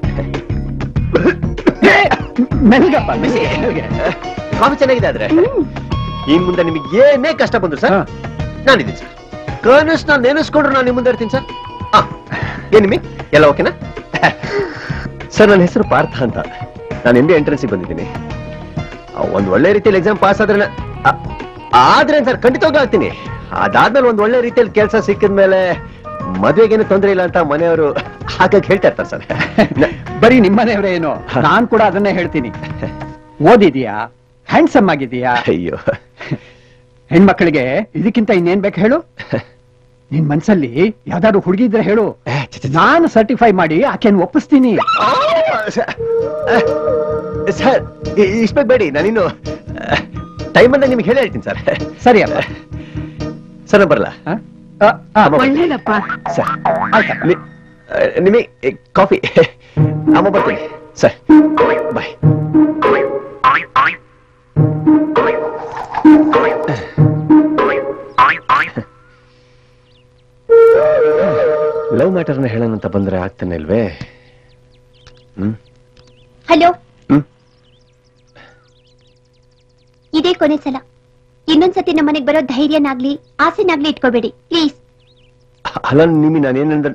ಮೆಲ್ಗಪ್ಪ ಕಾಫಿ ಚೆನ್ನಾಗಿದೆ ಆದ್ರೆ ಇನ್ ಮುಂದೆ ನಿಮಗೆ ಏನೇ ಕಷ್ಟ ಬಂದ್ರು ಸರ್ ನಾನಿದ್ದೀನಿ ಸರ್ ಕನಸ್ ನಾನು ನೆನೆಸ್ಕೊಂಡ್ರು ನಾನು ನಿಮ್ಮ ಮುಂದೆ ಇರ್ತೀನಿ ಸರ್ ಆ, ಏನ್ ನಿಮಿ ಎಲ್ಲ ಓಕೆನಾ ಸರ್ ನನ್ನ ಹೆಸರು ಪಾರ್ಥ ಅಂತ ನಾನು ಎಂ ಬಿ ಎಂಟ್ರೆನ್ಸಿಗೆ ಬಂದಿದ್ದೀನಿ ಆ, ಒಂದ್ ಒಳ್ಳೆ ರೀತಿಯಲ್ಲಿ ಎಕ್ಸಾಮ್ ಪಾಸ್ ಆದ್ರೆ ನಾ- ಆ- ಆದ್ರೆ ಸರ್ ಖಂಡಿತವಾಗ್ಲೂ ಆಗ್ತೀನಿ ಅದಾದ್ಮೇಲೆ ಒಂದ್ ಒಳ್ಳೆ ರೀತಿಯಲ್ಲಿ ಕೆಲಸ ಸಿಕ್ಕಿದ್ಮೇಲೆ ಮದುವೆಗೇನು ತೊಂದರೆ ಇಲ್ಲ ಅಂತ ಮನೆಯವರು ಹಾಗಾಗಿ ಹೇಳ್ತಾ ಇರ್ತಾರೆ ಸರ್ ಬರೀ ನಿಮ್ಮನೆಯವರೇ ಏನು ನಾನ್ ಕೂಡ ಅದನ್ನೇ ಹೇಳ್ತೀನಿ ಓದಿದ್ಯಾ ಹ್ಯಾಂಡ್ಸಮ್ ಆಗಿದೀಯಾ ಅಯ್ಯೋ ಹೆಣ್ಮಕ್ಳಿಗೆ ಇದಕ್ಕಿಂತ ಇನ್ನೇನ್ ಬೇಕು ಹೇಳು ನಿನ್ ಮನ್ಸಲ್ಲಿ ಯಾವ್ದಾದ್ರು ಹುಡುಗಿ ಇದ್ರೆ ಹೇಳು ನಾನು ಸರ್ಟಿಫೈ ಮಾಡಿ ಆಕೆನ್ ಒಪ್ಪಿಸ್ತೀನಿ ಸರ್ ಇಷ್ಟ ಬೇಡಿ ನಾನಿನ್ನು ಟೈಮ್ ಅಂತ ನಿಮ್ಗೆ ಹೇಳಿ ಹೇಳ್ತೀನಿ ಸರ್ ಸರಿ ಅಪ್ಪ ಸರ್ ನಾನು ಬರಲ್ಲ ಒಳ್ಳೇದಪ್ಪ ಸರ್ ನಿ- ಆ, ನಿಮಗೆ ಕಾಫಿ ಅಮ್ಮ ಬರ್ತೀನಿ ಸರ್ ಬಾಯ್ ಲವ್ ಮ್ಯಾಟರ್ನ ಹೇಳೋಣ ಅಂತ ಬಂದ್ರೆ ಆಗ್ತಾನೆ ಇಲ್ವೇ ಹ್ಮ್ ಹಲೋ ಹ್ಮ್. ಇದೇ ಕೊನೆ ಸಲ ಇನ್ನೊಂದ್ಸತಿ ನಮ್ಮನೆಗ್ ಬರೋ ಧೈರ್ಯನಾಗ್ಲಿ ಆಸೆನಾಗ್ಲಿ ಇಟ್ಕೋಬೇಡಿ ಪ್ಲೀಸ್ ಅಲ್ಲ ನಿಮಗೆ ನಾನೇನಂದ್ರೆ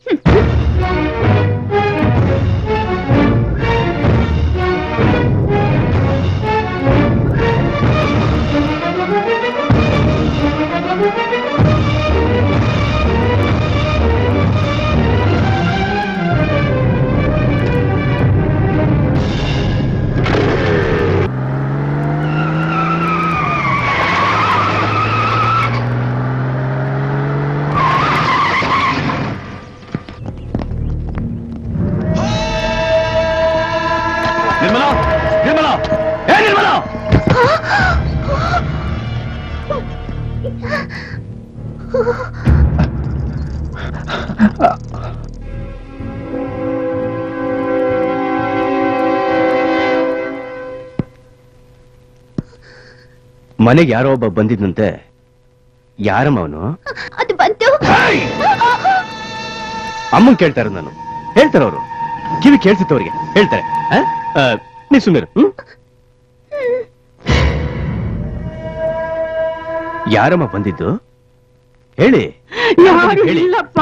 ನಿರ್ಮಲಾ ನಿರ್ಮಲಾ ಏ ನಿರ್ಮಲಾ ಮನೆಗೆ ಯಾರೋ ಒಬ್ಬ ಬಂದಿದ್ನಂತೆ ಯಾರಮ್ಮ ಅವನು ಅದು ಬಂತು ಅಮ್ಮನ್ ಕೇಳ್ತಾರೆ ನಾನು ಹೇಳ್ತಾರೆ ಅವರು ಕಿವಿ ಕೇಳಿಸುತ್ತೆ ಅವ್ರಿಗೆ ಹೇಳ್ತಾರೆ ಆ? ಆ, ನೀ ಸುಮ್ಮನೆ ಹ್ಮ್ ಯಾರಮ್ಮ ಬಂದಿದ್ದು ಹೇಳಿ ಯಾರು ಹೇಳಿ ಇಲ್ಲಪ್ಪ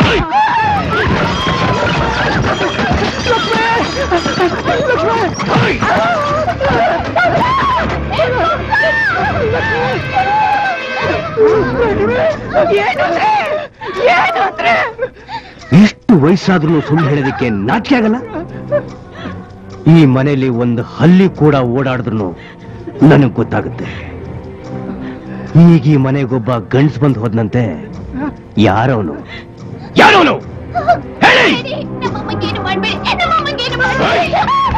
ಇಷ್ಟು ವಯಸ್ಸಾದ್ರೂ ಸುಳ್ಳು ಹೇಳೋದಕ್ಕೆ ನಾಚಿಕೆ ಆಗಲ್ಲ ಈ ಮನೆಯಲ್ಲಿ ಒಂದು ಹಲ್ಲಿ ಕೂಡ ಓಡಾಡಿದ್ರು ನನಗ್ ಗೊತ್ತಾಗುತ್ತೆ ಈಗ ಈ ಮನೆಗೊಬ್ಬ ಗಂಡ್ಸ್ ಬಂದು ಹೋದ್ನಂತೆ ಯಾರವನು ಯಾರವನು ನಮ್ಮಮ್ಮಗೇನು ಮಾಡ್ಬೇಡಿ ನಮ್ಮಮ್ಮಗೇನು ಮಾಡ್ಬೇಡಿ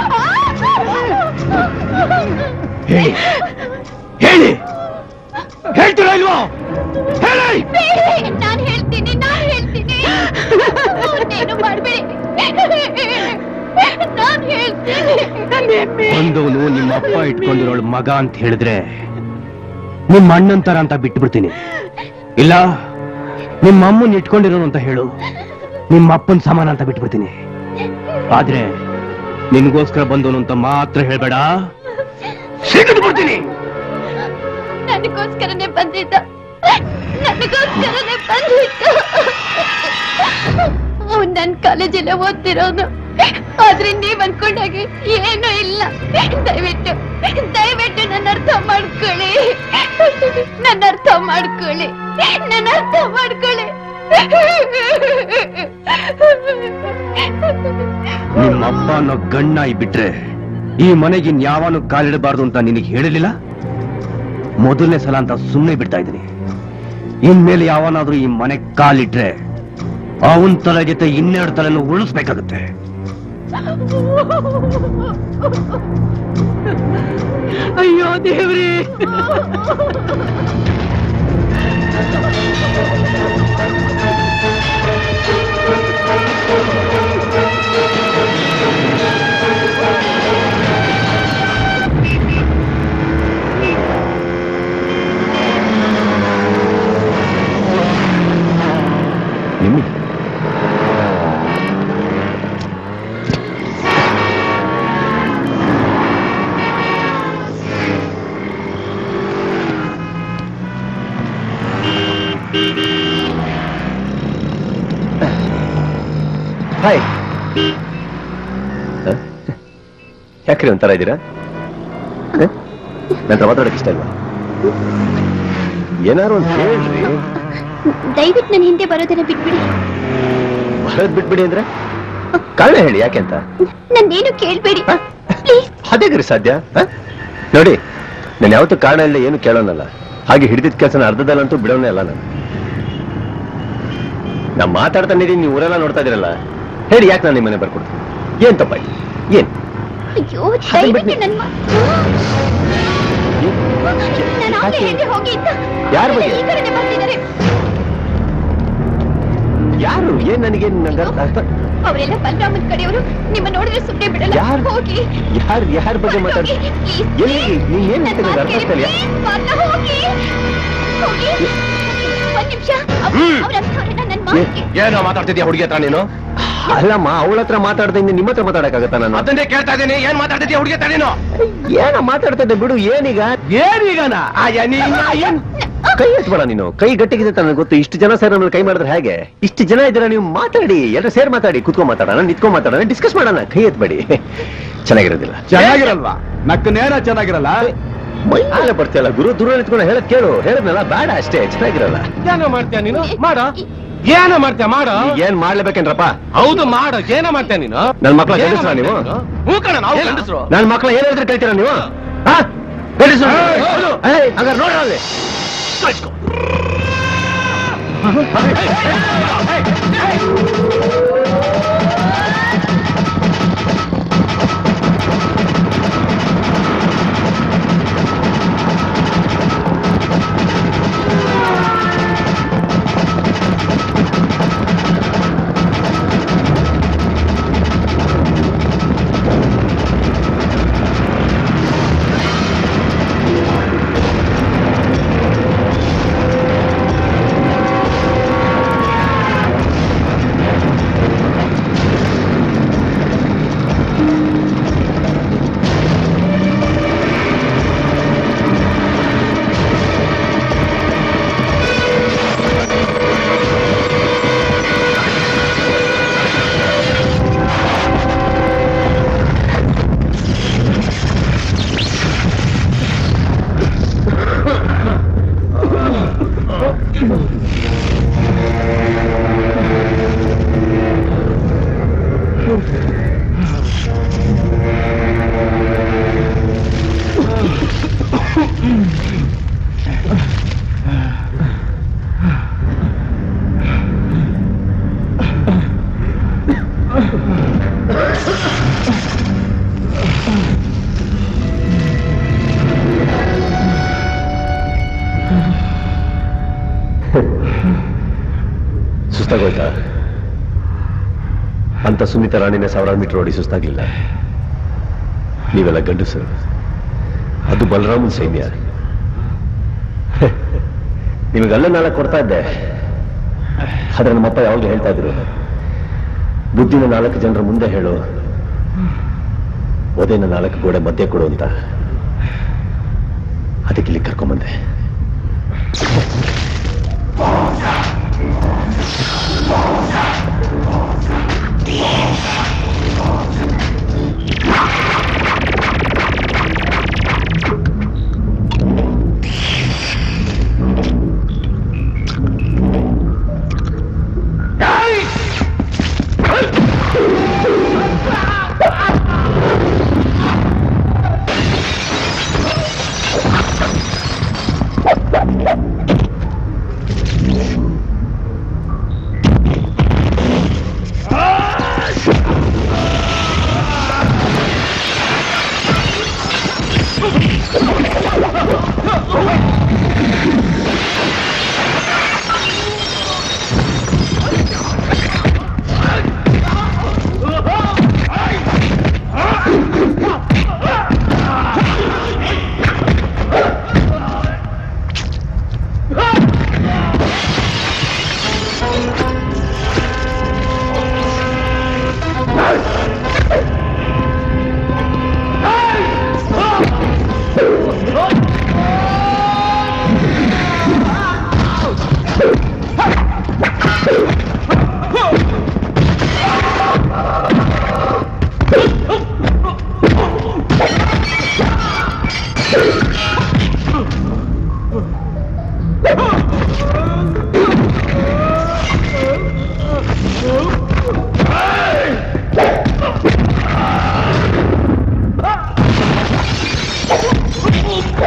ಹೇಳಿ ಹೇಳಿ ಹೇಳ್ತೀರಾ ಇಲ್ವೋ ಹೇಳಿ ಬೇಡಿ, ನಾನ್ ಹೇಳ್ತೀನಿ ನಾನ್ ಹೇಳ್ತೀನಿ ಅವ್ರ್ನೇನು ಮಾಡ್ಬೇಡಿ ನಾನ್ ಹೇಳ್ತೀನಿ ಬಂದವನು ನಿಮ್ಮ ಅಪ್ಪ ಇಟ್ಕೊಂಡಿರೋಳು ಮಗ ಅಂತ ಹೇಳಿದ್ರೆ ನಿಮ್ಮ ಅಣ್ಣಂತರ ಅಂತ ಬಿಟ್ಟು ಬಿಡ್ತೀನಿ ಇಲ್ಲ ನಿಮ್ಮ ಅಮ್ಮನ್ ಇಟ್ಕೊಂಡಿರೋನು ಅಂತ ಹೇಳು ನಿಮ್ಮ ಅಪ್ಪನ್ ಸಮಾನ ಅಂತ ಬಿಟ್ಟು ಬಿಡ್ತೀನಿ ಆದ್ರೆ ನಿನ್ಗೋಸ್ಕರ ಬಂದವನು ಅಂತ ಮಾತ್ರ ಹೇಳ್ಬೇಡ ಸಿಗದು ಬಿಡ್ತೀನಿ ನನಗೋಸ್ಕರನೇ ಬಂದಿದ್ದ ನನಗೋಸ್ಕರನೇ ಬಂದಿದ್ದ ಅವ್ನ್ ನನ್ ಕಾಲೇಜಲ್ಲೇ ಓದ್ತಿರೋನು ಆದ್ರೆ ನೀವ್ ಅನ್ಕೊಂಡಾಗೆ ಏನೂ ಇಲ್ಲ ದಯವಿಟ್ಟು ದಯವಿಟ್ಟು ನನ್ನ ಅರ್ಥ ಮಾಡ್ಕೊಳ್ಳಿ ನನ್ನ ಅರ್ಥ ಮಾಡ್ಕೊಳ್ಳಿ ನನ್ನ ಅರ್ಥ ಮಾಡ್ಕೊಳ್ಳಿ ನಿಮ್ಮ ಅಪ್ಪ ಅನ್ನೋ ಗಣ್ಣಾಯಿ ಬಿಟ್ರೆ ಈ ಮನೆಗೆ ಇನ್ಯಾವನು ಕಾಲಿಡಬಾರ್ದು ಅಂತ ನಿನಗೆ ಹೇಳಿರ್ಲಿಲ್ಲ ಮೊದಲನೇ ಸಲ ಅಂತ ಸುಮ್ಮನೆ ಬಿಡ್ತಾ ಇದ್ದೀನಿ ಇನ್ಮೇಲೆ ಯಾವನಾದ್ರೂ ಈ ಮನೆ ಕಾಲಿಟ್ರೆ ಅವನ್ ತಲೆ ಜೊತೆ ಇನ್ನೆರಡು ತಲೆಯನ್ನು ಉಳಿಸ್ಬೇಕಾಗುತ್ತೆ ಅಯ್ಯೋ ದೇವ್ರಿ ನಿಮಗೆ ಹಾಯ್ ಯಾಕ್ರಿ ಒಂಥರ ಇದ್ದೀರಾ ನನ್ನ ಮಾತಾಡೋಕೆ ಇಷ್ಟ ಇಲ್ವಾ ಏನಾರು ಒಂದು ಹೇಳ್ರಿ ದಯವಿಟ್ಟು ನನ್ನ ಹಿಂದೆ ಬರೋದನ್ನ ಬಿಟ್ಬಿಡಿ ಬರೋದ್ ಬಿಟ್ಬಿಡಿ ಅಂದ್ರೆ ಕಾರಣ ಹೇಳಿ ಯಾಕೆ ಅಂತ ನನ್ನೇನು ಕೇಳ್ಬೇಡಿ ಅದೇಗ್ರಿ ಸಾಧ್ಯ ಹ? ನೋಡಿ ನಾನು ಯಾವತ್ತೂ ಕಾರಣ ಇಲ್ಲ ಏನು ಕೇಳೋನಲ್ಲ ಹಾಗೆ ಹಿಡಿದಿದ್ದ ಕೆಲಸನ ಅರ್ಧದಲ್ಲಂತೂ ಬಿಡೋನೇ ಅಲ್ಲ ನಾನು ನಾ ಮಾತಾಡ್ತಾನೆ ಇದೀನಿ ನೀವು ಊರೆಲ್ಲ ನೋಡ್ತಾ ಇದೀರಲ್ಲ ಹೇಳಿ ಯಾಕೆ ನಾನು ನಿಮ್ಮನೆ ಬರ್ಕೊಡ್ತೀನಿ ಏನ್ ತಪ್ಪಾಯ್ತು ಏನ್ ಅಯ್ಯೋ ದಯವಿಟ್ಟು ನನ್ನ ಮ- ನಾನು ಆಗ್ಲೇ ಹೇಳಿದೆ ಹೋಗಿ ಅಂತ ಯಾರ್ ಬಗ್ಗೆ? ಈ ಕಡೆನೇ ಬರ್ತಿದ್ದಾರೆ ಯಾರು ಏನ್ ನನಗೆ ನಂಗೆ ಅರ್ಥ- ಅರ್ಥ ಅವರೆಲ್ಲ ಬಲರಾಮನ್ ಕಡೆಯವರು ನಿಮ್ಮ ನೋಡಿದ್ರೆ ಸುಮ್ಮನೆ ಬಿಡಲ್ಲ ಯಾರ್? ಹೋಗಿ ಯಾರ್ ಯಾರ ಬಗ್ಗೆ ಮಾತಾಡ್ತಿ ಎಲ್ಲಿ ನೀನ್ ಏನ್ ಹೇಳ್ತೀನಿ ನಂಗೆ ಅರ್ಥ ಆಗ್ತಾ ಇಲ್ಲ ಮಾತ್ರ ಹೋಗಿ ಹೋಗಿ ಒಂದ್ ನಿಮಿಷ ಅವ್ರ ಅಂಥವ್ರನ್ನ ನನ್ ಮಾತಿಗೆ ಏನೋ ಮಾತಾಡ್ತಿದ್ಯಾ ಹುಡುಗಿ ಹತ್ರ ನೀನು ಅಲ್ಲಮ್ಮ ಅವಳ ಹತ್ರ ಮಾತಾಡ್ದೆ ಇನ್ನು ನಿಮ್ಮ ಹತ್ರ ಮಾತಾಡಕ್ಕಾಗತ್ತಾ ನಾನು ಅದನ್ನೇ ಕೇಳ್ತಾ ಇದ್ದೀನಿ ಏನ್ ಮಾತಾಡ್ತಿದ್ಯಾ ಹುಡುಗಿ ಹತ್ರ ನೀನು ಏನೋ ಮಾತಾಡ್ತಾ ಇದ್ದೆ ಬಿಡು ಏನೀಗ ಏನೀಗನ ಏನ್ ಕೈ ಎತ್ಬೇಡ ನೀನು ಕೈ ಗಟ್ಟಿಗಿದೆ ಅಂತ ನನಗೆ ಗೊತ್ತು ಇಷ್ಟು ಜನ ಸೇರಿ ನಮ್ಮಲ್ಲಿ ಕೈ ಮಾಡಿದ್ರೆ ಹೇಗೆ ಇಷ್ಟು ಜನ ಇದ್ದೀರಾ ನೀವು ಮಾತಾಡಿ ಎಲ್ಲರೂ ಸೇರ್ ಮಾತಾಡಿ ಕುತ್ಕೊಂಡ್ ಮಾತಾಡೋಣ ನಿತ್ಕೊಂಡ್ ಮಾತಾಡೋಣ ಡಿಸ್ಕಸ್ ಮಾಡೋಣ ಕೈ ಎತ್ಬೇಡಿ ಚೆನ್ನಾಗಿರೋದಿಲ್ಲ ಚೆನ್ನಾಗಿರಲ್ವಾ ನಕ್ಕನೇನ ಚೆನ್ನಾಗಿರಲ್ಲ ಮೈ ಮೇಲೆ ಬರ್ತೀಯಲ್ಲ ಗುರು ದೂರ ನಿಂತ್ಕೊಂಡು ಹೇಳದ್ ಕೇಳು ಹೇಳದ್ನಲ್ಲ ಬೇಡ ಅಷ್ಟೇ ಚೆನ್ನಾಗಿರಲ್ಲ ಏನೋ ಮಾಡ್ತೀಯ ನೀನು ಮಾಡ ಏನೋ ಮಾಡ್ತೀಯ ಮಾಡ ಏನ್ ಮಾಡ್ಲೇಬೇಕೇನ್ರಪ್ಪ ಹೌದು ಮಾಡ ಏನೋ ಮಾಡ್ತೀಯ ನೀನು ನನ್ ಮಕ್ಳ ಏನೋ ಗಂಡಸ್ರ ನೀವು ಮಾಡ್ತೀಯ ನೀನು? ಹ್ಞೂ ಕಣ ನಾವು ಗಂಡಸ್ರು ನನ್ ಮಕ್ಳ ಏನ್ ಹೇಳಿದ್ರೆ ಕಳ್ತೀರಾ ನೀವು ಆ? ಗಂಡಸ್ರು? ಏಯ್, ಹಂಗಾರೆ ನೋಡ್ರ ಅಲ್ಲಿ ಸುಸ್ತಾಗೋಯ್ತಾ ಅಂತ ಸುನೀತ ರಾಣಿನ ಸಾವಿರಾರು ಮೀಟರ್ ಓಡಿ ಸುಸ್ತಾಗ್ಲಿಲ್ಲ ನೀವೆಲ್ಲ ಗಂಡಸರು ಅದು ಬಲರಾಮನ್ ಸೈನ್ಯ ನಿಮಗೆಲ್ಲ ನಾಳೆ ಕೊಡ್ತಾ ಇದ್ದೆ ಆದ್ರೆ ನಮ್ಮಪ್ಪ ಯಾವಾಗಲೂ ಹೇಳ್ತಾ ಇದ್ರು ಬುದ್ಧಿನ ನಾಲ್ಕು ಜನರ ಮುಂದೆ ಹೇಳು ಒದೇನ ನಾಲ್ಕು ಗೋಡೆ ಮಧ್ಯೆ ಕೊಡು ಅಂತ ಅದಕ್ಕೆ ಇಲ್ಲಿ ಕರ್ಕೊಂಬಂದೆ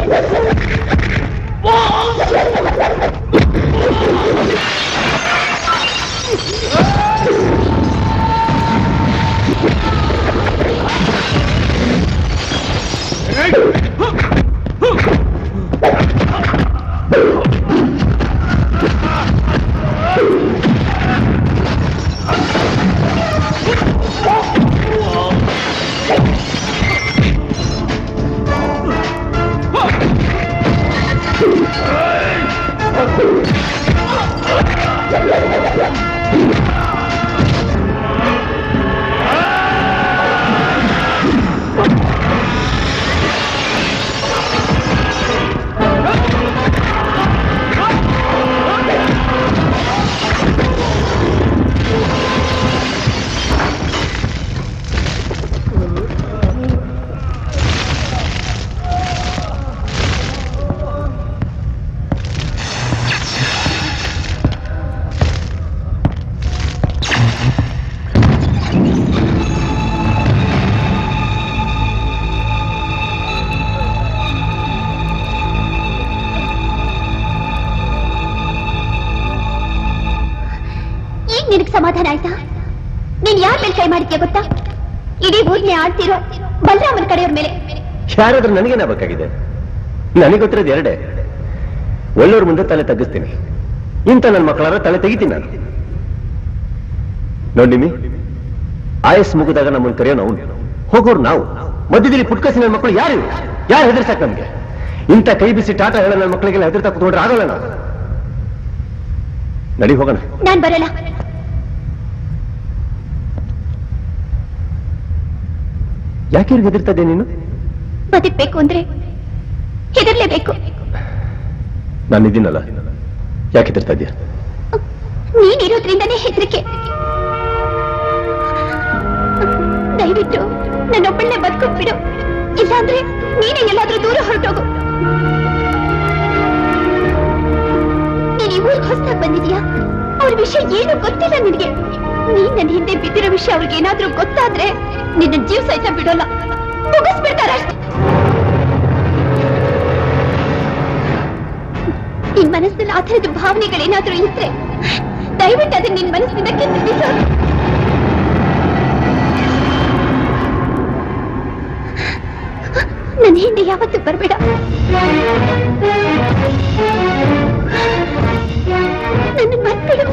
ಈಗ ನಿನಗ್ ಸಮಾಧಾನ ಆಯ್ತಾ ನೀನ್ ಯಾರ ಮೇಲೆ ಕೈ ಮಾಡಿದ್ಯಾ ಗೊತ್ತಾ ಇಡೀ ಊರ್ನೇ ಆಡ್ತಿರೋ ಬಲರಾಮನ ಕಡೆಯವ್ರ ಮೇಲೆ ಯಾರಾದ್ರೂ ನನಗೇನಾಗಬೇಕಾಗಿದೆ ನನಗೆ ಗೊತ್ತಿರೋದು ಎರಡೇ ಒಳ್ಳೆಯವ್ರ ಮುಂದೆ ತಲೆ ತಗ್ಗಿಸ್ತೀನಿ ಇಂಥ ನನ್ನ ಮಕ್ಕಳಾರ ತಲೆ ತೆಗಿತೀನಿ ನಾನು ನೋಡಿ ನಿಮ್ಮಿ ಆಯಸ್ ಮುಗಿದಾಗ ನಮ್ಮನ್ನು ಕರೆಯೋನು ಅವನು ಹೋಗೋರು ನಾವು ಮಧ್ಯದಲ್ಲಿ ಪುಟ್ಕಸಿ ನನ್ನ ಮಕ್ಕಳು ಯಾರು ಇವ್ರು? ಯಾರು ಹೆದರ್ಸಕ್ ನಮ್ಗೆ ಇಂಥ ಕೈ ಬಿಸಿ ಟಾಟಾ ಹೇಳೋ ನನ್ನ ಮಕ್ಕಳಿಗೆಲ್ಲ ಹೆದರ್ತಾ ಕೂತ್ಕೊಂಡ್ರೆ ಆಗೋಲ್ಲ ನಾವು ನಡಿ ಹೋಗೋಣ ನಾನ್ ಬರಲ್ಲ ಯಾಕೆ ಇವ್ರಿಗೆ ಹೆದರ್ತಾ ಇದ್ದೆ ನೀನು ಬದುಕ್ಬೇಕು ಅಂದ್ರೆ ಹೆದರ್ಲೇಬೇಕು ನಾನಿದ್ದೀನಲ್ಲ ಯಾಕೆ ಹೆದರ್ತಾ ಇದೆಯಾ ನೀನಿರೋದ್ರಿಂದನೇ ಹೆದರಿಕೆ ದಯವಿಟ್ಟು ನನ್ನೊಬ್ಬಳನ್ನೇ ಬದುಕೊಟ್ಬಿಡು ಇಲ್ಲಾಂದ್ರೆ ನೀನೇ ಎಲ್ಲಾದ್ರೂ ದೂರ ಹೊರಟೋಗು ನೀನ್ ಈ ಊರಿಗೆ ಹೊಸದಾಗಿ ಬಂದಿದ್ಯಾ ಅವ್ರ ವಿಷಯ ಏನು ಗೊತ್ತಿಲ್ಲ ನಿನಗೆ ನೀನ್ ನನ್ನ ಹಿಂದೆ ಬಿದ್ದಿರೋ ವಿಷಯ ಅವ್ರಿಗೆ ಏನಾದ್ರೂ ಗೊತ್ತಾದ್ರೆ ನಿನ್ನ ಜೀವ ಸಹಿತ ಬಿಡೋಲ್ಲ ಮುಗಿಸ್ಬಿಡ್ತಾರೆ ಅಷ್ಟೇ ನಿನ್ ಮನಸ್ಸಲ್ಲಿ ಆ ಥರದ ಭಾವನೆಗಳೇನಾದ್ರೂ ಇದ್ರೆ ದಯವಿಟ್ಟು ಅದನ್ನ ನಿನ್ ಮನಸ್ಸಿಂದ ಕಿತ್ತು ಬಿಸಾಕು. ನನ್ನ ಹಿಂದೆ ಯಾವತ್ತೂ ಬರಬೇಡ ನನ್ನ ಮಕ್ಕಳು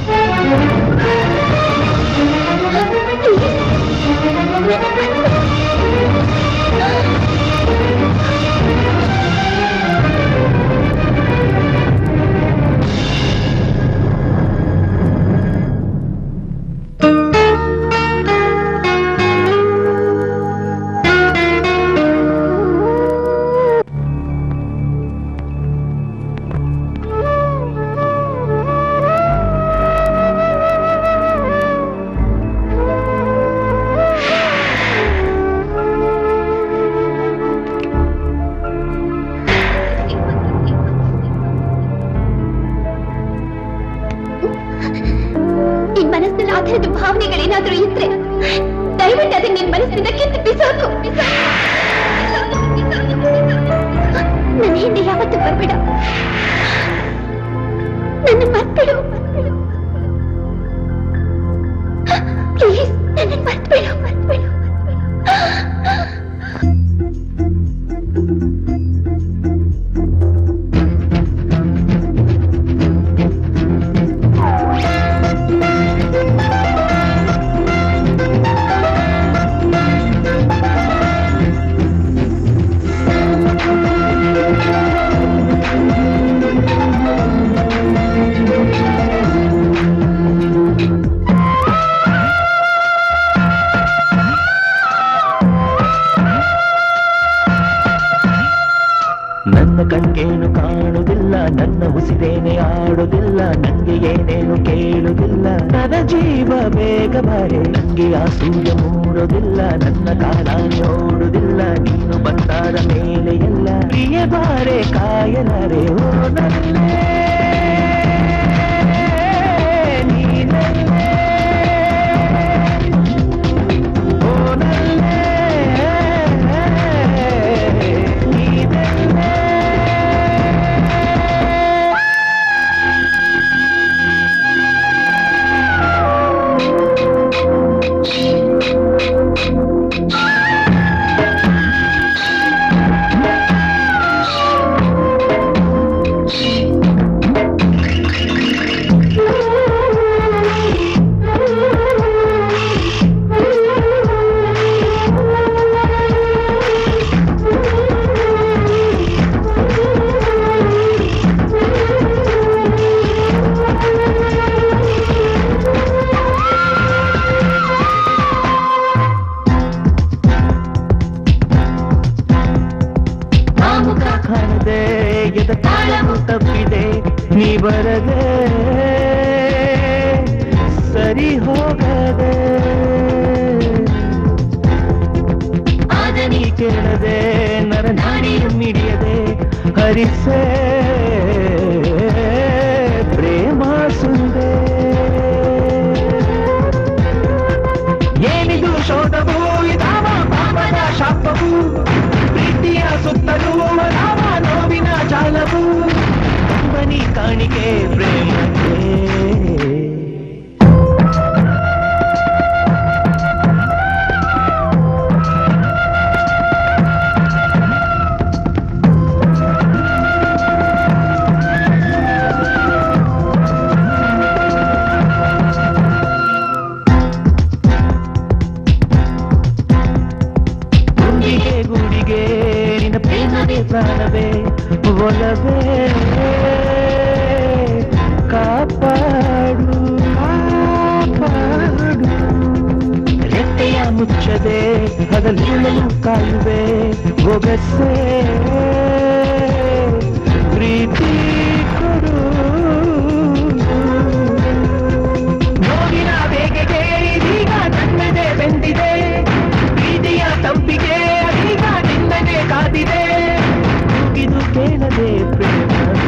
ನಿನ್ ಮನಸ್ಸಿನಲ್ಲಿ ಆ ಥರದ ಭಾವನೆಗಳೇನಾದ್ರೂ ಇದ್ರೆ ದಯವಿಟ್ಟು ಅದನ್ನ ನಿನ್ ಮನಸ್ಸಿಂದ ಕಿತ್ತು ಬಿಸಾಕು ನನ್ನ ಹಿಂದೆ ಯಾವತ್ತೂ ಬರಬೇಡ ನನ್ನ ಮಕ್ಕಳು ಪ್ಲೀಸ್ ನನ್ನ ಮರ್ತ್ಬೇಡ ಮರ್ತ್ಬೇಡ ನನ್ನ ಕಣ್ಗೇನು ಕಾಣುವುದಿಲ್ಲ ನನ್ನ ಉಸಿರೇನೆ ಆಡುವುದಿಲ್ಲ ನಂಗೆ ಏನೇನು ಕೇಳುವುದಿಲ್ಲ ನನ್ನ ಜೀವ ಬೇಗ ಬಾರೆ ನಂಗೆ ಆ ಸೂರ್ಯ ಮೂಡುವುದಿಲ್ಲ ನನ್ನ ಕಾಲ ಓಡುವುದಿಲ್ಲ ನೀನು ಬಂದಾದ ಮೇಲೆ ಎಲ್ಲ ಪ್ರಿಯ ಬಾರೆ ಕಾಯಲಾರೆ ಓ ನನ್ನೇ ನೀನಲ್ಲೇ ಓ ನನ್ನೇ ನೀನಲ್ಲೇ ಎದ ತಾಳವು ತಪ್ಪಿದೆ ನೀ ಬರದೆ ಸರಿ ಹೋಗದೆ ಆದ ನೀ ಕೇಳದೆ ನರ ನಾಡಿಯು ಮಿಡಿಯದೆ ಹರಿಸೆ ಪ್ರೇಮ ಸುಂದೆ ಏನಿದು ಶೋಧವು ಇದಾವ ಪಾಪದ ಶಾಪವು ಪ್ರೀತಿಯ ಸುತ್ತಲೂ ರಾಮ ನೋವಿನ ಜಾಲವು ಬನಿ ಕಾಣಿಕೆ ಪ್ರೇಮಕ್ಕೆ ಗುಂಡಿಗೆ ಗುಡಿಗೆ ನಿನ್ನ ಪ್ರೇಮವೇ ಪ್ರಾಣವೇ ಒಲವೇ ಕಾಪಾಡು ಕಾಪಾಡು ರೆಟ್ಟೆಯ ಮುಚ್ಚದೆ ಹಗಲಿರುಳಲು ಕಾಯುವೆ ಒಗಸೆ ಪ್ರೀತಿ ಕೊಡು ನೋವಿನ ಬೇಗೆಗೆ ಇದೀಗ ನನ್ನದೇ ಬೆಂದಿದೆ ಪ್ರೀತಿಯ ತಂಪಿಗೆ ಅದೀಗ ನಿನ್ನದೇ ಕಾದಿದೆ ಕೂಗಿದು ಕೇಳದೆ ಪ್ರೇಮವೇ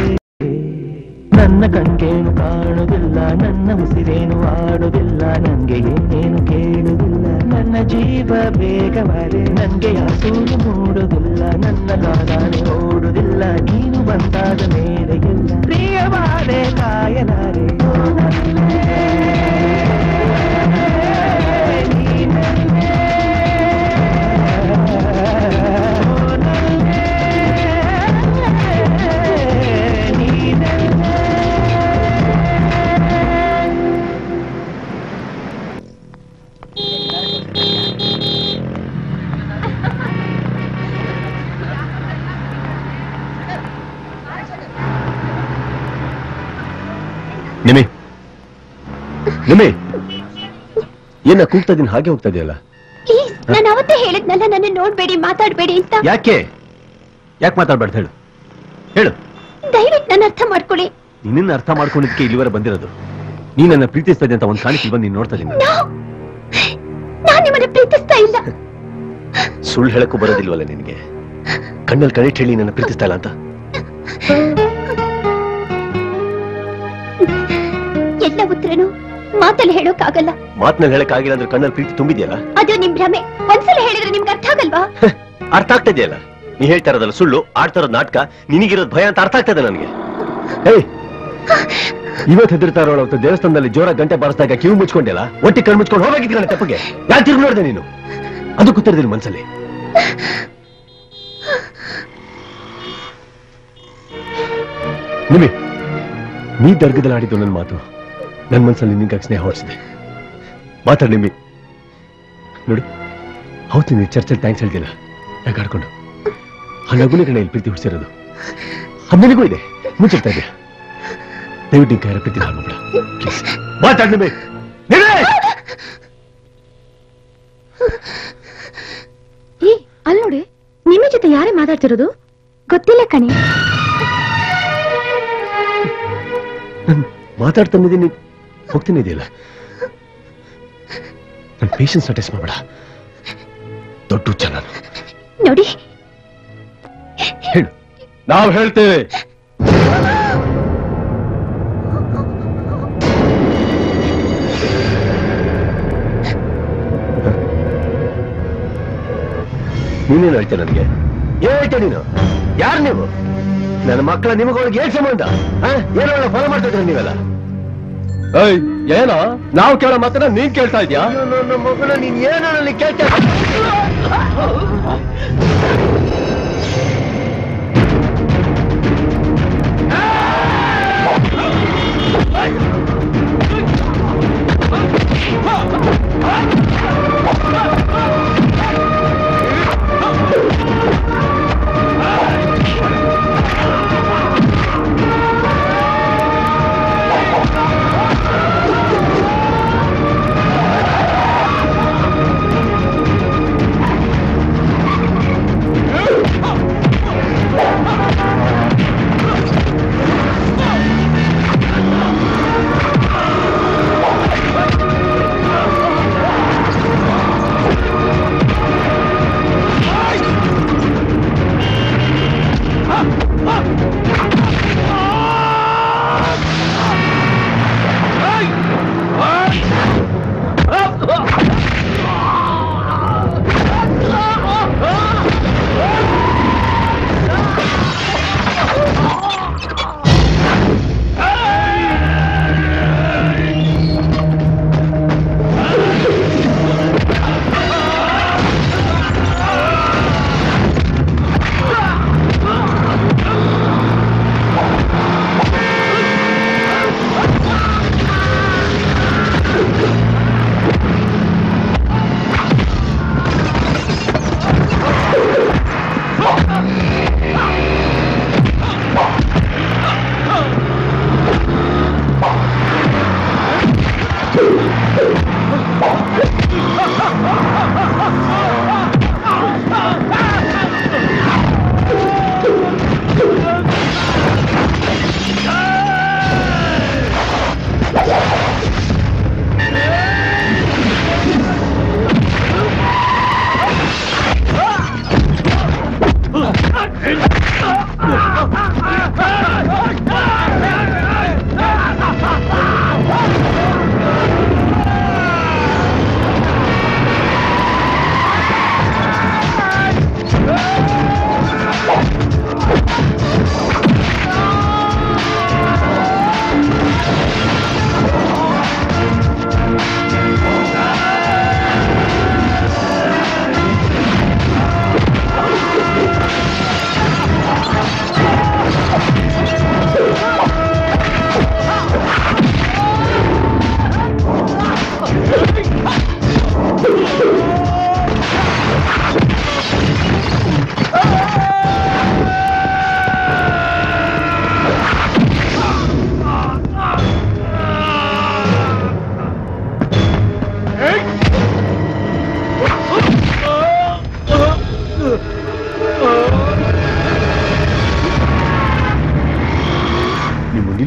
ನನ್ನ ಕಣ್ಗೇನು ಕಾಣುವುದಿಲ್ಲ ನನ್ನ ಉಸಿರೇನು ಆಡುವುದಿಲ್ಲ ನಂಗೆ ಏನೇನು ಕೇಳುವುದಿಲ್ಲ ನನ್ನ ಜೀವ ಬೇಗವಾರೆ ನನ್ಗೆ ಯಾಸೂರು ಮೂಡುವುದಿಲ್ಲ ನನ್ನ ಗಾದಾನೆ ಓಡುವುದಿಲ್ಲ ನೀನು ಬಂದಾದ ಮೇಲೆ ಎಲ್ಲ ಪ್ರಿಯವಾದೆ ಕಾಯಲಾರೆ ಓ ನನ್ನೇ, ನೀನನ್ನೇ, ಓ ನನ್ನೇ, ನೀನನ್ನೇ. ನಿಮಿ ನಿಮಿ ಏನ ಕೂಗ್ತಾ ಇದೀನಿ ಹಾಗೆ ಹೋಗ್ತಾ ಇದೆಯಲ್ಲ ಪ್ಲೀಸ್ ನಾನು ಅವತ್ತೇ ಹೇಳಿದ್ನಲ್ಲ ನನ್ನ ನೋಡ್ಬೇಡಿ ಮಾತಾಡ್ಬೇಡಿ ಅಂತ ಯಾಕೆ ಯಾಕೆ ಮಾತಾಡ್ಬಾರ್ದು ಹೇಳು ಹೇಳು ದಯವಿಟ್ಟು ನನ್ನ ಅರ್ಥ ಮಾಡ್ಕೊಳ್ಳಿ ನಿನ್ನ ಅರ್ಥ ಮಾಡ್ಕೊಂಡಿದ್ದಕ್ಕೆ ಇಲ್ಲಿವರೆ ಬಂದಿರೋದು ನೀ ನನ್ನ ಪ್ರೀತಿಸ್ತಾ ಇದ್ದೆ ಅಂತ ಒಂದು ಕಾಣಿಕೆ ಬಂದು ನೀನು ನೋಡ್ತಾ ಇದ್ದೀನಿ ನಾನ್ ನಿಮ್ಮನ್ನ ಪ್ರೀತಿಸ್ತಾ ಇಲ್ಲ ಸುಳ್ಳು ಹೇಳಕ್ಕೂ ಬರೋದಿಲ್ವಲ್ಲ ನಿನಗೆ ಕಣ್ಣಲ್ಲಿ ಕಣಿಟ್ ಹೇಳಿ ನನ್ನ ಪ್ರೀತಿಸ್ತಾ ಇಲ್ಲ ಅಂತ ಎಲ್ಲ ಉತ್ತರನು ಮಾತಲ್ಲಿ ಹೇಳೋಕ್ಕಾಗಲ್ಲ ಮಾತ್ನಲ್ಲಿ ಹೇಳಕ್ಕಾಗಿಲ್ಲ ಅಂದ್ರೆ ಕಣ್ಣಲ್ಲಿ ಪ್ರೀತಿ ತುಂಬಿದ್ಯಲ್ಲ ಅದು ನಿಮ್ ಭ್ರಮೆ ಒಂದ್ಸಲ ಹೇಳಿದ್ರೆ ನಿಮ್ಗೆ ಅರ್ಥ ಆಗಲ್ವಾ ಅರ್ಥ ಆಗ್ತಾ ಇದೆಯಲ್ಲ ನೀ ಹೇಳ್ತಾ ಇರೋದಲ್ಲ ಸುಳ್ಳು ಆಡ್ತಾ ಇರೋದು ನಾಟಕ ನಿನಗಿರೋದು ಭಯ ಅಂತ ಅರ್ಥ ಆಗ್ತಾ ಇದೆ ನನಗೆ ಏಯ್ ಇವತ್ತು ಹೆದರ್ತಾ ಇರೋಳು ಅವತ್ತು ದೇವಸ್ಥಾನದಲ್ಲಿ ಜೋರ ಗಂಟೆ ಬಾರಿಸಿದಾಗ ಕಿವಿ ಮುಚ್ಕೊಂಡಿಲ್ಲ ಒಟ್ಟಿ ಕಣ್ಣು ಮುಚ್ಕೊಂಡು ಹೋಗಿದ್ದೆ ನನ್ನ ತಪ್ಪಿಗೆ ಯಾಕೆ ತಿರುಗಿ ನೋಡಿದೆ ನೀನು ಅದು ಗೊತ್ತಿರೋದಿಲ್ಲ ಮನ್ಸಲ್ಲಿ ನಿಮಿ ನೀ ದರ್ಗದಲ್ಲಿ ಆಡಿದ್ದು ನನ್ನ ಮಾತು ನನ್ನ ಮನ್ಸಲ್ಲಿ ನಿನ್ಗಾಗಿ ಸ್ನೇಹ ಹೊಡಿಸಿದೆ ಮಾತಾಡಿ ನಿಮ್ಮಿ ನೋಡು ಹೌದು ನೀನು ಚರ್ಚಲ್ಲಿ ಥ್ಯಾಂಕ್ಸ್ ಹೇಳ್ತಿಲ್ಲ ಯಾಕೆ ಆಡ್ಕೊಂಡು ಆ ನಗುನ ಕಡೆ ಇಲ್ಲಿ ಪ್ರೀತಿ ಹುಡ್ಸಿರೋದು ಅಮ್ಮನಿಗೂ ಇದೆ ಮುಚ್ಚಿರ್ತಾ ಇದೆಯಾ ದಯವಿಟ್ಟು ನಿನ್ ಕೈಯಾರ ಪ್ರೀತಿ ಹಾಳು ಮಾಡ್ಬೇಡ ಪ್ಲೀಸ್ ಮಾತಾಡಿ ನಿಮ್ಮಿ ಏ ಅಲ್ಲಿ ನೋಡಿ ನಿಮ್ಮ ಜೊತೆ ಯಾರೇ ಮಾತಾಡ್ತಿರೋದು ಗೊತ್ತಿಲ್ಲ ಕಣೆ ಮಾತಾಡ್ತಾನಿದ್ದೀನಿ ಹೋಗ್ತೀನಿ ಇದೆಯಲ್ಲ ನನ್ನ ಪೇಷನ್ಸ್ ಟೆಸ್ಟ್ ಮಾಡಬೇಡ ದೊಡ್ಡ ಹುಚ್ಚ ನಾನು ನೋಡಿ ಹೇಳು ನಾವು ಹೇಳ್ತೇವೆ ನೀನೇನು ಹೇಳ್ತೀಯ ನನಗೆ ಏನ್ ಹೇಳ್ತೀಯ ನೀನು ಯಾರು ನೀವು ನನ್ನ ಮಕ್ಕಳ ನಿಮಗಳಿಗೆ ಏನ್ ಸಂಬಂಧ ಆ? ಏನೋ ಫಾಲೋ ಮಾಡ್ತಾ ಇದ್ರೆ ನೀವೆಲ್ಲ ಏಯ್ ಏನೋ ನಾವು ಕೇಳೋ ಮಾತನ್ನ ನೀನ್ ಕೇಳ್ತಾ ಇದ್ಯಾ ಅಯ್ಯೋ, ನನ್ನ ಮಗನ ನೀನ್ ಏನೋ ನನಗೆ ಕೇಳ್ತಾ ಆ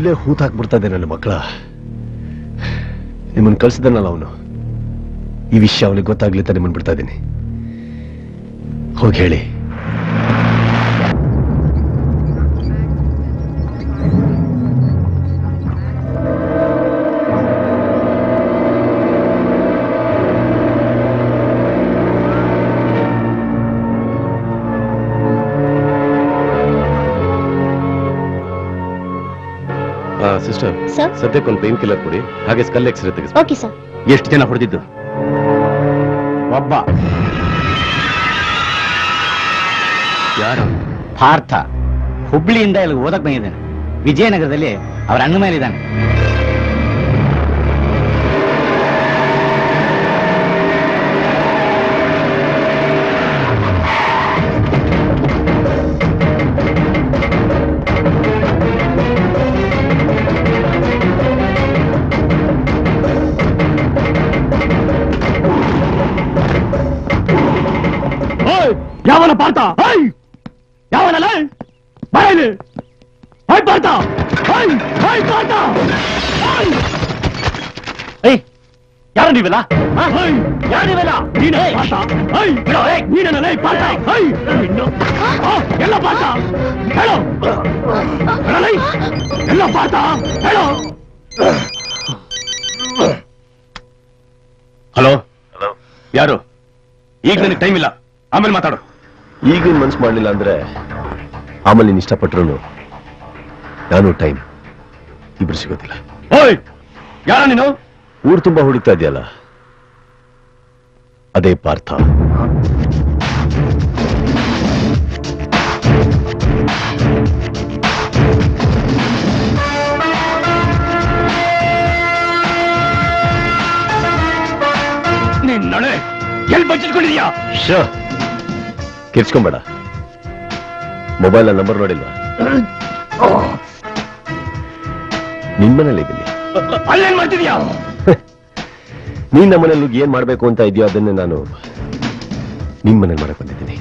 ಇಲ್ಲೇ ಹೂತ್ ಹಾಕ್ಬಿಡ್ತಾ ಇದೆ ನನ್ನ ಮಕ್ಕಳ ನಿಮ್ಮನ್ನ ಕಳ್ಸಿದನಲ್ಲ ಅವನು ಈ ವಿಷಯ ಅವನಿಗೆ ಗೊತ್ತಾಗ್ಲಿ ಅಂತ ನಿಮ್ಮನ್ನ ಬಿಡ್ತಾ ಇದ್ದೀನಿ ಹೋಗಿ ಹೇಳಿ ಸಿಸ್ಟರ್ ಸರ್ ಸದ್ಯಕ್ಕೆ ಒಂದು ಪೇನ್ ಕಿಲ್ಲರ್ ಕೊಡಿ ಹಾಗೆ ಸ್ಕಲ್ ಎಕ್ಸ್ರೇ ತೆಗೆಸಿ ಓಕೆ ಸರ್ ಎಷ್ಟು ಜನ ಹೊಡೆದಿದ್ದು ಒಬ್ಬ ಯಾರು ಪಾರ್ಥ ಹುಬ್ಳಿಯಿಂದ ಇಲ್ಲಿ ಓದಕ್ ಬಂದಿದ್ದಾನೆ ವಿಜಯನಗರದಲ್ಲಿ ಅವರ ಅಣ್ಣ ಮೇಲಿದ್ದಾನೆ ಯಾವನ ಪಾರ್ಥ ಹೇಯ್! ಯಾವನಲ್ಲ ಬರಲಿ hi Partha hi hi Partha hi! ಏಯ್ ಯಾರು ನೀವೆಲ್ಲ ಆ, ಹೇಯ್! ಯಾರು ನೀವೆಲ್ಲ ನೀನೇ ಪಾರ್ಥ ಹೇಯ್! ಬಿಡೋ, ಏಯ್, ನೀನೇನಲ್ಲ ಏಯ್, ಪಾರ್ಥ ಹೇಯ್! ಇನ್ನು ಆ, ಎಲ್ಲ ಪಾರ್ಥ ಹೇಳು ಹೇಳಲ್ಲ, ಏಯ್! ಎಲ್ಲ ಪಾರ್ಥ ಹೇಳು ಹಲೋ ಯಾರು ಈಗ ನನಗೆ ಟೈಮ್ ಇಲ್ಲ ಆಮೇಲೆ ಮಾತಾಡು ಈಗಿನ ಮನ್ಸು ಮಾಡ್ಲಿಲ್ಲ ಅಂದ್ರೆ ಆಮೇಲೆ ನೀನು ಇಷ್ಟಪಟ್ರು ನಾನು ಟೈಮ್ ಇಬ್ರು ಸಿಗೋದಿಲ್ಲ ಓಯ್ ಯಾರ ನೀನು ಊರು ತುಂಬಾ ಹುಡುಕ್ತಾ ಇದೆಯಲ್ಲ ಅದೇ ಪಾರ್ಥ ನಿನ್ ನಡೆ ಎಲ್ಲಿ ಬಚ್ಚಿಟ್ಕೊಂಡಿದ್ಯಾ ಶ ಕಿರ್ಚ್ಕೊಂಬೇಡ ಮೊಬೈಲ್ ನಂಬರ್ ನೋಡಿಲ್ವಾ ನಿನ್ ಮನೇಲಿದ್ದೀನಿ ಅಲ್ಲೇನ್ ಮಾಡ್ತಿದ್ಯಾ ನೀನ್ ನಮ್ಮ ಮನೇಲಿ ಏನ್ ಮಾಡ್ಬೇಕು ಅಂತ ಇದೆಯೋ ಅದನ್ನೇ ನಾನು ನಿನ್ ಮನೇಲಿ ಮಾಡಕ್ ಬಂದಿದ್ದೀನಿ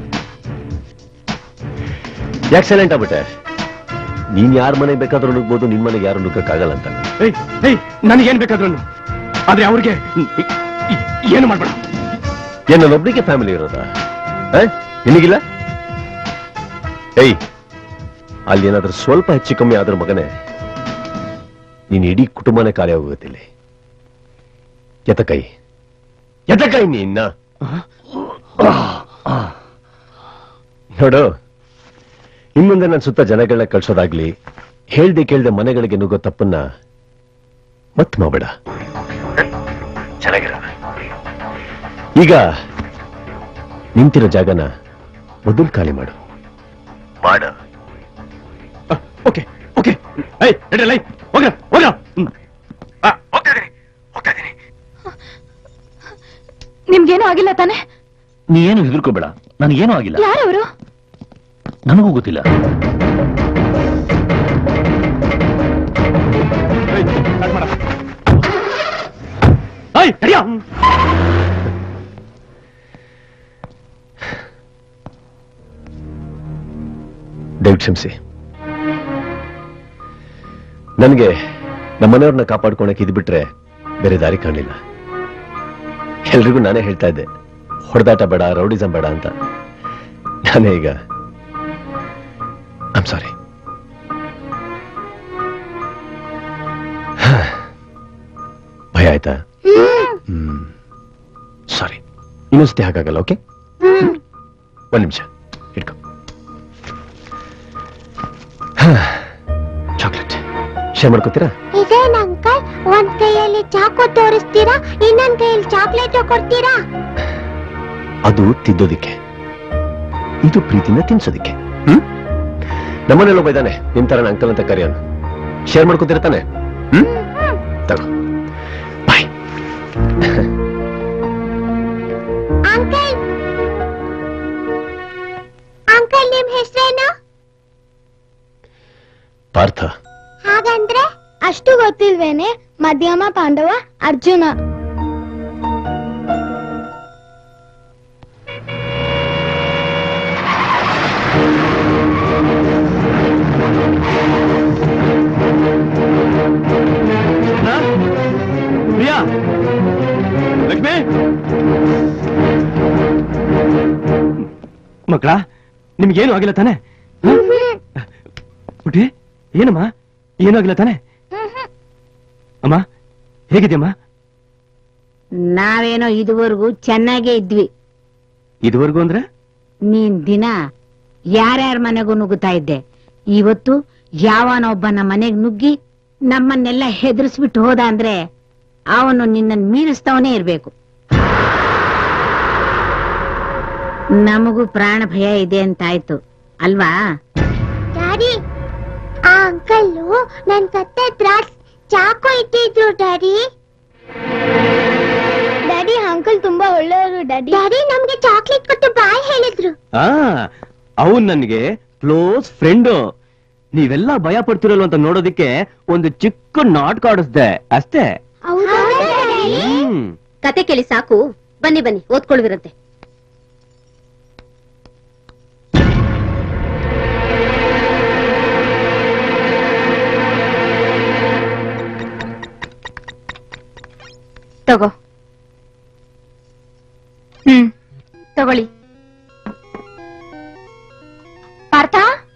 ಯಾಕೆ ಸೈಲೆಂಟ್ ಆಗ್ಬಿಟ್ಟೆ ನೀನ್ ಯಾರ ಮನೆಗೆ ಬೇಕಾದ್ರೂ ನುಗ್ಬೋದು ನಿನ್ ಮನೆಗೆ ಯಾರು ನುಗ್ಗಕ್ಕಾಗಲ್ಲ ಅಂತ ಏಯ್ ಏಯ್ ನನಗೇನ್ ಬೇಕಾದ್ರು ಆದ್ರೆ ಅವ್ರಿಗೆ ಏನು ಮಾಡ್ಬೇಡ ಏನ್ ನನ್ನೊಬ್ಳಿಗೆ ಫ್ಯಾಮಿಲಿ ಇರೋದಾ ಆ? ನಿನಗಿಲ್ಲ ಏಯ್ ಅಲ್ಲಿ ಏನಾದ್ರೂ ಸ್ವಲ್ಪ ಹೆಚ್ಚು ಕಮ್ಮಿ ಆದ್ರ ಮಗನೇ ನೀನ್ ಇಡೀ ಕುಟುಂಬನೇ ಖಾಲಿ ಹೋಗುತ್ತಿಲ್ಲಿ ಎತಕೈ ಎತಕೈ ನೀನ್ನ ನೋಡು ಇನ್ಮುಂದೆ ನನ್ನ ಸುತ್ತ ಜನಗಳನ್ನ ಕಳ್ಸೋದಾಗ್ಲಿ ಹೇಳ್ದೆ ಕೇಳ್ದೆ ಮನೆಗಳಿಗೆ ನುಗ್ಗೋ ತಪ್ಪನ್ನ ಮತ್ ಮಾಡಬೇಡ ಚೆನ್ನಾಗಿರ ಈಗ ನಿಂತಿರೋ ಜಾಗನ ಮೊದಲು ಖಾಲಿ ಮಾಡು ಮಾಡ ಓಕೆ ಓಕೆ ಏಯ್ ನಡೀರಲ್ಲ, ಏಯ್, ಹೋಗ್ರ ಹೋಗ್ರ ಹ್ಮ್. ನಿಮ್ಗೇನು ಆಗಿಲ್ಲ ತಾನೆ ನೀ ಏನು ಹೆದರ್ಕೋಬೇಡ ನನಗೇನೂ ಆಗಿಲ್ಲ ಯಾರವರು ನನಗೂ ಗೊತ್ತಿಲ್ಲ ಏಯ್, start ಮಾಡ. ಏಯ್, ನಡ್ಯೋ. ದಯವಿಟ್ಟು ಕ್ಷಮಿಸಿ ನನಗೆ ನಮ್ಮನೆಯವ್ರನ್ನ ಕಾಪಾಡ್ಕೊಳಕ್ ಇದು ಬಿಟ್ರೆ ಬೇರೆ ದಾರಿ ಕಾಣಲಿಲ್ಲ ಎಲ್ರಿಗೂ ನಾನೇ ಹೇಳ್ತಾ ಇದ್ದೆ ಹೊಡೆದಾಟ ಬೇಡ ರೌಡಿಸಂ ಬೇಡ ಅಂತ ನಾನೇ ಈಗ ಐಮ್ ಸಾರಿ ಭಯ ಆಯ್ತಾ ಹ್ಮ್ ಸಾರಿ ಇನ್ನೊಂದ್ಸತಿ ಹಾಗಾಗಲ್ಲ ಓಕೆ ಒಂದ್ ನಿಮಿಷ ಇಟ್ಕೊ ಚಾಕ್ಲೇಟ್ ಶೇರ್ ಮಾಡ್ಕೋತೀರಾ ಇದೇನ್ ಅಂಕಲ್ ಒಂದ್ ಕೈಯಲ್ಲಿ ಚಾಕು ತೋರಿಸ್ತೀರಾ ಇನ್ನೊಂದ್ ಕೈಯಲ್ಲಿ ಚಾಕ್ಲೇಟ್ ಕೊಡ್ತೀರಾ ಅದು ತಿದ್ದೋದಿಕ್ಕೆ ಇದು ಪ್ರೀತಿನ ತಿನ್ಸೋದಿಕ್ಕೆ ಹ್ಮ್ ನಮ್ಮನೇಲಿ ಒಬ್ಬ ಇದ್ದಾನೆ ನಿಮ್ ತರ ಅಂಕಲ್ ಅಂತ ಕರೆಯೋನು ಶೇರ್ ಮಾಡ್ಕೋತೀರ ತಾನೆ ಹ್ಮ್ ತಗೋ ಬಾಯ್ ಅಂಕಲ್ ಅಂಕಲ್ ನಿಮ್ ಹೆಸರೇನು ಪಾರ್ಥ ಹಾಗಂದ್ರೆ ಅಷ್ಟು ಗೊತ್ತಿಲ್ವೇನೆ ಮಧ್ಯಮ ಪಾಂಡವ ಅರ್ಜುನ ಮಕ್ಕಳ ನಿಮ್ಗೇನು ಆಗಿಲ್ಲ ತಾನೆ ಪುಟಿ ಏನಮ್ಮ ಏನೂ ಆಗಿಲ್ಲ ತಾನೆ ಅಮ್ಮ ಹೇಗಿದ್ಯಮ್ಮ ನಾವೇನೋ ಇದುವರೆಗೂ ಚೆನ್ನಾಗೇ ಇದ್ವಿ ಇದುವರೆಗೂ ಅಂದ್ರೆ ನೀನ್ ದಿನ ಯಾರ್ಯಾರ ಮನೆಗೂ ನುಗ್ಗುತ್ತಾ ಇದ್ದೆ ಇವತ್ತು ಯಾವನೊಬ್ಬ ನಮ್ಮ ಮನೆಗ್ ನುಗ್ಗಿ ನಮ್ಮನ್ನೆಲ್ಲ ಹೆದರ್ಸ್ಬಿಟ್ಟು ಹೋದ ಅಂದ್ರೆ ಅವನು ನಿನ್ನನ್ ಮೀರಿಸ್ತವನೇ ಇರ್ಬೇಕು ನಮಗೂ ಪ್ರಾಣ ಭಯ ಇದೆ ಅಂತಾಯ್ತು ಅಲ್ವಾ ಡ್ಯಾಡಿ ಆ ಅಂಕಲ್ಲು ನನ್ ಕತ್ತೆ ಹತ್ರ ಚಾಕು ಇಟ್ಟಿದ್ರು ಡ್ಯಾಡಿ ಡ್ಯಾಡಿ ಅಂಕಲ್ ತುಂಬಾ ಒಳ್ಳೆಯವರು ಡ್ಯಾಡಿ ಡ್ಯಾಡಿ ನಮ್ಗೆ ಚಾಕ್ಲೇಟ್ ಕೊಟ್ಟು ಬಾಯ್ ಹೇಳಿದ್ರು ಆ ಅವನ್ ನನಗೆ ಕ್ಲೋಸ್ ಫ್ರೆಂಡು ನೀವೆಲ್ಲ ಭಯ ಪಡ್ತಿರಲ್ಲ ಅಂತ ನೋಡೋದಿಕ್ಕೆ ಒಂದು ಚಿಕ್ಕ ನಾಟಕ ಆಡಿಸ್ದೆ ಅಷ್ಟೇ ಹ್ಮ್ ಕತೆ ಕೇಳಿ ಸಾಕು ಬನ್ನಿ ಬನ್ನಿ ಓದ್ಕೊಳ್ವಿರಂತೆ ತಗೋ ಹ್ಮ್ ತಗೊಳ್ಳಿ ಪಾರ್ಥ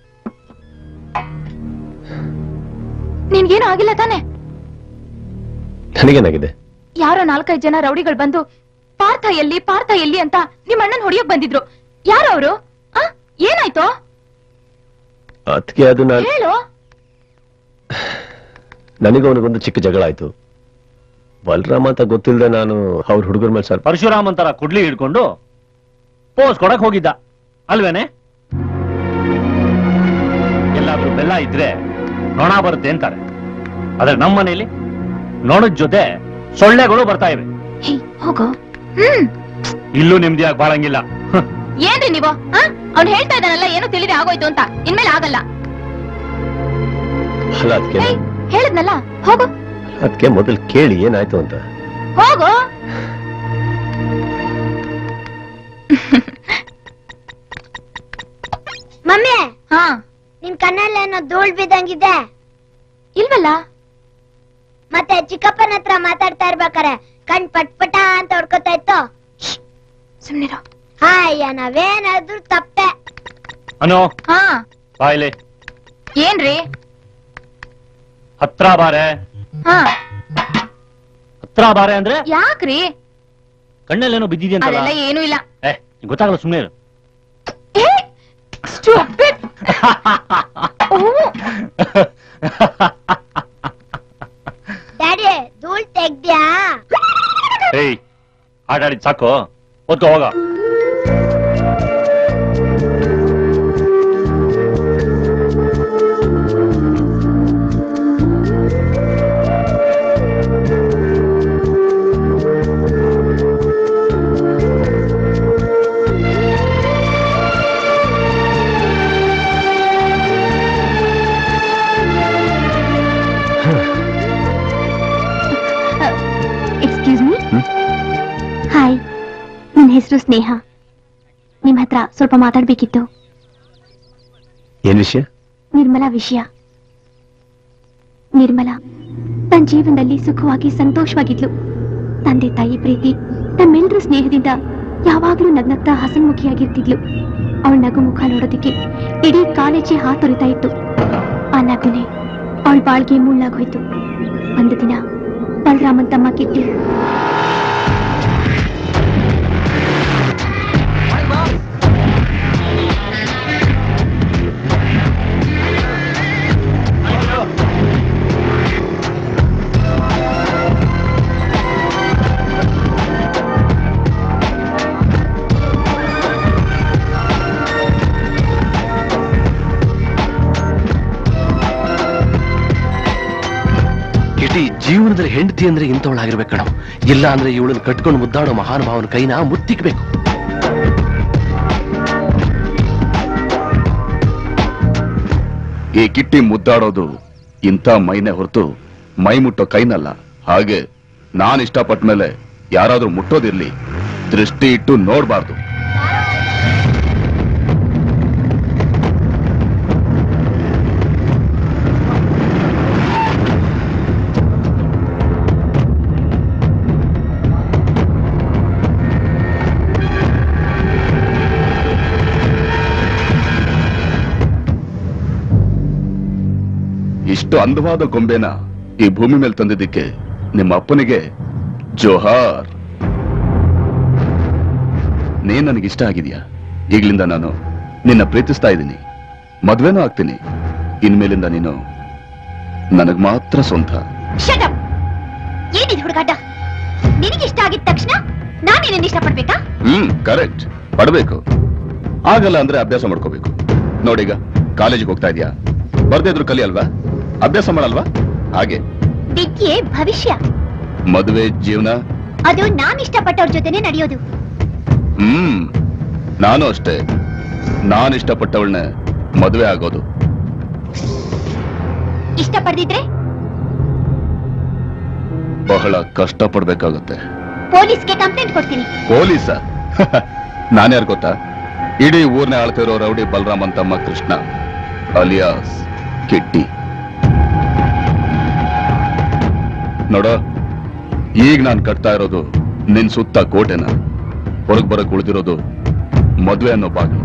ನಿನ್ಗೇನು ಆಗಿಲ್ಲ ತಾನೆ ನನಗೇನಾಗಿದೆ ಯಾರೋ ನಾಲ್ಕೈದು ಜನ ರೌಡಿಗಳು ಬಂದು ಪಾರ್ಥ ಎಲ್ಲಿ ಪಾರ್ಥ ಎಲ್ಲಿ ಅಂತ ನಿಮ್ಮ ಅಣ್ಣನ್ ಹೊಡಿಯಕ್ ಬಂದಿದ್ರು ಯಾರು ಅವರು ಏನಾಯ್ತು ಅದಕ್ಕೆ ಅದು ನಾನು ಹೇಳು ನನಗೂ ಅವನಿಗೊಂದು ಚಿಕ್ಕ ಜಗಳ ಆಯ್ತು ಬಲರಾಮ ಅಂತ ಗೊತ್ತಿಲ್ಲದೆ ನಾನು ಅವ್ರ ಹುಡುಗರ ಮೇಲೆ ಸ್ವಲ್ಪ ಪರಶುರಾಮನ್ ತರ ಕುಡ್ಲಿ ಹಿಡ್ಕೊಂಡು ಪೋಸ್ ಕೊಡಕ್ ಹೋಗಿದ್ದ ಅಲ್ವೇನೆ ಎಲ್ಲಾದ್ರೂ ಬೆಲ್ಲ ಇದ್ರೆ ನೊಣ ಬರುತ್ತೆ ಅಂತಾರೆ ಆದ್ರೆ ನಮ್ಮ ಮನೇಲಿ ನೊಣದ ಜೊತೆ ಸೊಳ್ಳೆಗಳು ಬರ್ತಾ ಇವೆ ಹೋಗೋ ಹ್ಮ್ ಇಲ್ಲೂ ನೆಮ್ಮದಿಯಾಗಿ ಬಾಳಂಗಿಲ್ಲ ಏನ್ರಿ ನೀವು ಅವ್ನು ಹೇಳ್ತಾ ಇದ್ದಾನಲ್ಲ ಏನು ತಿಳಿದೆ ಆಗೋಯ್ತು ಅಂತ ಇನ್ಮೇಲೆ ಆಗಲ್ಲ ಅಲ್ಲ ಅದಕ್ಕೆ ಹೇಳಿದ್ನಲ್ಲ ಹೋಗು ಅದಕ್ಕೆ ಮೊದಲು ಕೇಳಿ ಏನಾಯ್ತು ಅಂತ ಹೋಗು ಮಮ್ಮಿ ಹಾ ನಿನ್ ಕಣ್ಣಲ್ಲಿ ಏನೋ ಧೂಳ್ ಬಿದ್ದಂಗಿದೆ ಇಲ್ವಲ್ಲ ಮತ್ತೆ ಚಿಕ್ಕಪ್ಪನ ಹತ್ರ ಮಾತಾಡ್ತಾ ಇರ್ಬೇಕಾರೆ ಕಣ್ ಪಟ್ ಪಟ ಅಂತ ಹೊಡ್ಕೊತಾ ಇತ್ತು ಸುಮ್ನಿರೋ ಹಾಯ್ಯ ನಾವೇನಾದ್ರೂ ತಪ್ಪೆ ಅನೋ ಹಾ ಬಾಯ್ಲೆ ಏನ್ರಿ ಹತ್ರ ಬಾರೆ ಹಾ ಹತ್ರ ಬಾರೆ ಅಂದ್ರೆ ಯಾಕ್ರಿ ಕಣ್ಣಲ್ಲೇನೋ ಬಿದ್ದಿದ್ಯಂತಲ್ಲ ಅದೆಲ್ಲ ಏನೂ ಇಲ್ಲ ಏ ಗೊತ್ತಾಗಲ್ಲ ಸುಮ್ಮನೆ ಇರು ಏ, stupid. ಓ, ಡ್ಯಾಡಿ ಧೂಳ್ ತೆಗ್ದ್ಯಾ ಏಯ್ ಆಟ ಆಡಿದ್ ಸಾಕು ಓದ್ಕೋ ಹೋಗ ಎಕ್ಸ್ಕ್ಯೂಸ್ ಮೀ ಹಾಯ್ ನನ್ನ ಹೆಸರು ಸ್ನೇಹ ನಿಮ್ ಹತ್ರ ಸ್ವಲ್ಪ ಮಾತಾಡ್ಬೇಕಿತ್ತು ಏನ್ ವಿಷಯ ನಿರ್ಮಲಾ ವಿಷಯ ನಿರ್ಮಲಾ ತನ್ನ ಜೀವನದಲ್ಲಿ ಸುಖವಾಗಿ ಸಂತೋಷವಾಗಿದ್ಲು ತಂದೆ ತಾಯಿ ಪ್ರೀತಿ ನಮ್ಮೆಲ್ಲರ ಸ್ನೇಹದಿಂದ ಯಾವಾಗ್ಲೂ ನಗ್ನಗ್ತಾ ಹಸನ್ಮುಖಿಯಾಗಿರ್ತಿದ್ಲು ಅವಳ ನಗು ಮುಖ ನೋಡೋದಕ್ಕೆ ಇಡೀ ಕಾಲೇಜೇ ಹಾತೊರಿತಾ ಇತ್ತು ಆ ನಗುನೆ ಅವಳ ಬಾಳ್ಗೆ ಮುಳ್ಳಾಗೋಯ್ತು ಒಂದು ದಿನ ಬಲರಾಮನ್ ತಮ್ಮ ಕಿಟ್ಟಿ ಇಡೀ ಜೀವನದಲ್ಲಿ ಹೆಂಡತಿ ಅಂದ್ರೆ ಇಂಥವಳಾಗಿರ್ಬೇಕು ಕಣೋ ಇಲ್ಲ ಅಂದ್ರೆ ಇವಳನ್ನ ಕಟ್ಕೊಂಡು ಮುದ್ದಾಡೋ ಮಹಾನುಭಾವನ ಕೈನ ಮುತ್ತಿಕ್ಬೇಕು ಈ ಕಿಟ್ಟಿ ಮುದ್ದಾಡೋದು ಇಂಥ ಮೈನೆ ಹೊರತು ಮೈ ಮುಟ್ಟೋ ಕೈನಲ್ಲ ಹಾಗೆ ನಾನ್ ಇಷ್ಟಪಟ್ಟ ಮೇಲೆ ಯಾರಾದ್ರೂ ಮುಟ್ಟೋದಿರ್ಲಿ ದೃಷ್ಟಿ ಇಟ್ಟು ನೋಡ್ಬಾರ್ದು ಇಷ್ಟು ಅಂದವಾದ ಗೊಂಬೆನ ಈ ಭೂಮಿ ಮೇಲೆ ತಂದಿದ್ದಕ್ಕೆ ನಿಮ್ಮ ಅಪ್ಪನಿಗೆ ಜೋಹಾರ್ ನೀನ್ ನನಗಿಷ್ಟ ಆಗಿದ್ಯಾ ಈಗ್ಲಿಂದ ನಾನು ನಿನ್ನ ಪ್ರೀತಿಸ್ತಾ ಇದ್ದೀನಿ ಮದ್ವೆನೂ ಆಗ್ತೀನಿ ಇನ್ಮೇಲಿಂದ ನೀನು ನನಗ್ ಮಾತ್ರ ಸ್ವಂತ ಶಟಪ್ ಏನಿದು ಹುಡುಗಾಟ ನಿನಗಿಷ್ಟ ಆಗಿದ ತಕ್ಷಣ ನಾನು ನಿನ್ನ ಇಷ್ಟಪಡ್ಬೇಕಾ ಹ್ಮ್ ಕರೆಕ್ಟ್ ಪಡ್ಬೇಕು ಆಗಲ್ಲ ಅಂದ್ರೆ ಅಭ್ಯಾಸ ಮಾಡ್ಕೋಬೇಕು ನೋಡೀಗ ಕಾಲೇಜಿಗೆ ಹೋಗ್ತಾ ಇದೀಯಾ ಬರ್ದೇ ಇದ್ರು ಕಲಿ ಅಲ್ವಾ ಅಭ್ಯಾಸ ಮಾಡಲ್ವಾ ಹಾಗೆ ವಿದ್ಯೆ ಭವಿಷ್ಯ ಮದುವೆ ಜೀವನ ಅದು ನಾನ್ ಇಷ್ಟಪಟ್ಟವ್ರ ಜೊತೆನೆ ನಡೆಯೋದು ಹ್ಮ್ ನಾನು ಅಷ್ಟೇ ನಾನು ಇಷ್ಟಪಟ್ಟವಳನ್ನ ಮದುವೆ ಆಗೋದು ಇಷ್ಟಪಡ್ದಿದ್ರೆ ಬಹಳ ಕಷ್ಟ ಪಡ್ಬೇಕಾಗುತ್ತೆ ಪೊಲೀಸ್ಗೆ ಕಂಪ್ಲೇಂಟ್ ಕೊಡ್ತೀನಿ ಪೊಲೀಸ ನಾನ್ಯಾರು ಗೊತ್ತಾ ಇಡೀ ಊರ್ನ ಆಳ್ತಿರೋ ರೌಡಿ ಬಲರಾಮ್ ಅಂತಮ್ಮ ಕೃಷ್ಣ ಅಲಿಯಾಸ್ ಕಿಟ್ಟಿ ನೋಡ ಈಗ ನಾನ್ ಕಟ್ತಾ ಇರೋದು ನಿನ್ ಸುತ್ತ ಕೋಟೆನ ಹೊರಗ್ ಬರಕ್ ಉಳಿದಿರೋದು ಮದ್ವೆ ಅನ್ನೋ ಬಾಗಿಲು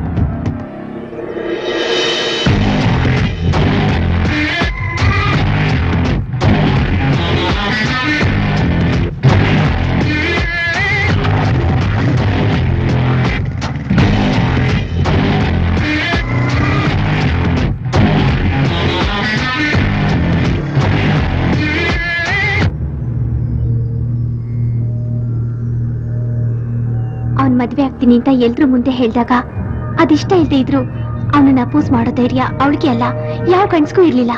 ಅವ್ನ್ ಮದ್ವೆ ಆಗ್ತೀನಿ ಅಂತ ಎಲ್ರು ಮುಂದೆ ಹೇಳ್ದಾಗ ಅದಿಷ್ಟ ಇಲ್ದೇ ಇದ್ರು ಅವನನ್ನ ಅಪೋಸ್ ಮಾಡೋ ಧೈರ್ಯ ಅವಳಿಗೆ ಅಲ್ಲ ಯಾವ ಕಣ್ಸ್ಗೂ ಇರ್ಲಿಲ್ಲ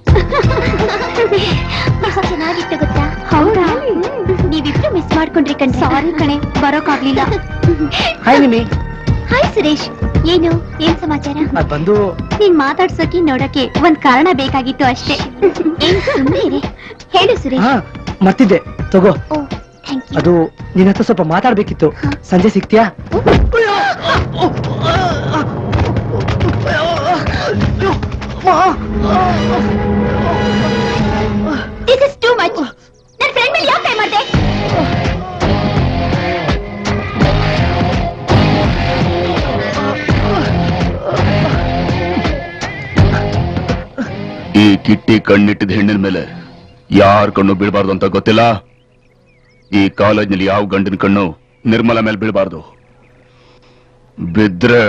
ಎಷ್ಟ್ ಚೆನ್ನಾಗಿತ್ತು ಗೊತ್ತಾ ಹೌದಾ ನೀವಿಬ್ರು ಮಿಸ್ ಮಾಡ್ಕೊಂಡ್ರಿ ಕಣ್ ಸಾರಿ ಕಣೆ ಬರೋಕಾಗ್ಲಿಲ್ಲ ಹಾಯ್ ನಿಮಿ ಹಾಯ್ ಸುರೇಶ್ ಏನು ಏನ್ ಸಮಾಚಾರ ಅದ್ ಬಂದು ನೀನ್ ಮಾತಾಡ್ಸೋಕೆ ನೋಡಕ್ಕೆ ಒಂದ್ ಕಾರಣ ಬೇಕಾಗಿತ್ತು ಅಷ್ಟೇ ಏನ್ ಸುಮ್ಮನೆ ಇರಿ ಹೇಳು ಸುರೇಶ್ ಹಾ ಮರ್ತಿದ್ದೆ ತಗೋ ಓ ಥ್ಯಾಂಕ್ ಯು ಅದು ನಿನ್ನ ಹತ್ರ ಸ್ವಲ್ಪ ಮಾತಾಡ್ಬೇಕಿತ್ತು ಸಂಜೆ ಸಿಗ್ತೀಯಾ ದಿಸ್ ಇಸ್ ಟೂ ಮಚ್ ನನ್ ಫ್ರೆಂಡ್ ಮೇಲೆ ಯಾಕೆ ಮಾಡ್ದೆ ಈ ಕಿಟ್ಟಿ ಕಣ್ಣಿಟ್ಟಿದ ಹೆಣ್ಣಿನ ಮೇಲೆ ಯಾರ ಕಣ್ಣು ಬೀಳಬಾರ್ದು ಅಂತ ಗೊತ್ತಿಲ್ಲ ಈ ಕಾಲೇಜ್ನಲ್ಲಿ ಯಾವ ಗಂಡಿನ ಕಣ್ಣು ನಿರ್ಮಲ ಮೇಲೆ ಬೀಳಬಾರ್ದು ಬಿದ್ರೆ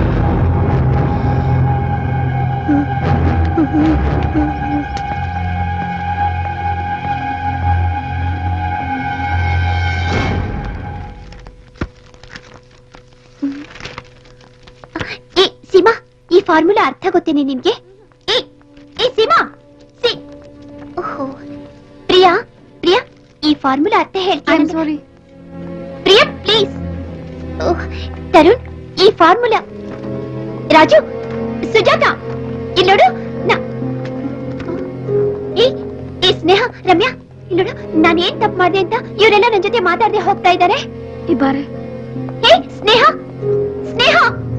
ಏ ಸೀಮಾ ಈ ಫಾರ್ಮುಲಾ ಅರ್ಥ ಗೊತ್ತೇನೆ ನಿನ್ಗೆ ಏ ಏ ಸೀಮಾ ಸಿ ಓಹೋ ಪ್ರಿಯಾ ಪ್ರಿಯಾ ಈ ಫಾರ್ಮುಲಾ ಅರ್ಥ ಹೇಳ್ತೀನಿ sorry Priya please oh Tarun ಈ ಫಾರ್ಮುಲಾ ರಾಜು ಸುಜಾತ ಇಲ್ಲಿ ನೋಡು ನಾ- ಏ ಏ ಸ್ನೇಹ ರಮ್ಯಾ ಇಲ್ಲಿ ನೋಡು ನಾನು ಏನ್ ತಪ್ಪು ಮಾಡಿದೆ ಅಂತ ಇವರೆಲ್ಲ ನನ್ನ ಜೊತೆ ಮಾತಾಡದೆ ಹೋಗ್ತಾ ಇದ್ದಾರೆ ಇಬ್ಬಾರೆ ಏ ಸ್ನೇಹ ಸ್ನೇಹ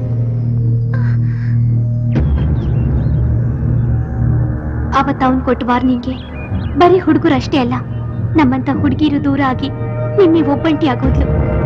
ಅವತ್ ಅವನ್ ಕೊಟ್ಟ ವಾರ್ನಿಂಗ್ಗೆ ಬರೀ ಹುಡುಗರು ಅಷ್ಟೇ ಅಲ್ಲ ನಮ್ಮಂತ ಹುಡುಗಿರು ದೂರ ಆಗಿ ನಿಮ್ಮಿ ಒಬ್ಬಂಟಿ ಆಗೋದ್ಲು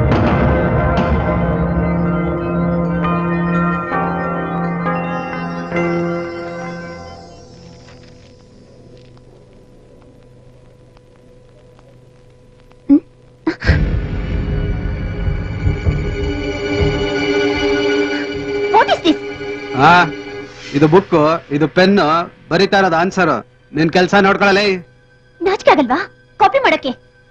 ವಾಟ್ ಇಸ್ ದಿಸ್ ಆ ಇದು ಬುಕ್ ಇದು ಪೆನ್ ಬರೀತಾ ಇರೋದು ಆನ್ಸರ್ ನಿನ್ ಕೆಲ್ಸ ನೋಡ್ಕೊಳ್ಳಲ್ಲ ನಾಚಿಕೆ ಆಗಲ್ವಾ ಕಾಪಿ ಮಾಡಕ್ಕೆ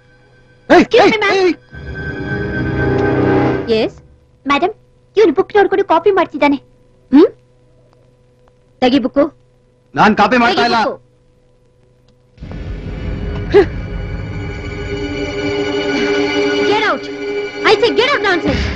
ಎಸ್ ಮೇಡಮ್ ಇವನು ಬುಕ್ ನೋಡ್ಕೊಂಡು ಕಾಪಿ ಮಾಡ್ತಿದ್ದಾನೆ ಹ್ಮ್ ತೆಗಿ ಬುಕ್ಕು ನಾನ್ ಕಾಪಿ ಮಾಡ್ತಾ ಇಲ್ಲ get out I say get out nonsense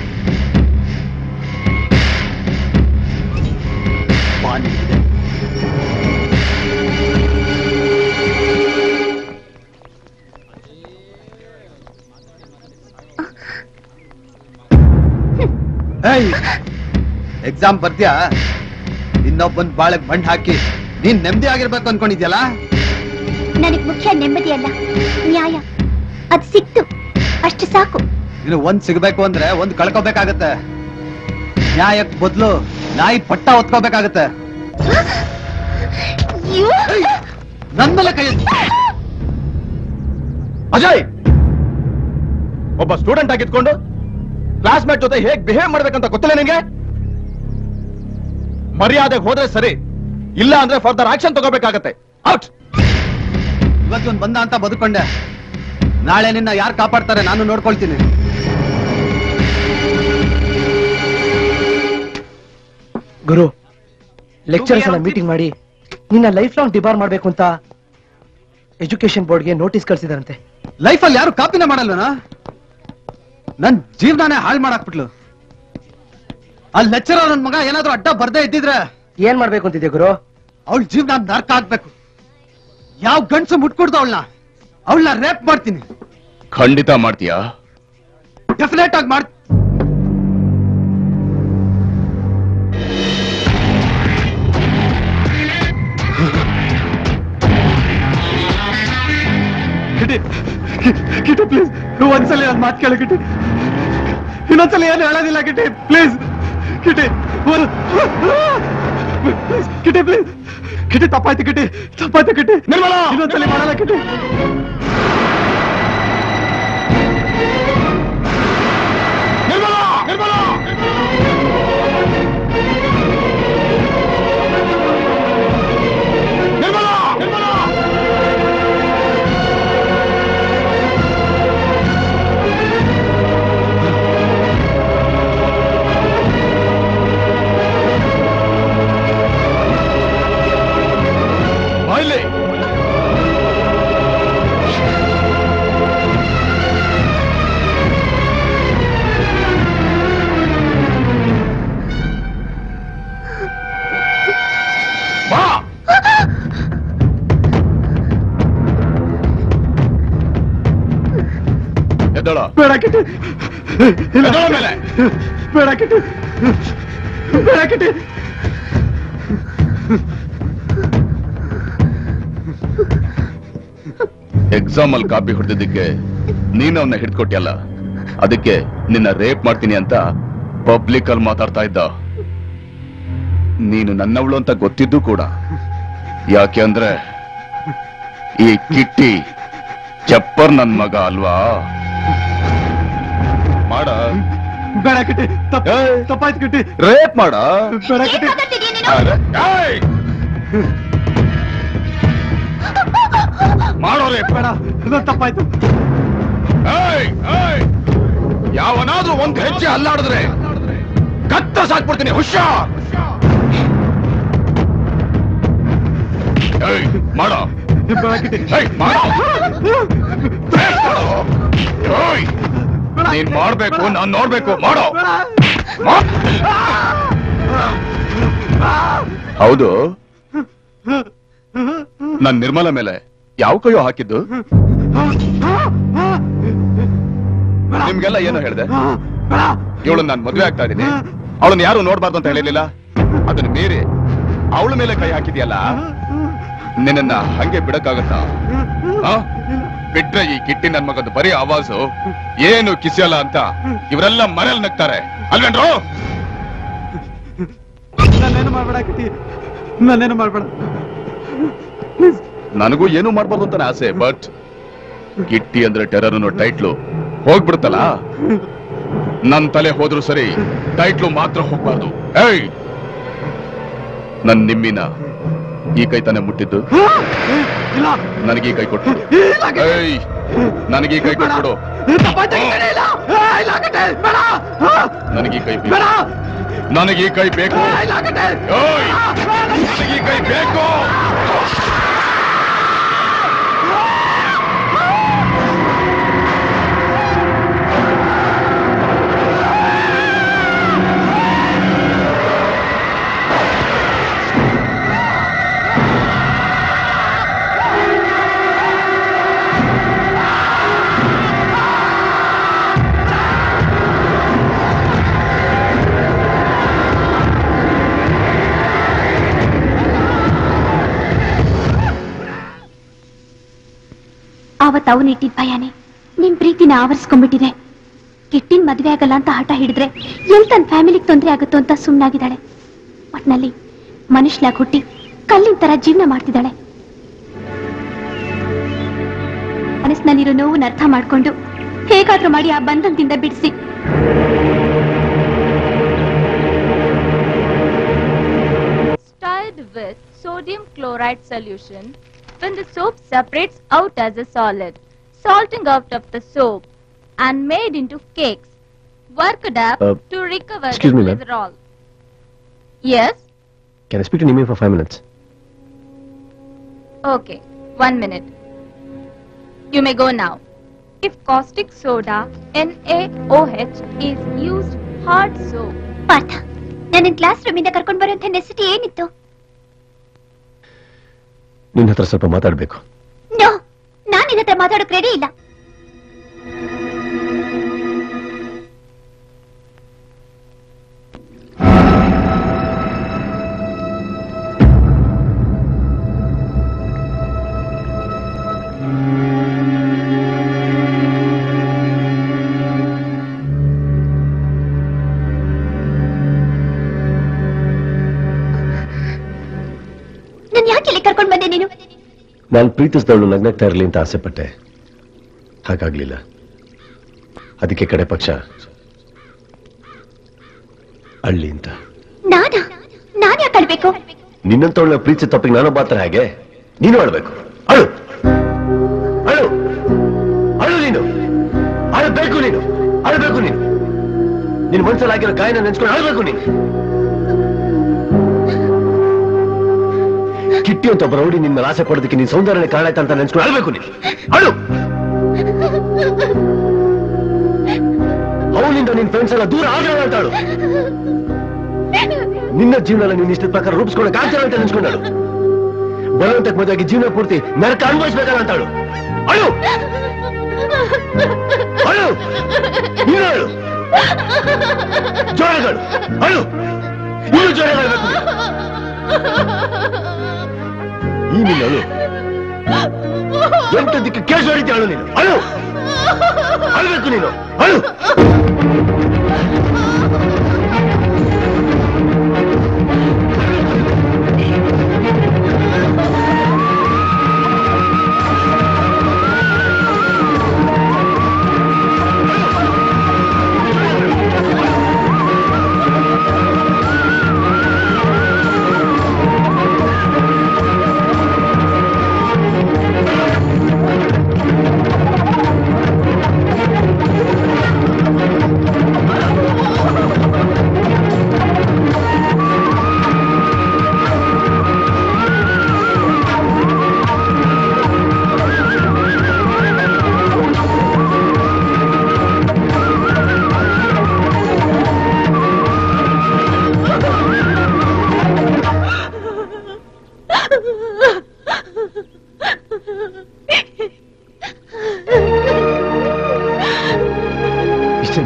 exam ಬರ್ತೀಯಾ ಇನ್ನೊಬ್ಬನ್ ಬಾಳಕ್ ಬಂಡ್ ಹಾಕಿ ನೀನ್ ನೆಮ್ಮದಿ ಆಗಿರ್ಬೇಕು ಅನ್ಕೊಂಡಿದ್ಯಲ್ಲ ನನಗ್ ಮುಖ್ಯ ನೆಮ್ಮದಿ ಅಲ್ಲ ನ್ಯಾಯ ಅದ್ ಸಿಕ್ತು ಅಷ್ಟು ಸಾಕು ಇನ್ನು ಒಂದ್ ಸಿಗ್ಬೇಕು ಅಂದ್ರೆ ಒಂದ್ ಕಳ್ಕೊಬೇಕಾಗತ್ತೆ ನ್ಯಾಯಕ್ ಬದ್ಲು ನಾಯಿ ಪಟ್ಟ ಹೊತ್ಕೋಬೇಕಾಗತ್ತೆ You- ಕೈ ಅಜಯ್ ಒಬ್ಬ ಸ್ಟೂಡೆಂಟ್ ಆಗಿದ್ಕೊಂಡು ಕ್ಲಾಸ್ಮೇಟ್ ಜೊತೆ ಹೇಗ್ ಬಿಹೇವ್ ಮಾಡ್ಬೇಕಂತ ಗೊತ್ತಿಲ್ಲ ನಿಂಗೆ ಮರ್ಯಾದೆಗೆ ಹೋದ್ರೆ ಸರಿ ಇಲ್ಲ ಅಂದ್ರೆ ಫರ್ದರ್ ಆಕ್ಷನ್ ತಗೋಬೇಕಾಗತ್ತೆ ಔಟ್ ಇವತ್ತೊಂದು ಬಂದ ಅಂತ ಬದುಕೊಂಡೆ ನಾಳೆ ನಿನ್ನ ಯಾರು ಕಾಪಾಡ್ತಾರೆ ನಾನು ನೋಡ್ಕೊಳ್ತೀನಿ ಗುರು ಲೆಕ್ಚರ್ಸ್ ಎಲ್ಲ ಮೀಟಿಂಗ್ ಮಾಡಿ ನಿನ್ನ ಲೈಫ್ ಲಾಂಗ್ ಡಿಬಾರ್ ಮಾಡ್ಬೇಕು ಅಂತ ಎಜುಕೇಶನ್ ಬೋರ್ಡ್ಗೆ ನೋಟಿಸ್ ಕಳ್ಸಿದಾರಂತೆ ಲೈಫಲ್ಲಿ ಯಾರು ಕಾಪಿನ ಮಾಡಲ್ವನ ನನ್ ಜೀವನಾನೇ ಹಾಳು ಮಾಡಾಕ್ಬಿಟ್ಲು ಆ ಲೆಕ್ಚರರ್ ನನ್ ಮಗ ಏನಾದ್ರೂ ಅಡ್ಡ ಬರ್ದೇ ಇದ್ದಿದ್ರೆ ಏನ್ ಮಾಡ್ಬೇಕು ಅಂತಿದ್ದೆ ಗುರು ಅವಳ ಜೀವನ ನರ್ಕ ಹಾಕ್ಬೇಕು ಯಾವ ಗಂಡ್ಸು ಮುಟ್ಕೊಡ್ದು ಅವಳನ್ನ ಅವಳನ್ನ ರೇಪ್ ಮಾಡ್ತೀನಿ ಖಂಡಿತ ಮಾಡ್ತೀಯಾ ಡೆಫಿನೆಟ್ ಆಗಿ ಮಾಡ್ ಕಿಟಿ ಕಿಟಿ ಪ್ಲೀಸ್ ಒಂದ್ಸಲ ನನ್ನ ಮಾತು ಕೇಳು ಕಿಟಿ ಇನ್ನೊಂದ್ಸಲ ಏನು ಹೇಳೋದಿಲ್ಲ ಕಿಟಿ ಪ್ಲೀಸ್ ಕಿಟಿ ಒಂದು- Please, ಕಿಟಿ ಪ್ಲೀಸ್ ಕಿಟಿ ತಪ್ಪಾಯ್ತು ಕಿಟಿ ತಪ್ಪಾಯ್ತು ಕಿಟಿ ಇನ್ನೊಂದ್ಸಲ ಮಾಡಲ್ಲ ಕಿಟಿ ಬಾಯ್ಲಿ ಬಾ ಎದ್ದಳ ಬೇಡ ಕಿಟಿ ಎದ್ದಳ ಮೇಲೆ ಬೇಡ ಕಿಟಿ ಬೇಡ ಕಿಟಿ ಎಕ್ಸಾಮ್ ಅಲ್ಲಿ ಕಾಪಿ ಹೊಡೆದಿದ್ದಕ್ಕೆ ನೀನು ಅವನ್ನ ಹಿಡ್ಕೊಟ್ಯಲ್ಲ ಅದಕ್ಕೆ ನಿನ್ನ ರೇಪ್ ಮಾಡ್ತೀನಿ ಅಂತ ಪಬ್ಲಿಕ್ ಅಲ್ಲಿ ಮಾತಾಡ್ತಾ ಇದ್ದ ನೀನು ನನ್ನವಳು ಅಂತ ಗೊತ್ತಿದ್ದು ಕೂಡ ಯಾಕೆ ಅಂದ್ರೆ ಈ ಕಿಟ್ಟಿ ಚಪ್ಪರ್ ನನ್ ಮಗ ಅಲ್ವಾ ಮಾಡ ಬೇಡ ಕಿಟಿ ತಪ್ಪ ತಪ್ಪಾಯ್ತು ಕಿಟಿ ರೇಪ್ ಮಾಡ ಬೇಡ ಕಿಟಿ ಅರೆ, ಏಯ್! ಮಾಡೋ ರೇಪ್ ಬೇಡ ಇದು ತಪ್ಪಾಯ್ತು ಏಯ್, ಏಯ್! ಯಾವನಾದ್ರೂ ಒಂದ್ ಹೆಜ್ಜೆ ಅಲ್ಲಾಡಿದ್ರೆ ಕತ್ತ ಸಾಕ್ಬಿಡ್ತೀನಿ ಹುಷಾರ್ ಏಯ್, ಮಾಡೋ ಬೇಡ ಕಿಟಿ ಏಯ್, ಮಾಡೋ ರೇಪ್ ಮಾಡೋ. ಏಯ್, ನೀನ್ ಮಾಡ್ಬೇಕು ನಾನ್ ನೋಡ್ಬೇಕು ಮಾಡೋ ಮಾ- ಹೌದು ನನ್ ನಿರ್ಮಲ ಮೇಲೆ ಯಾವ ಕೈಯೋ ಹಾಕಿದ್ದು ನಿಮ್ಗೆಲ್ಲ ಏನೋ ಹೇಳ್ದೆ ಇವಳು ನಾನ್ ಮದ್ವೆ ಆಗ್ತಾ ಇದೀನಿ ಅವಳನ್ನ ಯಾರು ನೋಡ್ಬಾರ್ದು ಅಂತ ಹೇಳಿರ್ಲಿಲ್ಲ ಅದನ್ನ ಮೀರಿ ಅವಳ ಮೇಲೆ ಕೈ ಹಾಕಿದ್ಯಲ್ಲ ನಿನ್ನ ಹಂಗೆ ಬಿಡಕ್ಕಾಗತ್ತಾ ಆ? ಬಿಟ್ರೆ ಈ ಕಿಟ್ಟಿ ನನ್ ಮಗದ ಬರೀ ಆವಾಜು ಏನು ಕಿಸಿಯಲ್ಲ ಅಂತ ಇವರೆಲ್ಲ ಮನೇಲಿ ನಗ್ತಾರೆ ಅಲ್ವೇನ್ರು ನನ್ನೇನು ಮಾಡ್ಬೇಡ ಕಿಟಿ ನನ್ನೇನು ಮಾಡ್ಬೇಡ ನನಗೂ ಏನು ಮಾಡ್ಬಾರ್ದು ಅಂತಾನೆ ಆಸೆ ಬಟ್ ಕಿಟ್ಟಿ ಅಂದ್ರೆ ಟೆರರ್ ಅನ್ನೋ ಟೈಟ್ಲು ಹೋಗ್ಬಿಡುತ್ತಲ್ಲ ನನ್ ತಲೆ ಹೋದ್ರು ಸರಿ ಟೈಟ್ಲು ಮಾತ್ರ ಹೋಗ್ಬಾರ್ದು ಏಯ್ ನನ್ ನಿಮ್ಮಿನ ಈ ಕೈ ತಾನೇ ಮುಟ್ಟಿದ್ದು ಇಲ್ಲ ನನಗೆ ಈ ಕೈ ಕೊಟ್ಬಿಡು ಏಯ್ ನನಗೆ ಈ ಕೈ ಕೊಟ್ಬಿಡು ತಪ್ಪಾಯ್ತು ಕಿಟಿ, ಇಲ್ಲ ಏ, ಇಲ್ಲ ಕಿಟಿ, ಬೇಡ ನನಗೆ ಈ ಕೈ ಬೇಡ ಬೇಕು ನನಗೆ ಈ ಕೈ ಬೇಕು ಏ, ಇಲ್ಲ ಕಿಟಿ. ಏಯ್ ನನಗೆ ಈ ಕೈ ಬೇಕು ಆವತ್ ಅವನ್ ಇಟ್ಟಿದ್ ಭಯನೇ ನಿಮ್ ಪ್ರೀತಿನ ಆವರಿಸ್ಕೊಂಡ್ಬಿಟ್ಟಿದೆ ಕೆಟ್ಟಿನ್ ಮದ್ವೆ ಆಗಲ್ಲ ಅಂತ ಹಠ ಹಿಡಿದ್ರೆ ಎಲ್ ತನ್ ಫ್ಯಾಮಿಲಿಗ್ ತೊಂದ್ರೆ ಆಗುತ್ತೋ ಅಂತ ಸುಮ್ನಾಗಿದ್ದಾಳೆ ಒಟ್ನಲ್ಲಿ ಮನುಷ್ಯಲಾಗ್ ಹುಟ್ಟಿ ಕಲ್ಲಿನ ತರ ಜೀವನ ಮಾಡ್ತಿದ್ದಾಳೆ ಮನಸ್ಸಿನಲ್ಲಿರೋ ನೋವನ್ನ ಅರ್ಥ ಮಾಡ್ಕೊಂಡು ಹೇಗಾದ್ರೂ ಮಾಡಿ ಆ ಬಂಧನದಿಂದ ಬಿಡಿಸಿ Stirred with sodium chloride solution when the soap separates out as a solid, salting out of the soap and made into cakes, worked up Uh, to recover excuse the me, ma'am. glycerol. Yes? Can I speak to Nimi for five minutes? Okay, one minute. You may go now. If caustic soda, NaOH, is used hard soap. Partha ನನ್ನ class ರೂಮಿಂದ ಕರ್ಕೊಂಡ್ ಬರುವಂತ necessity ಏನಿತ್ತು ನಿನ್ನ ಹತ್ರ ಸ್ವಲ್ಪ ಮಾತಾಡಬೇಕು no ನಾನ್ ನಿನ್ನ ಹತ್ರ ಮಾತಾಡೋಕ್ ರೆಡಿ ಇಲ್ಲ ನನ್ ಯಾಕೆ ಇಲ್ಲಿ ಕರ್ಕೊಂಡ್ ಬಂದೆ ನೀನು ನಾನು ಪ್ರೀತಿಸಿದವಳು ನಗ್ನಗ್ತಾ ಇರಲಿ ಅಂತ ಆಸೆ ಪಟ್ಟೆ ಹಾಗಾಗ್ಲಿಲ್ಲ ಅದಕ್ಕೆ ಕಡೆ ಪಕ್ಷ ಅಳ್ಳಿ ಅಂತ ನಾನಾ ನಾನ್ ಯಾಕೆ ಅಳ್ಬೇಕು ನಿನ್ನಂತವಳ ಪ್ರೀತಿ ತಪ್ಪಿಗೆ ನಾನೊಬ್ಬ ಹತ್ರ ಹಾಗೆ ನೀನು ಅಳ್ಬೇಕು ಅಳು ಅಳು ಅಳು ನೀನು ಅಳಬೇಕು ನೀನು ಅಳಬೇಕು ನೀನು ನಿನ್ ಮನ್ಸಲ್ಲಿ ಆಗಿರೋ ಗಾಯನ ನೆನ್ಸ್ಕೊಂಡು ಅಳಬೇಕು ನೀನು ಕಿಟ್ಟಿ ಅಂತ ಒಬ್ಬ ರೌಡಿ ನಿನ್ನ ಮೇಲೆ ಆಸೆ ಪಡೋದಕ್ಕೆ ನೀನ್ ಸೌಂದರ್ಯ ಕಾರಣ ಆಯ್ತಾ ಅಂತ ನೆನ್ಸ್ಕೊಂಡು ಅಳಬೇಕು ನೀನು ಅಳು ಅವನಿಂದ ನಿನ್ ಫ್ರೆಂಡ್ಸ್ ಎಲ್ಲ ದೂರ ಆಗಲ್ಲ ಅಂತ ಅಳು ನಿನ್ನ ಜೀವನ ನೀನ್ ಇಷ್ಟದ ಪ್ರಕಾರ ರೂಪಿಸ್ಕೊಳಕ್ ಆಗ್ತಿಲ್ಲ ಅಂತ ನೆನ್ಸ್ಕೊಂಡಳು ಬಲವಂತಕ್ಕೆ ಮದುವಾಗಿ ಜೀವನ ಪೂರ್ತಿ ನರಕ ಅನುಭವಿಸ್ಬೇಕಲ್ಲ ಅಂತಾಳು ಅಳು ಅಳು ನೀನು ಅಳು ಜೋರಗಳು ಅಳು ಇನ್ನು ಜೋರಗಳಬೇಕು ಈ ನೀನು ಅಳು ಎಂಟು ದಿಕ್ಕ ಕೇಸ್ ಹೊಡಿತೀಯ ಅಳು ನೀನು ಅಳು ಅಳ್ಬೇಕು ನೀನು ಅಳು ಇಷ್ಟೇ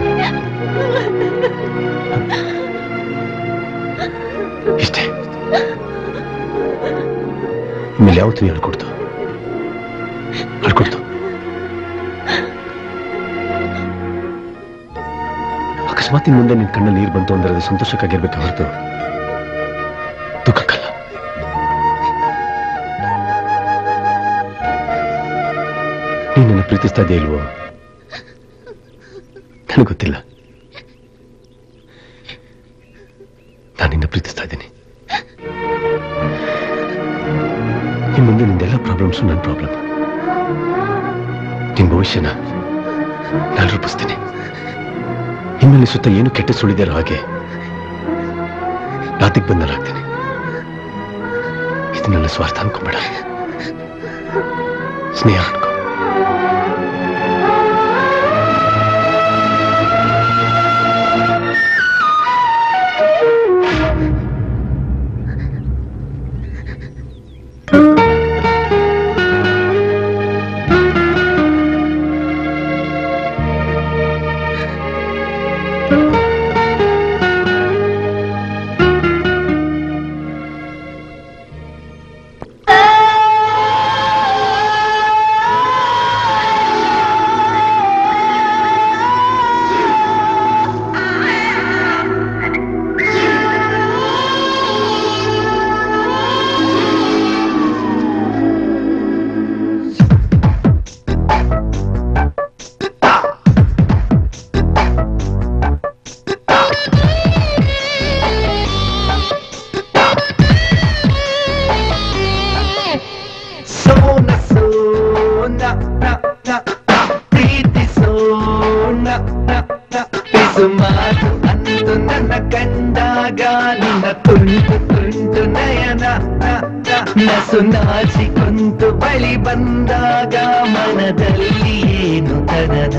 ಇಷ್ಟೇ ಇನ್ಮೇಲೆ ಯಾವತ್ತೂ ಹೇಳ್ಕೊಡ್ತು ಹೇಳ್ಕೊಡ್ತು ಅಕಸ್ಮಾತ್ ಇನ್ ಮುಂದೆ ನಿನ್ ಕಣ್ಣಲ್ಲಿ ನೀರು ಬಂತು ಅಂದ್ರೆ ಅದು ಸಂತೋಷಕ್ಕಾಗಿರ್ಬೇಕು ಹೊರತು ದುಃಖಕ್ಕಲ್ಲ ನೀನ್ ನನ್ನ ಪ್ರೀತಿಸ್ತಾ ಇದೆಯಾ ಇಲ್ವೋ ನನಗೆ ಗೊತ್ತಿಲ್ಲ ನಾನು ನಿನ್ನ ಪ್ರೀತಿಸ್ತಾ ಇದ್ದೀನಿ ಇನ್ನು ಮುಂದೆ ನಿಂದೆಲ್ಲ ಪ್ರಾಬ್ಲಮ್ಸು ನನ್ನ ಪ್ರಾಬ್ಲಮ್ ನಿನ್ ಭವಿಷ್ಯನ ನಾನು ರೂಪಿಸ್ತೀನಿ ಇನ್ಮೇಲೆ ಸುತ್ತ ಏನು ಕೆಟ್ಟ ಸುಳಿದಾರೋ ಹಾಗೆ ರಾತಿಗೆ ಬಂದಲಾಗ್ತೀನಿ ಇದು ನನ್ನ ಸ್ವಾರ್ಥ ಅನ್ಕೊಂಬೇಡ ಸ್ನೇಹ ಅನ್ಕೊ ಆ ಪ್ರೀತಿಸೋಣ ಪಿಸು ಮಾತು ಅಂತು ನನ್ನ ಕಂಡಾಗ ನಿನ್ನ ತುಂಟು ತುಂಟು ನಯನ ನಸು ನಾಚಿ ಕುಂತು ಬಳಿ ಬಂದಾಗ ಮನದಲ್ಲಿ ಏನು ತನನ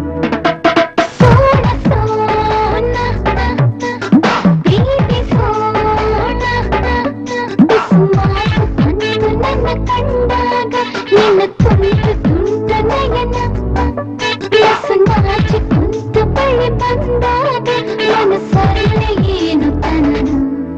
ಕಂಡಾಗ ನಿನ್ನ ತುಂಟು ತುಂಟ ನಯನ ಪ್ಲಸ್ ನಾಚಿ ಕುಂತು ಬಳಿ ಬಂದಾಗ ಮನಸ್ಸಲ್ಲಿ ಏನು ತನನ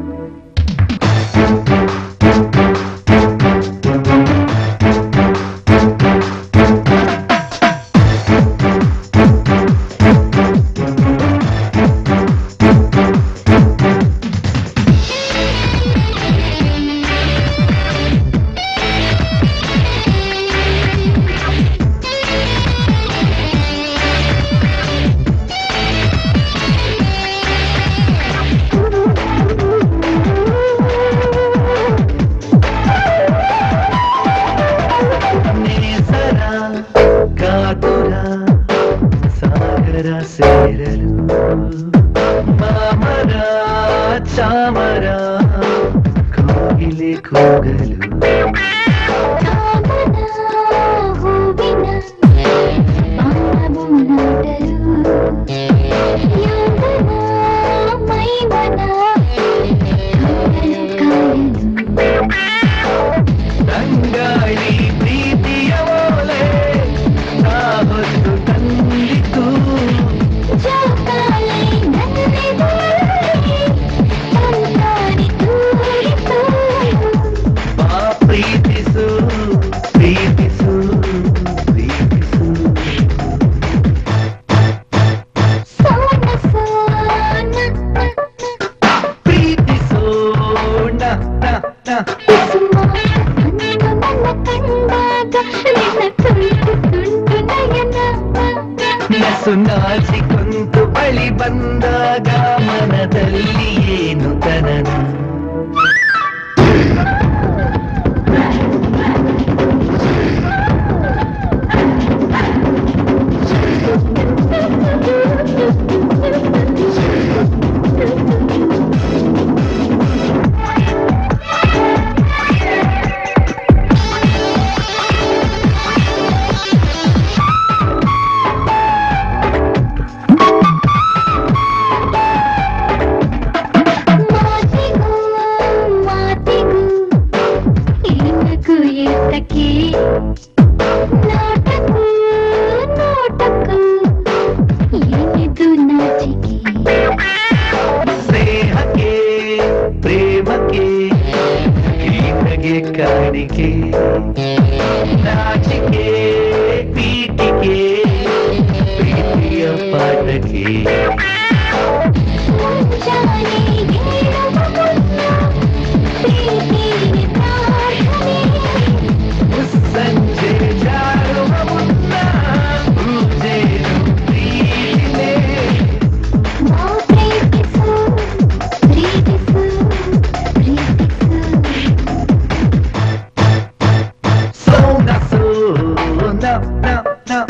ನೇಸರ ಕಾತುರ ಸಾಗರ ಸೇರಲು ಮಾಮರ ಚಾಮರ ಕೋಗಿಲೆ ಕೂಗಲು ತಂಗಾಳಿ ಪ್ರೀತಿಯ ಓಲೆ ನಾ ಹೊತ್ತು ತಂದಿತು ಬಾ ಪ್ರೀತಿಸು ಪ್ರೀತಿಸು ಪ್ರೀತಿಸು ಪ್ರೀತಿಸೋಣ ನ, ನ. ನಸು ನಾಚಿ ಕುಂತು ಬಳಿ ಬಂದಾಗ ಮನದಲ್ಲಿ ಏನು ತನನ ನಾಟಕು ನಾಟಕು ಏನಿದು ನಾಚಿಕೆ ಸ್ನೇಹಕ್ಕೆ ಪ್ರೇಮಕ್ಕೆ ಕೀಟಗೆ ಕಾಣಿಕೆ ನಾಚಿಕೆ ಪೀಟಿಕೆ ಪ್ರೀತಿಯ ಪಾಠಕ್ಕೆ ಸಂಜೆ ಜಾರುವ ಮುನ್ನ ಪೂಜೆನು ಪ್ರೀತಿನೇ ಸೋನ ಸೋನ ನ ನ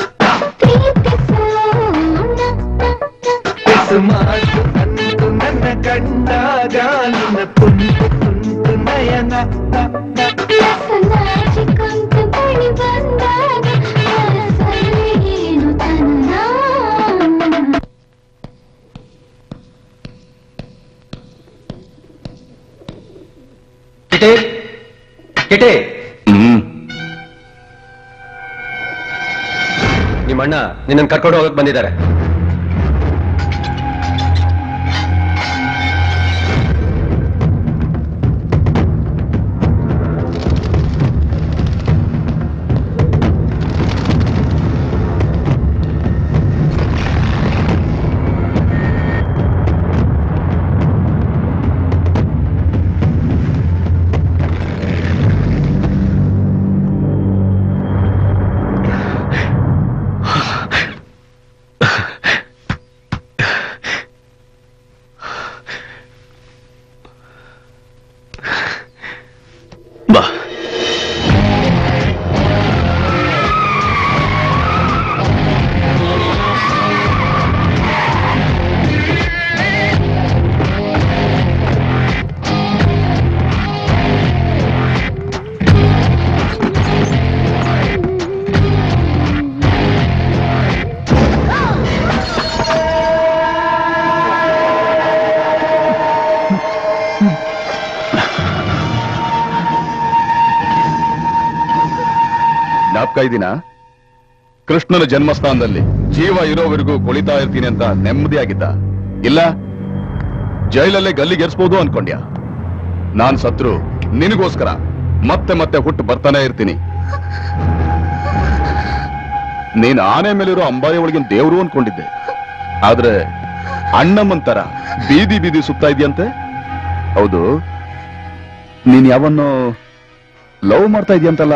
ಮಾತು ಅಂತು ನನ್ನ ಕಂಡಾಗ ನಿನ್ನ ತುಂಟು ತುಂಟು ನಯನ ನ, ನ. ಕಿಟೆ ಕಿಟೆ ನಿಮ್ಮ ಅಣ್ಣ ನಿನ್ನನ್ನು ಕರ್ಕೊಂಡು ಹೋಗಕ್ ಬಂದಿದ್ದಾರೆ ಜ್ಞಾಪಕ ಇದೀನಾ ಕೃಷ್ಣನ ಜನ್ಮಸ್ಥಾನದಲ್ಲಿ ಜೀವ ಇರೋವರೆಗೂ ಕುಳಿತಾ ಇರ್ತೀನಿ ಅಂತ ನೆಮ್ಮದಿಯಾಗಿದ್ದ ಇಲ್ಲ ಜೈಲಲ್ಲೇ ಗಲ್ಲಿಗೆರ್ಸ್ಬೋದು ಅನ್ಕೊಂಡ್ಯಾ ನಾನ್ ಸತ್ರು ನಿನಗೋಸ್ಕರ ಮತ್ತೆ ಮತ್ತೆ ಹುಟ್ಟು ಬರ್ತಾನೆ ಇರ್ತೀನಿ ನೀನ್ ಆನೆ ಮೇಲಿರೋ ಅಂಬಾರಿ ಒಳಗಿನ ದೇವ್ರು ಅನ್ಕೊಂಡಿದ್ದೆ ಆದ್ರೆ ಅಣ್ಣಮ್ಮನ್ ತರ ಬೀದಿ ಬೀದಿ ಸುತ್ತಾ ಇದೆಯಂತೆ ಹೌದು ನೀನ್ ಯಾವನ್ನೋ ಲವ್ ಮಾಡ್ತಾ ಇದೆಯಂತಲ್ಲ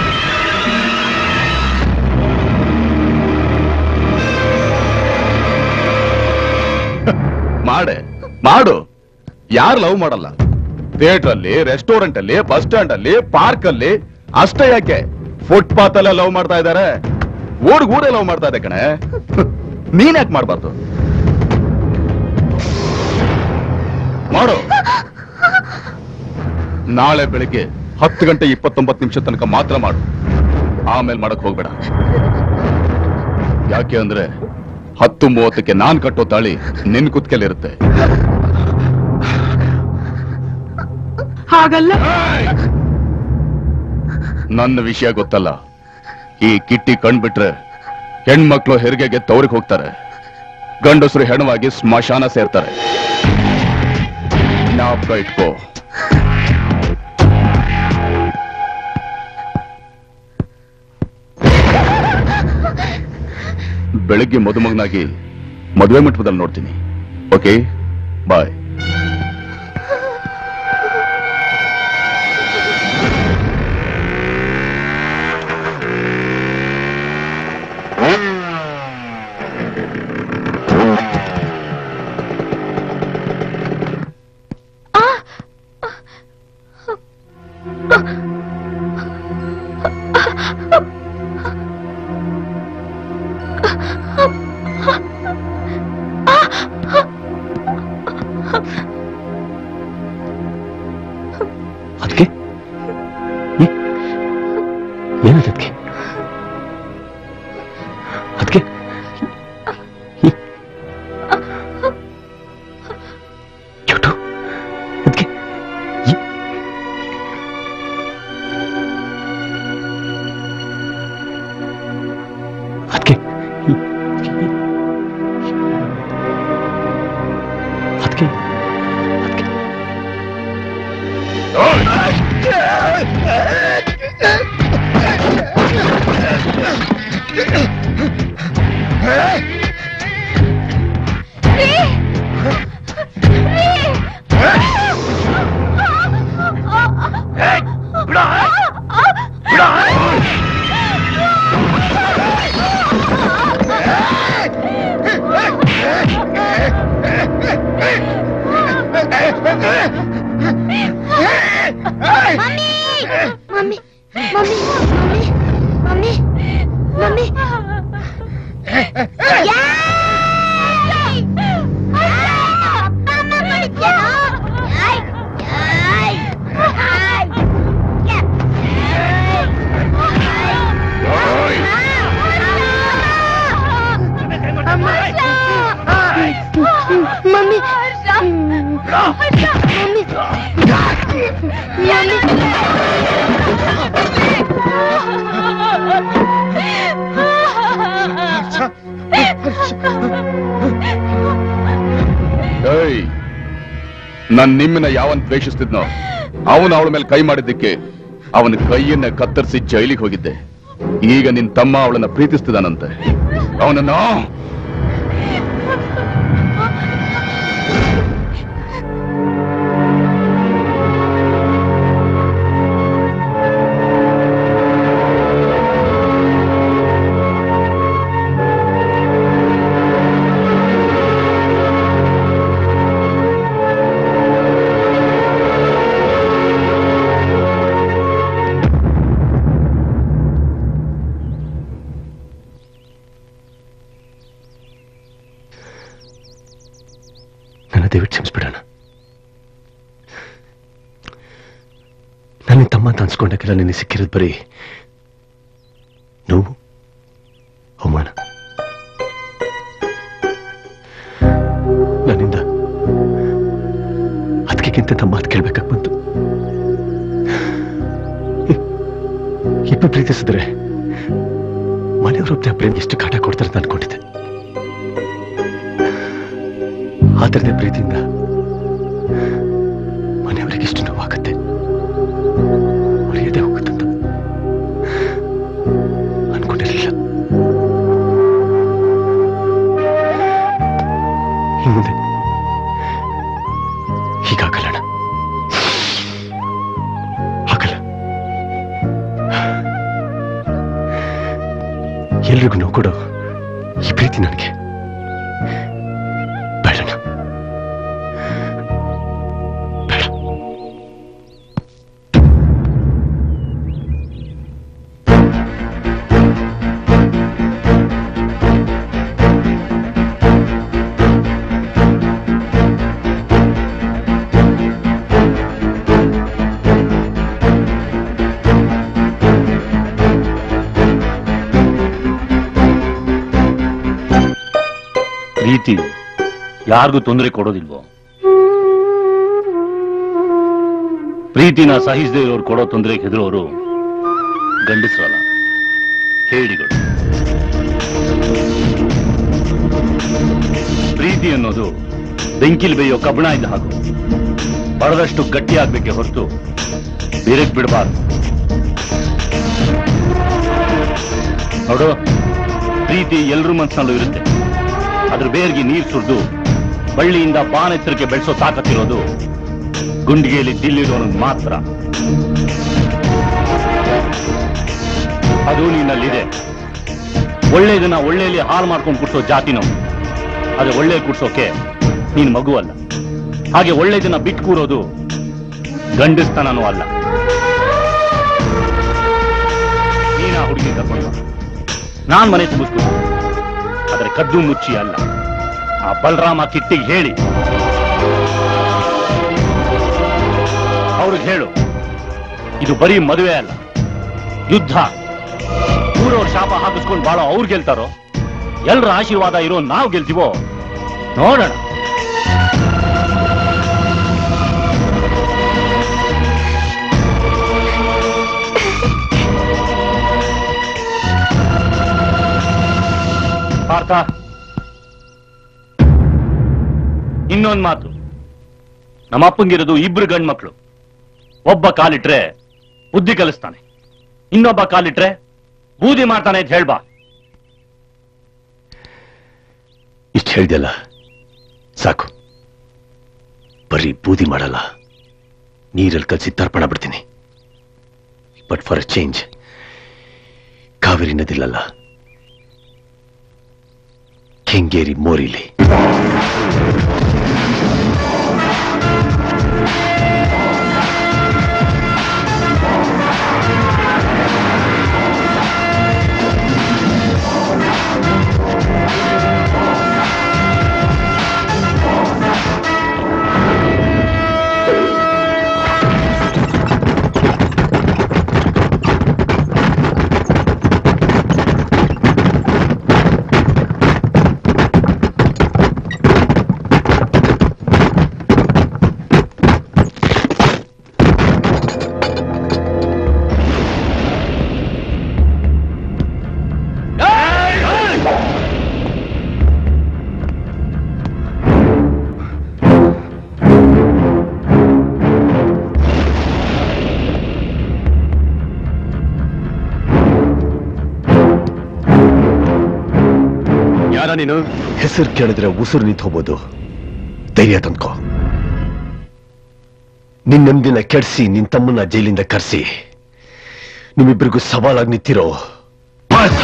ಮಾಡೆ ಮಾಡು ಯಾರು ಲವ್ ಮಾಡಲ್ಲ ಥಿಯೇಟರ್ ಅಲ್ಲಿ ರೆಸ್ಟೋರೆಂಟ್ ಅಲ್ಲಿ ಬಸ್ ಸ್ಟ್ಯಾಂಡ್ ಅಲ್ಲಿ ಪಾರ್ಕ್ ಅಲ್ಲಿ ಅಷ್ಟೇ ಯಾಕೆ ಫುಟ್ಪಾತ್ ಅಲ್ಲೇ ಲವ್ ಮಾಡ್ತಾ ಇದಾರೆ ಊರ್ಗ್ ಊರೇ ಲವ್ ಮಾಡ್ತಾ ಇದೆ ಕಣೆ ನೀನ್ ಯಾಕೆ ಮಾಡ್ಬಾರ್ದು ಮಾಡು ನಾಳೆ ಬೆಳಿಗ್ಗೆ ಹತ್ತು ಗಂಟೆ ಇಪ್ಪತ್ತೊಂಬತ್ತು ನಿಮಿಷ ತನಕ ಮಾತ್ರ ಮಾಡು ಆಮೇಲೆ ಮಾಡಕ್ ಹೋಗ್ಬೇಡ ಯಾಕೆ ಅಂದ್ರೆ ಹತ್ತು ಮೂವತ್ತಕ್ಕೆ ನಾನ್ ಕಟ್ಟೋ ತಾಳಿ ನಿನ್ ಕುತ್ಕೆಲಿರುತ್ತೆ ಹಾಗಲ್ಲ ನನ್ನ ವಿಷಯ ಗೊತ್ತಲ್ಲ ಈ ಕಿಟ್ಟಿ ಕಣ್ಬಿಟ್ರೆ ಹೆಣ್ಮಕ್ಳು ಹೆರಿಗೆಗೆ ತವರಿಗೆ ಹೋಗ್ತಾರೆ ಗಂಡಸರು ಹೆಣವಾಗಿ ಸ್ಮಶಾನ ಸೇರ್ತಾರೆ ಜ್ಞಾಪಕ ಇಟ್ಕೋ ಬೆಳಿಗ್ಗೆ ಮದುಮಗನಾಗಿ ಮದುವೆ ಮಂಟಪದಲ್ಲಿ ನೋಡ್ತೀನಿ ಓಕೆ ಬಾಯ್ ಅದಕ್ಕೆ ಏನದಕ್ಕೆ ಅದಕ್ಕೆ ಚುಟು ಅದಕ್ಕೆ ಅದಕ್ಕೆ ಅದಕ್ಕೆ mummy mummy mummy mummy mummy mummy ಏಯ್ ನನ್ ನಿಮ್ಮನ್ನ ಯಾವನ್ ದ್ವೇಷಿಸ್ತಿದ್ನೋ ಅವನು ಅವಳ ಮೇಲೆ ಕೈ ಮಾಡಿದ್ದಕ್ಕೆ ಅವನ ಕೈಯನ್ನ ಕತ್ತರಿಸಿ ಜೈಲಿಗೆ ಹೋಗಿದ್ದೆ ಈಗ ನಿನ್ ತಮ್ಮ ಅವಳನ್ನ ಪ್ರೀತಿಸ್ತಿದ್ದಾನಂತೆ ಅವನನ್ನ ನನ್ನ ದಯವಿಟ್ಟು ಕ್ಷಮಿಸ್ಬಿಡೋಣ ನನ್ನ ತಮ್ಮ ಅಂತ ಅನ್ಸ್ಕೊಂಡಕ್ಕೆಲ್ಲ ನಿನ್ನೆ ಸಿಕ್ಕಿರೋದು ಬರೀ ನೋವು ಅವಮಾನ ನನ್ನಿಂದ ಅದಕ್ಕಿಂತ ತಮ್ಮ ಮಾತು ಕೇಳ್ಬೇಕಾಗಿ ಬಂತು ಇಬ್ಬರು ಪ್ರೀತಿಸಿದ್ರೆ ಮನೆಯವರೊಬ್ಬರೇ ಪ್ರೇಮ್ ಎಷ್ಟು ಕಾಟ ಕೊಡ್ತಾರೆ ಅಂತ ಅನ್ಕೊಂಡಿದ್ದೆ ಆತರದೇ ಪ್ರೀತಿಯಿಂದ ಮನೆಯವರಿಗೆ ಎಷ್ಟು ನೋವಾಗತ್ತೆ ಮರೆಯದೆ ಹೋಗುತ್ತಂತ ಅನ್ಕೊಂಡಿರ್ಲಿಲ್ಲ ಹಿಂದೆ ಹೀಗಾಗಲ್ಲಣ ಆಗಲ್ಲ ಎಲ್ರಿಗೂ ನೋವು ಕೊಡೋ ಈ ಪ್ರೀತಿ ನನಗೆ ಬೇಡಣ ಪ್ರೀತಿ ಯಾರಿಗೂ ತೊಂದರೆ ಕೊಡೋದಿಲ್ವೋ ಪ್ರೀತಿನ ಸಹಿಸದೇ ಇರೋರು ಕೊಡೋ ತೊಂದರೆಗೆ ಹೆದರೋರು ಗಂಡಸರಲ್ಲ ಹೇಡಿಗಳು ಪ್ರೀತಿ ಅನ್ನೋದು ಬೆಂಕಿಲ್ ಬೇಯೋ ಕಬ್ಬಣ ಇದ್ದ ಹಾಗೂ ಬಡದಷ್ಟು ಗಟ್ಟಿ ಆಗ್ಬೇಕೆ ಹೊರತು ಬೇರೆಗ್ ಬಿಡಬಾರ್ದು ನೋಡು ಪ್ರೀತಿ ಎಲ್ರ ಮನಸ್ಸಿನಲ್ಲೂ ಇರುತ್ತೆ ಅದ್ರ ಬೇರ್ಗೆ ನೀರ್ ಸುರಿದು ಬಳ್ಳಿಯಿಂದ ಬಾನೆತ್ತರಕ್ಕೆ ಬೆಳೆಸೋ ತಾಕತ್ತಿರೋದು ಗುಂಡಿಗೆಯಲ್ಲಿ ದಿಲ್ಲಿರೋನಿಗೆ ಮಾತ್ರ ಅದು ನಿನ್ನಲ್ಲಿದೆ ಒಳ್ಳೇದನ್ನ ಒಳ್ಳೆಯಲ್ಲಿ ಹಾಳು ಮಾಡ್ಕೊಂಡು ಕುಡ್ಸೋ ಜಾತಿನೋ ಅದೇ ಒಳ್ಳೆ ಕುಡ್ಸೋಕೆ ನೀನ್ ಮಗು ಅಲ್ಲ ಹಾಗೆ ಒಳ್ಳೇದನ್ನ ಬಿಟ್ಟು ಕೂರೋದು ಗಂಡಸ್ತನನೂ ಅಲ್ಲ ನೀನ ಹುಡುಗಿ ಕರ್ಕೊಂಡು ಬಾ. ನಾನ್ ಮನೆ ತುಂಬಿಸ್ತೀನಿ ಆದ್ರೆ ಕದ್ದು ಮುಚ್ಚಿ ಅಲ್ಲ ಆ ಬಲರಾಮ ಕಿಟ್ಟಿಗೆ ಹೇಳಿ ಅವ್ರಿಗೆ ಹೇಳು ಇದು ಬರೀ ಮದುವೆ ಅಲ್ಲ ಯುದ್ಧ ಊರವ್ರ ಶಾಪ ಹಾಕಿಸ್ಕೊಂಡು ಬಾಳೋ ಅವ್ರು ಗೆಲ್ತಾರೋ ಎಲ್ರ ಆಶೀರ್ವಾದ ಇರೋ ನಾವು ಗೆಲ್ತೀವೋ ನೋಡೋಣ ಪಾರ್ಥ ಇನ್ನೊಂದ್ ಮಾತು ನಮ್ಮ ಅಪ್ಪಂಗಿರೋದು ಇಬ್ರು ಗಂಡ್ ಮಕ್ಳು ಒಬ್ಬ ಕಾಲಿಟ್ರೆ ಬುದ್ಧಿ ಕಲಿಸ್ತಾನೆ ಇನ್ನೊಬ್ಬ ಕಾಲಿಟ್ರೆ ಬೂದಿ ಮಾಡ್ತಾನೆ ಅಂತ ಹೇಳ್ಬಾ ಇಷ್ಟು ಹೇಳ್ದಲ್ಲ ಸಾಕು ಬರೀ ಬೂದಿ ಮಾಡಲ್ಲ ನೀರಲ್ಲಿ ಕಲಸಿ ತರ್ಪಣ ಬಿಡ್ತೀನಿ but for a change Kaveri ನದಿಲಲ್ಲ ಕೆಂಗೇರಿ ಮೋರಿಲಿ ಯಾರ ನೀನು ಹೆಸರು ಕೇಳಿದ್ರೆ ಉಸಿರು ನಿಂತು ಹೋಗ್ಬೋದು ಧೈರ್ಯ ತಂದ್ಕೋ ನಿನ್ ನೆಮ್ಮದಿನ ಕೆಡಿಸಿ ನಿನ್ ತಮ್ಮನ್ನ ಜೈಲಿಂದ ಕರೆಸಿ ನಿಮ್ಮಿಬ್ಬರಿಗೂ ಸವಾಲಾಗಿ ನಿಂತಿರೋ ಪಾರ್ಥ.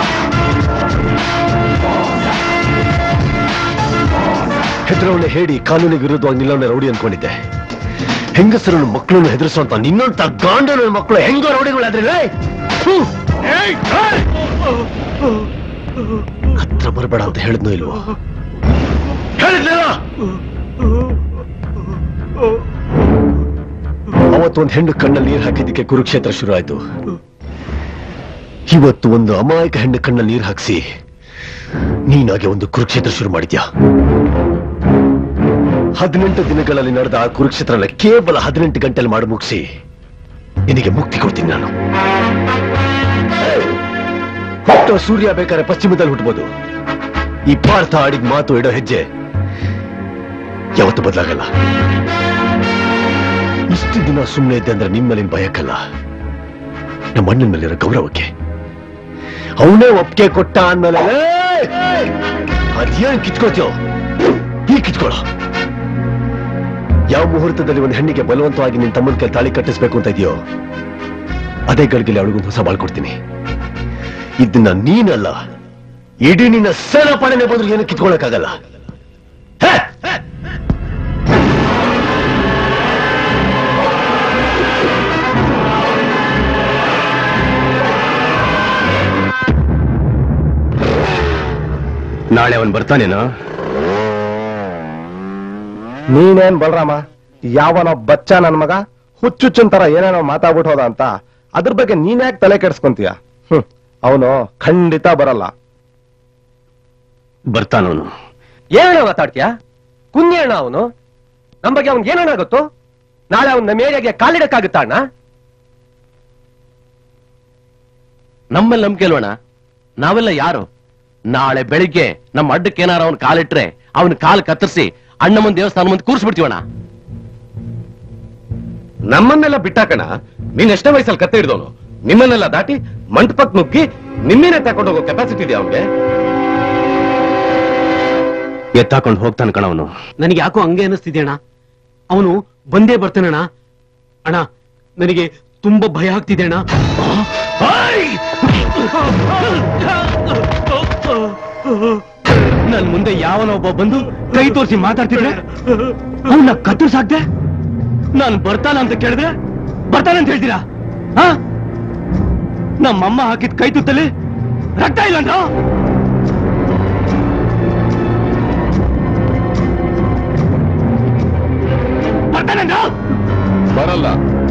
ಹೆದರವನ್ನ ಹೇಳಿ ಕಾನೂನಿಗೆ ವಿರುದ್ಧವಾಗಿ ನಿಲ್ಲವನ್ನ ರೌಡಿ ಅನ್ಕೊಂಡಿದ್ದೆ ಹೆಂಗಸರನ್ನು ಮಕ್ಕಳನ್ನು ಹೆದರಿಸುವಂತ ನಿನ್ನಂತ ಗಾಂಡನ ಮಕ್ಕಳು ಹೆಂಗೋ ರೌಡಿಗಳಾದ್ರೆ ಹತ್ರ ಬರಬೇಡ ಅಂತ ಹೇಳಿದ್ನೋ ಇಲ್ವೋ ಹೇಳಿದ್ನಲ್ಲ ಅವತ್ತು ಒಂದು ಹೆಣ್ಣು ಕಣ್ಣಲ್ಲಿ ನೀರು ಹಾಕಿದ್ದಕ್ಕೆ ಕುರುಕ್ಷೇತ್ರ ಶುರು ಆಯ್ತು ಇವತ್ತು ಒಂದು ಅಮಾಯಕ ಹೆಣ್ಣು ಕಣ್ಣಲ್ಲಿ ನೀರು ಹಾಕಿಸಿ ನೀನಾಗೆ ಒಂದು ಕುರುಕ್ಷೇತ್ರ ಶುರು ಮಾಡಿದ್ಯಾ ಹದಿನೆಂಟು ದಿನಗಳಲ್ಲಿ ನಡೆದ ಆ ಕುರುಕ್ಷೇತ್ರನ ಕೇವಲ ಹದಿನೆಂಟು ಗಂಟೆಯಲ್ಲಿ ಮಾಡಿ ಮುಗಿಸಿ ನಿನಗೆ ಮುಕ್ತಿ ಕೊಡ್ತೀನಿ ನಾನು ಹುಟ್ಟೋ ಸೂರ್ಯ ಬೇಕಾದ್ರೆ ಪಶ್ಚಿಮದಲ್ಲಿ ಹುಟ್ಟಬಹುದು ಈ ಪಾರ್ಥ ಆಡಿದ ಮಾತು ಇಡೋ ಹೆಜ್ಜೆ ಯಾವತ್ತು ಬದಲಾಗಲ್ಲ ಇಷ್ಟು ದಿನ ಸುಮ್ಮನೆ ಇದ್ದೆ ಅಂದ್ರೆ ನಿಮ್ಮ ಮೇಲಿನ ಭಯಕ್ಕಲ್ಲ ನಮ್ಮ ಅಣ್ಣನ ಮೇಲಿರೋ ಗೌರವಕ್ಕೆ ಅವನೇ ಒಪ್ಪಿಗೆ ಕೊಟ್ಟ ಅಂದ್ಮೇಲೆ ಏಯ್! ಅದೇನ್ ಕಿತ್ಕೋತೀಯೋ ಈ ಕಿತ್ಕೊಳ್ಳೋ ಯಾವ ಮುಹೂರ್ತದಲ್ಲಿ ಒಂದು ಹೆಣ್ಣಿಗೆ ಬಲವಂತವಾಗಿ ನಿನ್ ತಮ್ಮನ ಕೈ ತಾಳಿ ಕಟ್ಟಿಸ್ಬೇಕು ಅಂತ ಇದೆಯೋ ಅದೇ ಗಳಿಗೆಲಿ ಅವಳಿಗೊಂದು ಹೊಸ ಬಾಳ್ಕೊಡ್ತೀನಿ ಇದನ್ನ ನೀನಲ್ಲ ಇಡೀ ನಿನ್ನ ಸೇನಾಪಡೆನೆ ಬಂದ್ರು ಏನು ಕಿತ್ಕೊಳಕ್ಕಾಗಲ್ಲ ಹೇ! ನಾಳೆ ಅವನ್ ಬರ್ತಾನೇನೋ ನೀನೇನ್ ಬಲ್ರಾಮ ಯಾವನೋ ಬಚ್ಚ ನನ್ ಮಗ ಹುಚ್ಚುಚ್ಚನ್ ತರ ಏನೇನೋ ಮಾತಾಡ್ಬಿಟ್ಟು ಹೋದ ಅಂತ ಅದ್ರ ಬಗ್ಗೆ ನೀನ್ಯಾಕ್ ತಲೆ ಕೆಡ್ಸ್ಕೊಂತೀಯ ಹ್ಮ್ ಅವನು ಖಂಡಿತ ಬರಲ್ಲ ಬರ್ತಾನವನು ಏನಣ್ಣ ಮಾತಾಡ್ತೀಯ ಕುഞ്ഞೇಣ ಅವನು ನಮ್ ಬಗ್ಗೆ ಅವ್ನ್ ಏನಣ್ಣ ಗೊತ್ತು ನಾಳೆ ಅವ್ನ ನಮ್ಮ ಏರಿಯಾಗೆ ಕಾಲಿಡಕ್ಕಾಗುತ್ತಾ ಅಣ್ಣ ನಮ್ಮಲ್ಲಿ ನಂಬಿಕೆ ಅಲ್ವಣ ನಾವೆಲ್ಲ ಯಾರು ನಾಳೆ ಬೆಳಿಗ್ಗೆ ನಮ್ಮ ಅಡ್ಡಕ್ಕೆ ಏನಾರ ಅವ್ನ ಕಾಲಿಟ್ರೆ ಅವನ ಕಾಲ್ ಕತ್ತರಿಸಿ ಅಣ್ಣಮ್ಮನ ದೇವಸ್ಥಾನ ಮುಂದೆ ಕೂರ್ಸ್ಬಿಡ್ತೀವಣ ನಮ್ಮನ್ನೆಲ್ಲ ಬಿಟ್ಟಾಕಣ ನೀನ್ ಎಷ್ಟೇ ವಯಸ್ಸಲ್ಲಿ ಕತ್ತೆ ಹಿಡ್ದವನು ನಿಮ್ಮನ್ನೆಲ್ಲ ದಾಟಿ ಮಂಟಪಕ್ ನುಗ್ಗಿ ನಿಮ್ಮೇನೆ ತಗೊಂಡು ಹೋಗೋ ಕೆಪಾಸಿಟಿ ಇದೆಯಾ ಅವನಿಗೆ ಎತ್ತಾಕೊಂಡು ಹೋಗ್ತಾನೆ ಕಣವನು ನನಗೆ ಯಾಕೋ ಹಂಗೆ ಅನಿಸ್ತಿದೆ ಅಣ್ಣ ಅವನು ಬಂದೇ ಬರ್ತಾನಣ್ಣ ಅಣ್ಣ ನನಗೆ ತುಂಬಾ ಭಯ ಆಗ್ತಿದೆ ಅಣ್ಣ ನನ್ ಮುಂದೆ ಯಾವನೊಬ್ಬ ಬಂದು ಕೈ ತೋರಿಸಿ ಮಾತಾಡ್ತಿದ್ರೆ ಅವನ್ನ ಕತ್ತರಿಸಾಕ್ದೆ ನಾನು ಬರ್ತಾನ ಅಂತ ಕೇಳಿದ್ರೆ ಬರ್ತಾನೆ ಅಂತ ಹೇಳ್ತೀರಾ ಹಾ ನಮ್ಮಮ್ಮ ಹಾಕಿದ ಕೈ ತುತ್ತಲ್ಲಿ ರಕ್ತ ಇಲ್ಲಂದ್ರ ಬರ್ತಾನಂದ್ರ ಬರಲ್ಲ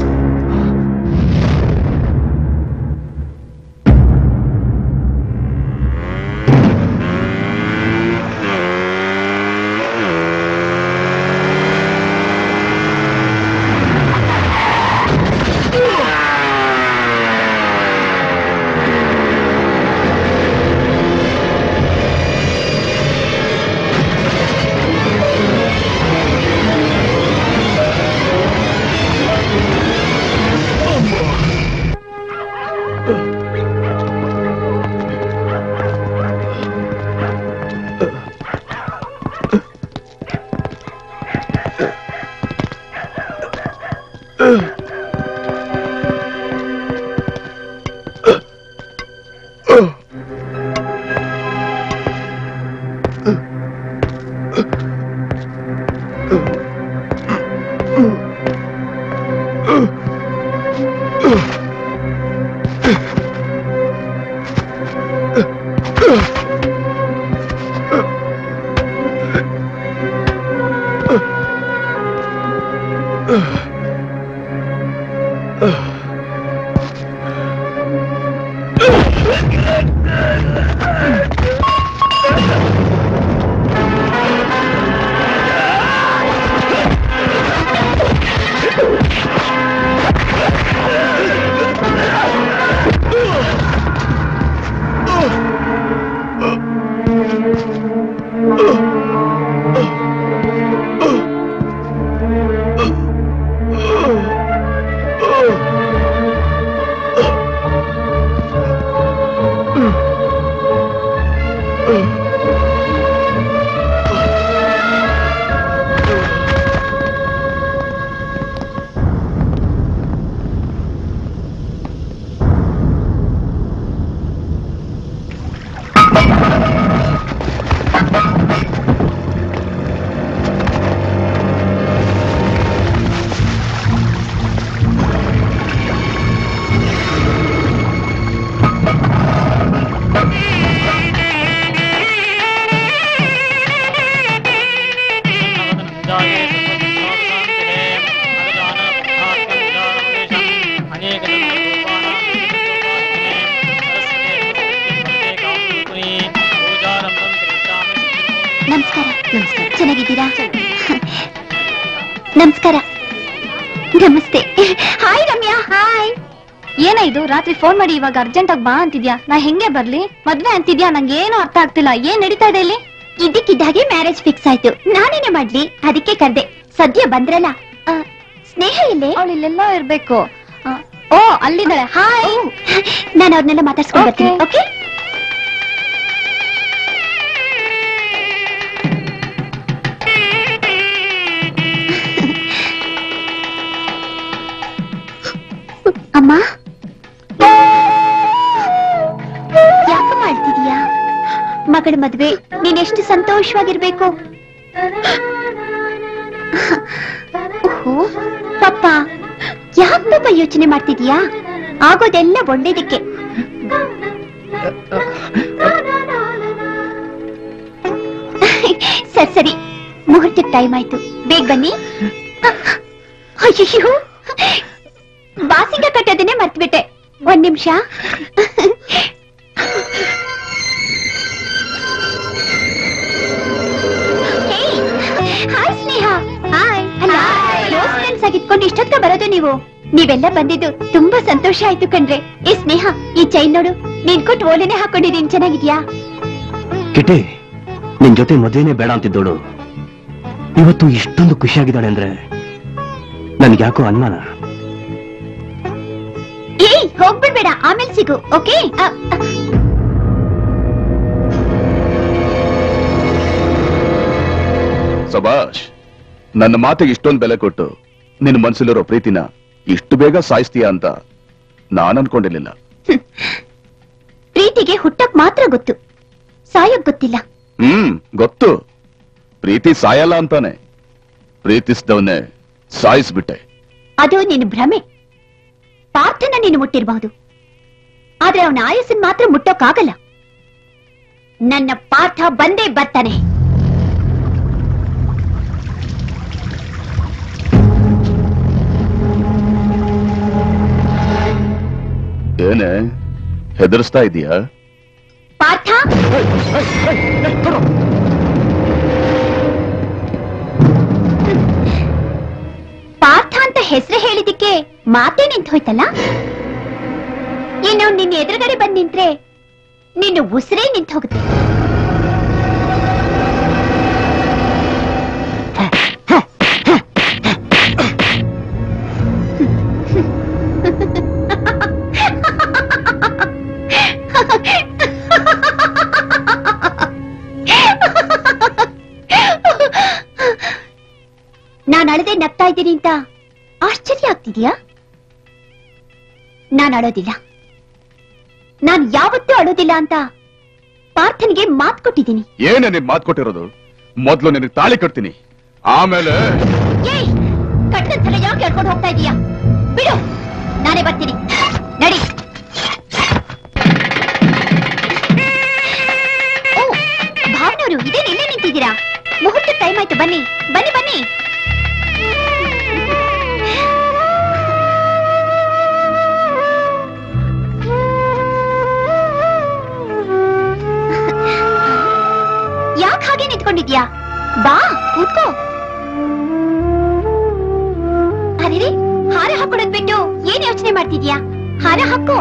ನಮಸ್ಕಾರ ನಮಸ್ಕಾರ ಚೆನ್ನಾಗಿದ್ದೀರಾ ನಮಸ್ಕಾರ ನಮಸ್ತೆ ಹಾಯ್ ರಮ್ಯಾ ಹಾಯ್ ಏನ ಇದು ರಾತ್ರಿ ಫೋನ್ ಮಾಡಿ ಇವಾಗ ಅರ್ಜೆಂಟ್ ಆಗಿ ಬಾ ಅಂತಿದ್ಯಾ ನಾ ಹೆಂಗೆ ಬರ್ಲಿ ಮದ್ವೆ ಅಂತಿದ್ಯಾ ನಂಗೆ ಏನು ಅರ್ಥ ಆಗ್ತಿಲ್ಲ ಏನ್ ನಡೀತಾ ಇದೆ ಇಲ್ಲಿ ಇದ್ದಕ್ಕಿದ್ದಾಗೆ ಮ್ಯಾರೇಜ್ ಫಿಕ್ಸ್ ಆಯ್ತು ನಾನೇನೆ ಮಾಡ್ಲಿ ಅದಕ್ಕೆ ಕರ್ದೆ ಸದ್ಯ ಬಂದ್ರಲ್ಲ ಆ, ಸ್ನೇಹ ಇಲ್ಲೇ ಅವಳು ಇಲ್ಲೆಲ್ಲೋ ಇರ್ಬೇಕು ಆ, ಓ ಅಲ್ಲಿದ್ದಾಳೆ ಹಾಯ್ ನಾನು ಅವ್ರನ್ನೆಲ್ಲ ಮಾತಾಡ್ಸ್ಕೊಂಡು ಬರ್ತೀನಿ ಓಕೆ ಅಮ್ಮ ಯಾಕ ಮಾಡ್ತಿದೀಯಾ ಮಗಳ ಮದ್ವೆ ನೀನ್ ಎಷ್ಟು ಸಂತೋಷವಾಗಿರ್ಬೇಕು ಓಹೋ ಪಪ್ಪ ಯಾಕೆ ಪಾಪ ಯೋಚನೆ ಮಾಡ್ತಿದೀಯಾ ಆಗೋದೆಲ್ಲ ಒಳ್ಳೇದಕ್ಕೆ ಸರಿ ಸರಿ ಮುಹೂರ್ತಕ್ಕೆ ಟೈಮ್ ಆಯ್ತು ಬೇಗ ಬನ್ನಿ ಅಯ್ಯೋ ಬಾಸಿಂಗ ಕಟ್ಟೋದನ್ನೇ ಮರ್ತ್ಬಿಟ್ಟೆ ಒಂದ್ ನಿಮಿಷ ಹಾಯ್ ಸ್ನೇಹ ಹಾಯ್ ಅಲ್ಲ ಕ್ಲೋಸ್ ಫ್ರೆಂಡ್ಸ್ ಆಗಿದ್ಕೊಂಡು ಇಷ್ಟೊತ್ತ ಬರೋದು ನೀವು ನೀವೆಲ್ಲ ಬಂದಿದ್ದು ತುಂಬಾ ಸಂತೋಷ ಆಯ್ತು ಕಣ್ರೆ ಏ ಸ್ನೇಹ ಈ ಚೈನ್ ನೋಡು ನೀನ್ ಕೊಟ್ಟು ಓಲೆನೆ ಹಾಕೊಂಡಿದೀನಿ ಚೆನ್ನಾಗಿದ್ಯಾ ಕಿಟಿ ನಿನ್ ಜೊತೆ ಮದುವೆನೇ ಬೇಡ ಅಂತಿದ್ದೋಳು ಇವತ್ತು ಇಷ್ಟೊಂದು ಖುಷಿಯಾಗಿದ್ದಾಳೆ ಅಂದ್ರೆ ನನ್ಗೆ ಯಾಕೋ ಅನುಮಾನ ಏಯ್ ಹೋಗ್ಬಿಡ್ಬೇಡ ಆಮೇಲೆ ಸಿಗು ಓಕೆ ಸಬಾಷ್ ನನ್ನ ಮಾತಿಗೆ ಇಷ್ಟೊಂದು ಬೆಲೆ ಕೊಟ್ಟು ನಿನ್ನ ಮನ್ಸಲ್ಲಿರೋ ಪ್ರೀತಿನ ಇಷ್ಟು ಬೇಗ ಸಾಯಿಸ್ತೀಯ ಅಂತ ನಾನ್ ಅನ್ಕೊಂಡಿರ್ಲಿಲ್ಲ ಪ್ರೀತಿಗೆ ಹುಟ್ಟಕ್ ಮಾತ್ರ ಗೊತ್ತು ಸಾಯೋಕ್ ಗೊತ್ತಿಲ್ಲ ಹ್ಮ್ ಗೊತ್ತು ಪ್ರೀತಿ ಸಾಯಲ್ಲ ಅಂತಾನೆ ಪ್ರೀತಿಸಿದವನ್ನೇ ಸಾಯಿಸ್ಬಿಟ್ಟೆ ಅದು ನಿನ್ನ ಭ್ರಮೆ ಪಾರ್ಥನ ನೀನು ಮುಟ್ಟಿರಬಹುದು ಆದ್ರೆ ಅವನ ಆಯಸ್ಸನ್ ಮಾತ್ರ ಮುಟ್ಟೋಕ್ಕಾಗಲ್ಲ ನನ್ನ ಪಾಠ ಬಂದೇ ಬರ್ತಾನೆ ಏನೇ ಹೆದರ್ಸ್ತಾ ಇದೀಯಾ ಪಾರ್ಥ ಪಾರ್ಥ ಅಂತ ಹೆಸರು ಹೇಳಿದಿಕ್ಕೆ ಮಾತೇ ನಿಂತು ಹೋಯ್ತಲ್ಲ ಇನ್ನು ನಿನ್ನ ಎದುರುಗಡೆ ಬಂದ್ ನಿಂತ್ರೆ ನಿನ್ನ ಉಸಿರೇ ನಿಂತು ಹೋಗುತ್ತೆ ನಾನ್ ಅಳದೆ ನಗ್ತಾ ಇದ್ದೀನಿ ಅಂತ ಆಶ್ಚರ್ಯ ಆಗ್ತಿದ್ಯಾ ನಾನ್ ಅಳೋದಿಲ್ಲ ನಾನ್ ಯಾವತ್ತೂ ಅಳೋದಿಲ್ಲ ಅಂತ ಪಾರ್ಥನಿಗೆ ಮಾತ್ ಕೊಟ್ಟಿದ್ದೀನಿ ಏನೇ ನಿನ್ ಮಾತು ಕೊಟ್ಟಿರೋದು ಮೊದ್ಲು ನಿನಗೆ ತಾಳಿ ಕಟ್ತೀನಿ ಆಮೇಲೆ ಏಯ್ ಕಟ್ಟದ ಸಲ ಯಾಕೆ ಹೇಳ್ಕೊಂಡು ಹೋಗ್ತಾ ಇದೀಯಾ ಬಿಡು ನಾನೇ ಬರ್ತೀನಿ ನಡಿ ಓ ಭಾವನವರು ಇದೇ ನಿನ್ನೆ ನಿಂತಿದ್ದೀರಾ ಮುಹೂರ್ತ ಟೈಮ್ ಆಯ್ತು ಬನ್ನಿ ಬನ್ನಿ ಬನ್ನಿ ಯಾಕೆ ಹಾಗೆ ನಿಂತ್ಕೊಂಡಿದ್ಯಾ ಬಾ ಕೂತ್ಕೋ ಅರೆ ಹಾರ ಹಾಕೊಡೋದ್ ಬಿಟ್ಟು ಏನ್ ಯೋಚನೆ ಮಾಡ್ತಿದ್ಯಾ ಹಾರ ಹಾಕೋ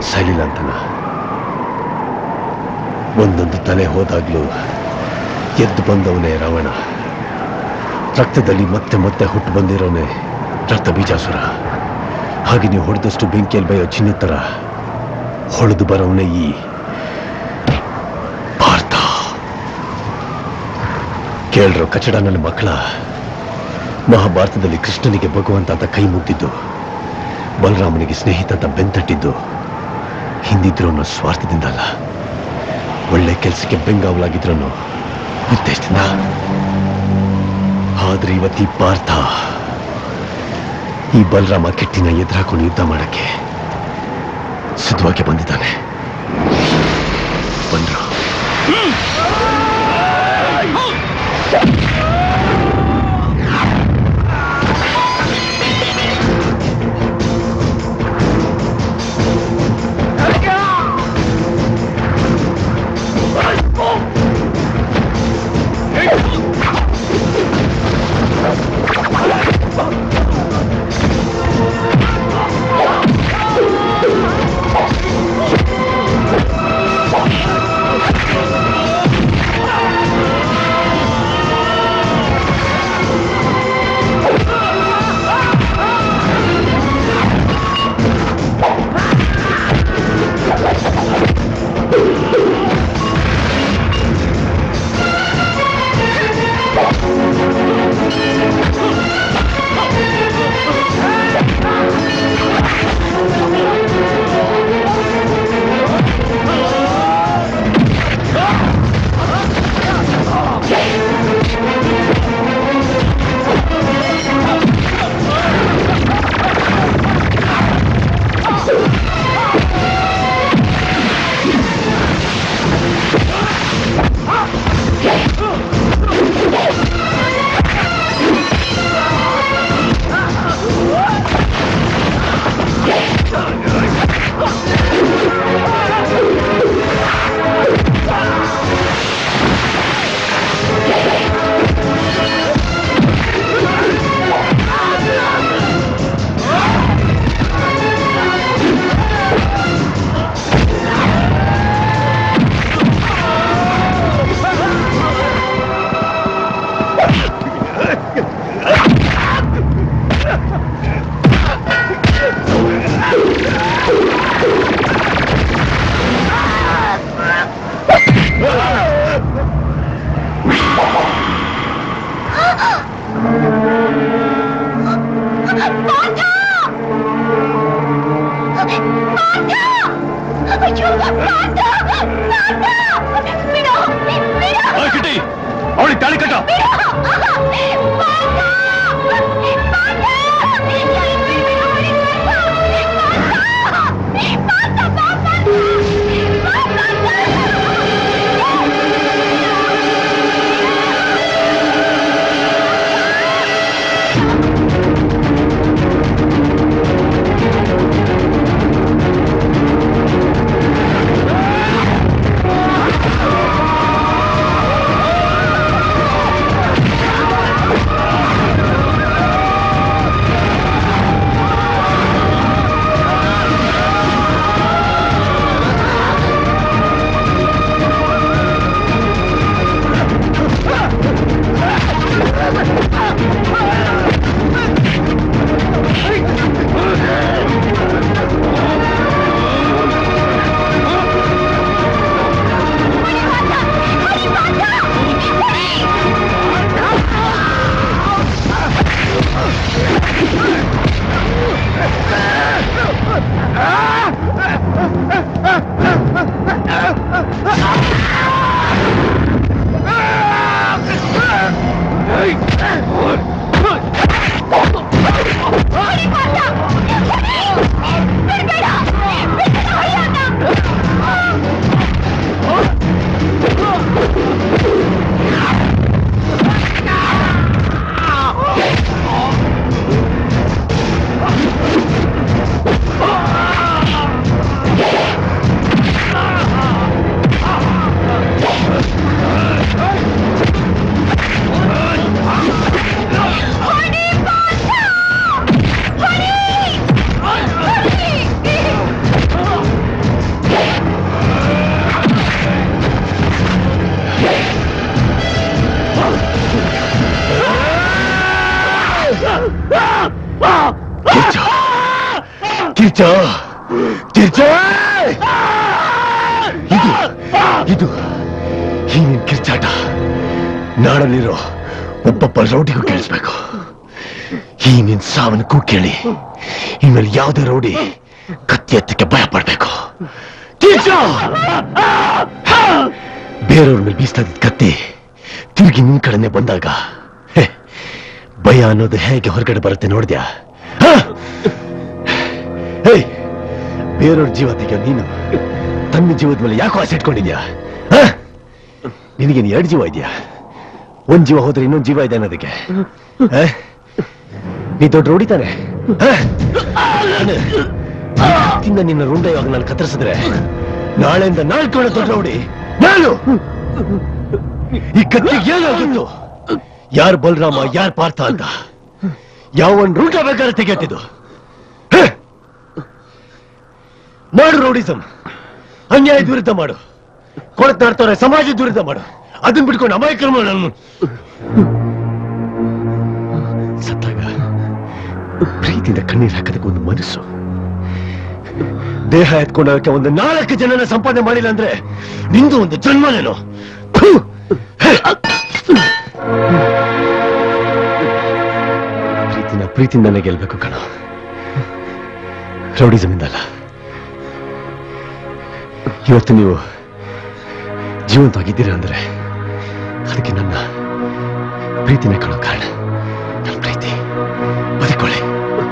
ಸಾಯ್ಲಿಲ್ಲ ಅಂತನ ಒಂದೊಂದು ತಲೆ ಹೋದಾಗ್ಲೂ ಎದ್ದು ಬಂದವನೇ ರಾವಣ ರಕ್ತದಲ್ಲಿ ಮತ್ತೆ ಮತ್ತೆ ಹುಟ್ಟು ಬಂದಿರೋನೆ ರಕ್ತ ಬೀಜಾಸುರ ಹಾಗೆ ನೀವು ಹೊಡೆದಷ್ಟು ಬೆಂಕಿಯಲ್ಲಿ ಬಯೋ ಚಿನ್ನ ತರ ಹೊಳೆದು ಬರೋವನೇ ಈ ಭಾರತ ಕೇಳ್ರೋ ಕಚಡ ನನ್ನ ಮಕ್ಕಳ ಮಹಾಭಾರತದಲ್ಲಿ ಕೃಷ್ಣನಿಗೆ ಭಗವಂತ ಅಂತ ಕೈ ಮುಗ್ದಿದ್ದು ಬಲರಾಮನಿಗೆ ಸ್ನೇಹಿತ ಅಂತ ಬೆಂತಟ್ಟಿದ್ದು ಹಿಂದಿದ್ರು ಅನ್ನೋ ಸ್ವಾರ್ಥದಿಂದ ಅಲ್ಲ ಒಳ್ಳೆ ಕೆಲಸಕ್ಕೆ ಬೆಂಗಾವಲಾಗಿದ್ರು ಅನ್ನೋ ಉದ್ದೇಶದಿಂದ ಆದ್ರೆ ಇವತ್ತಿ ಪಾರ್ಥ ಈ ಬಲರಾಮ ಕೆಟ್ಟಿನ ಎದುರಾಕೊಂಡು ಯುದ್ಧ ಮಾಡಕ್ಕೆ ಸಿದ್ಧವಾಗಿ ಬಂದಿದ್ದಾನೆ ಬಂದ್ರು ಅವಳಿಗೆ ತಾಳಿ ಕಟ್ಟ ಆ ಕಿರ್ಚ ಕಿರ್ಚ ಇದು ಇದು ಈ ನಿನ್ ಕಿರ್ಚಾಟ ನಾಡಲ್ಲಿರೋ ಒಬ್ಬೊಬ್ಬ ರೌಡಿಗೂ ಕೇಳಿಸ್ಬೇಕು ಈ ನಿನ್ ಸಾವನ್ನಕ್ಕೂ ಕೇಳಿ ಇನ್ಮೇಲೆ ಯಾವುದೇ ರೌಡಿ ಕತ್ತಿ ಎತ್ತಕ್ಕೆ ಭಯ ಪಡ್ಬೇಕು ಕಿರ್ಚ ಬೇರೆಯವ್ರ ಮೇಲೆ ಬೀಸ್ತಾ ಇದ್ದ ಕತ್ತಿ ತಿರುಗಿ ನಿನ್ ಕಡೆನೆ ಬಂದಾಗ ಹೇ, ಭಯ ಅನ್ನೋದು ಹೇಗೆ ಹೊರಗಡೆ ಬರುತ್ತೆ ನೋಡ್ದ್ಯಾ ಹ? ಹೇಯ್ ಬೇರೆಯವ್ರ ಜೀವ ತೆಗೆಯೋ ನೀನು ತನ್ನ ಜೀವದ ಮೇಲೆ ಯಾಕೋ ಆಸೆ ಇಟ್ಕೊಂಡಿದ್ಯಾ ಹ? ನಿನಗೇನು ಎರಡು ಜೀವ ಇದೆಯಾ ಒಂದ್ ಜೀವ ಹೋದ್ರೆ ಇನ್ನೊಂದ್ ಜೀವ ಇದೆ ಅನ್ನೋದಕ್ಕೆ ಹ? ನೀ ದೊಡ್ಡ ರೋಡಿತಾನೆ ತಿಂದ ನಿನ್ನ ರುಂಡ ಇವಾಗ ನಾನು ಕತ್ತರಿಸಿದ್ರೆ ನಾಳೆಯಿಂದ ನಾಳೆ ಕಾಣ ದೊಡ್ಡ ರೌಡಿ ನಾನು ಈ ಕತ್ತಿಗೆ ಏನಾಗಿತ್ತು ಯಾರು ಬಲರಾಮ ಯಾರು ಪಾರ್ಥ ಅಂತ ಯಾವನ್ ರೂಟ ಬೇಕಾದ್ರೆ ತೆಗೆಯತ್ತಿದ್ದು ಹ? ಮಾಡು ರೌಡಿಸಮ್ ಅನ್ಯಾಯದ ವಿರುದ್ಧ ಮಾಡು ಕೊಳತ್ ನಾಡ್ತವ್ರೆ ಸಮಾಜದ ವಿರುದ್ಧ ಮಾಡು ಅದನ್ನ ಬಿಟ್ಕೊಂಡು ಅಮಾಯಕರ ಮಾಡು ನನ್ನ ಸತ್ತಾಗ ಪ್ರೀತಿಯಿಂದ ಕಣ್ಣೀರ್ ಹಾಕೋದಕ್ಕೆ ಒಂದು ಮನಸ್ಸು ದೇಹ ಎತ್ಕೊಂಡೋಗಕ್ಕೆ ಒಂದು ನಾಲ್ಕು ಜನನ ಸಂಪಾದನೆ ಮಾಡಿಲ್ಲ ಅಂದ್ರೆ ನಿಂದು ಒಂದು ಜನ್ಮನೇನು ಥು! ಹೇ! ಪ್ರೀತಿನ ಪ್ರೀತಿಯಿಂದನೇ ಗೆಲ್ಬೇಕು ಕಣ ರೌಡಿಸಮಿಂದಲ್ಲ ಇವತ್ತು ನೀವು ಜೀವಂತವಾಗಿದ್ದೀರಾ ಅಂದ್ರೆ ಅದಕ್ಕೆ ನನ್ನ ಪ್ರೀತಿನೇ ಕಾಣೋ ಕಾರಣ ನನ್ನ ಪ್ರೀತಿ ಬದುಕೊಳ್ಳಿ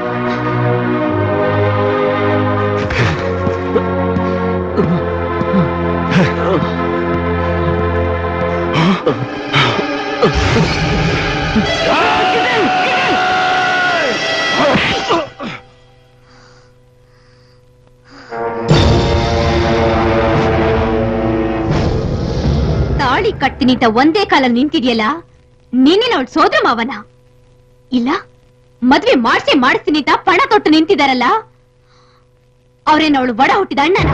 ತಾಳಿ ಕಟ್ತೀನಿ ಅಂತ ಒಂದೇ ಕಾಲ ನಿಂತಿದ್ಯಲ್ಲ ನೀನೇ ಅವಳ ಸೋದ್ರ ಮಾವನ ಇಲ್ಲ ಮದ್ವೆ ಮಾಡ್ಸೇ ಮಾಡಿಸ್ತೀನಿ ಅಂತ ಪಣ ತೊಟ್ಟು ನಿಂತಿದಾರಲ್ಲ ಅವ್ರೇನ್ ಅವಳು ಒಡ ಹುಟ್ಟಿದ ಅಣ್ಣನ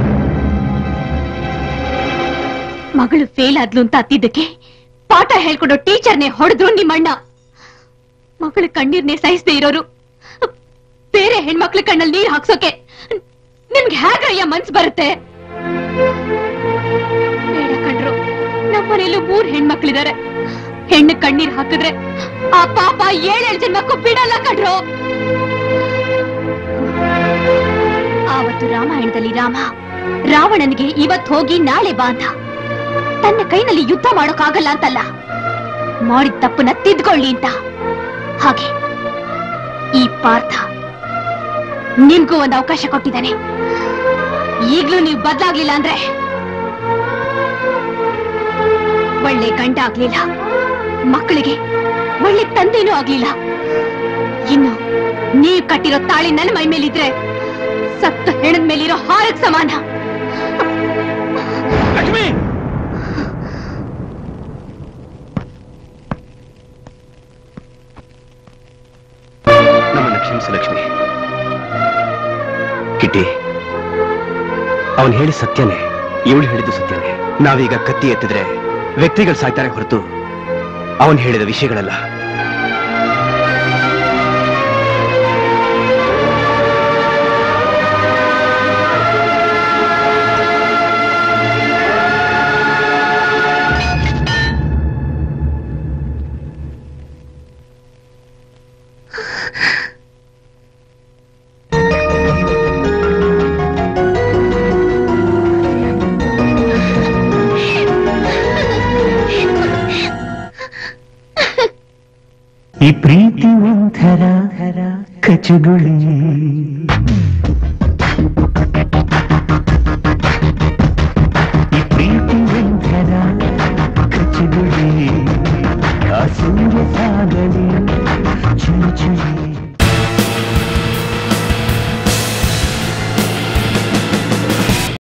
ಮಗಳು ಫೇಲ್ ಆದ್ಲು ಅಂತ ಅತ್ತಿದ್ದಕ್ಕೆ ಪಾಠ ಹೇಳ್ಕೊಡೋ ಟೀಚರ್ನೇ ಹೊಡೆದ್ರು ನಿಮ್ಮಣ್ಣ ಮಗಳ ಕಣ್ಣೀರ್ನೇ ಸಹಿಸದೆ ಇರೋರು ಬೇರೆ ಹೆಣ್ಮಕ್ಳ ಕಣ್ಣಲ್ಲಿ ನೀರ್ ಹಾಕ್ಸೋಕೆ ನಿಮ್ಗೆ ಹೇಗಯ್ಯ ಮನ್ಸ್ ಬರುತ್ತೆ ಬೇಡ ಕಣ್ರು ನಮ್ಮನೇಲೂ ಮೂರ್ ಹೆಣ್ಮಕ್ಳಿದಾರೆ ಹೆಣ್ಣು ಕಣ್ಣೀರ್ ಹಾಕಿದ್ರೆ ಆ ಪಾಪ ಏಳೇಳು ಜನ್ಮಕ್ಕೂ ಬಿಡಲ್ಲ ಕಣ್ರು ಆವತ್ತು ರಾಮಾಯಣದಲ್ಲಿ ರಾಮ ರಾವಣನಿಗೆ ಇವತ್ ಹೋಗಿ ನಾಳೆ ಬಾ ಅಂತ ತನ್ನ ಕೈನಲ್ಲಿ ಯುದ್ಧ ಮಾಡೋಕ್ಕಾಗಲ್ಲ ಅಂತಲ್ಲ ಮಾಡಿದ ತಪ್ಪನ್ನ ತಿದ್ಕೊಳ್ಳಿ ಅಂತ ಹಾಗೆ ಈ ಪಾರ್ಥ ನಿಮ್ಗೂ ಒಂದು ಅವಕಾಶ ಕೊಟ್ಟಿದ್ದಾನೆ ಈಗ್ಲೂ ನೀವು ಬದಲಾಗ್ಲಿಲ್ಲ ಅಂದ್ರೆ ಒಳ್ಳೆ ಗಂಡ ಆಗ್ಲಿಲ್ಲ ಮಕ್ಕಳಿಗೆ ಒಳ್ಳೆ ತಂದೆನೂ ಆಗ್ಲಿಲ್ಲ ಇನ್ನು ನೀವ್ ಕಟ್ಟಿರೋ ತಾಳಿ ನನ್ನ ಮೈ ಮೇಲಿದ್ರೆ ಸತ್ತು ಹೆಣದ ಮೇಲಿರೋ ಹಾರಕ್ ಸಮಾನ ಲಕ್ಷ್ಮಿ ನಮ್ಮನ್ನ ಕ್ಷಮಿಸು ಲಕ್ಷ್ಮಿ ಕಿಟ್ಟಿ ಅವನು ಹೇಳಿ ಸತ್ಯನೇ ಇವಳು ಹೇಳಿದ್ದು ಸತ್ಯನೇ ನಾವೀಗ ಕತ್ತಿ ಎತ್ತಿದ್ರೆ ವ್ಯಕ್ತಿಗಳು ಸಾಯ್ತಾರೆ ಹೊರತು ಅವನು ಹೇಳಿದ ವಿಷಯಗಳಲ್ಲ ಈ ಪ್ರೀತಿ ಒಂಥರ ಕಚಗುಳಿ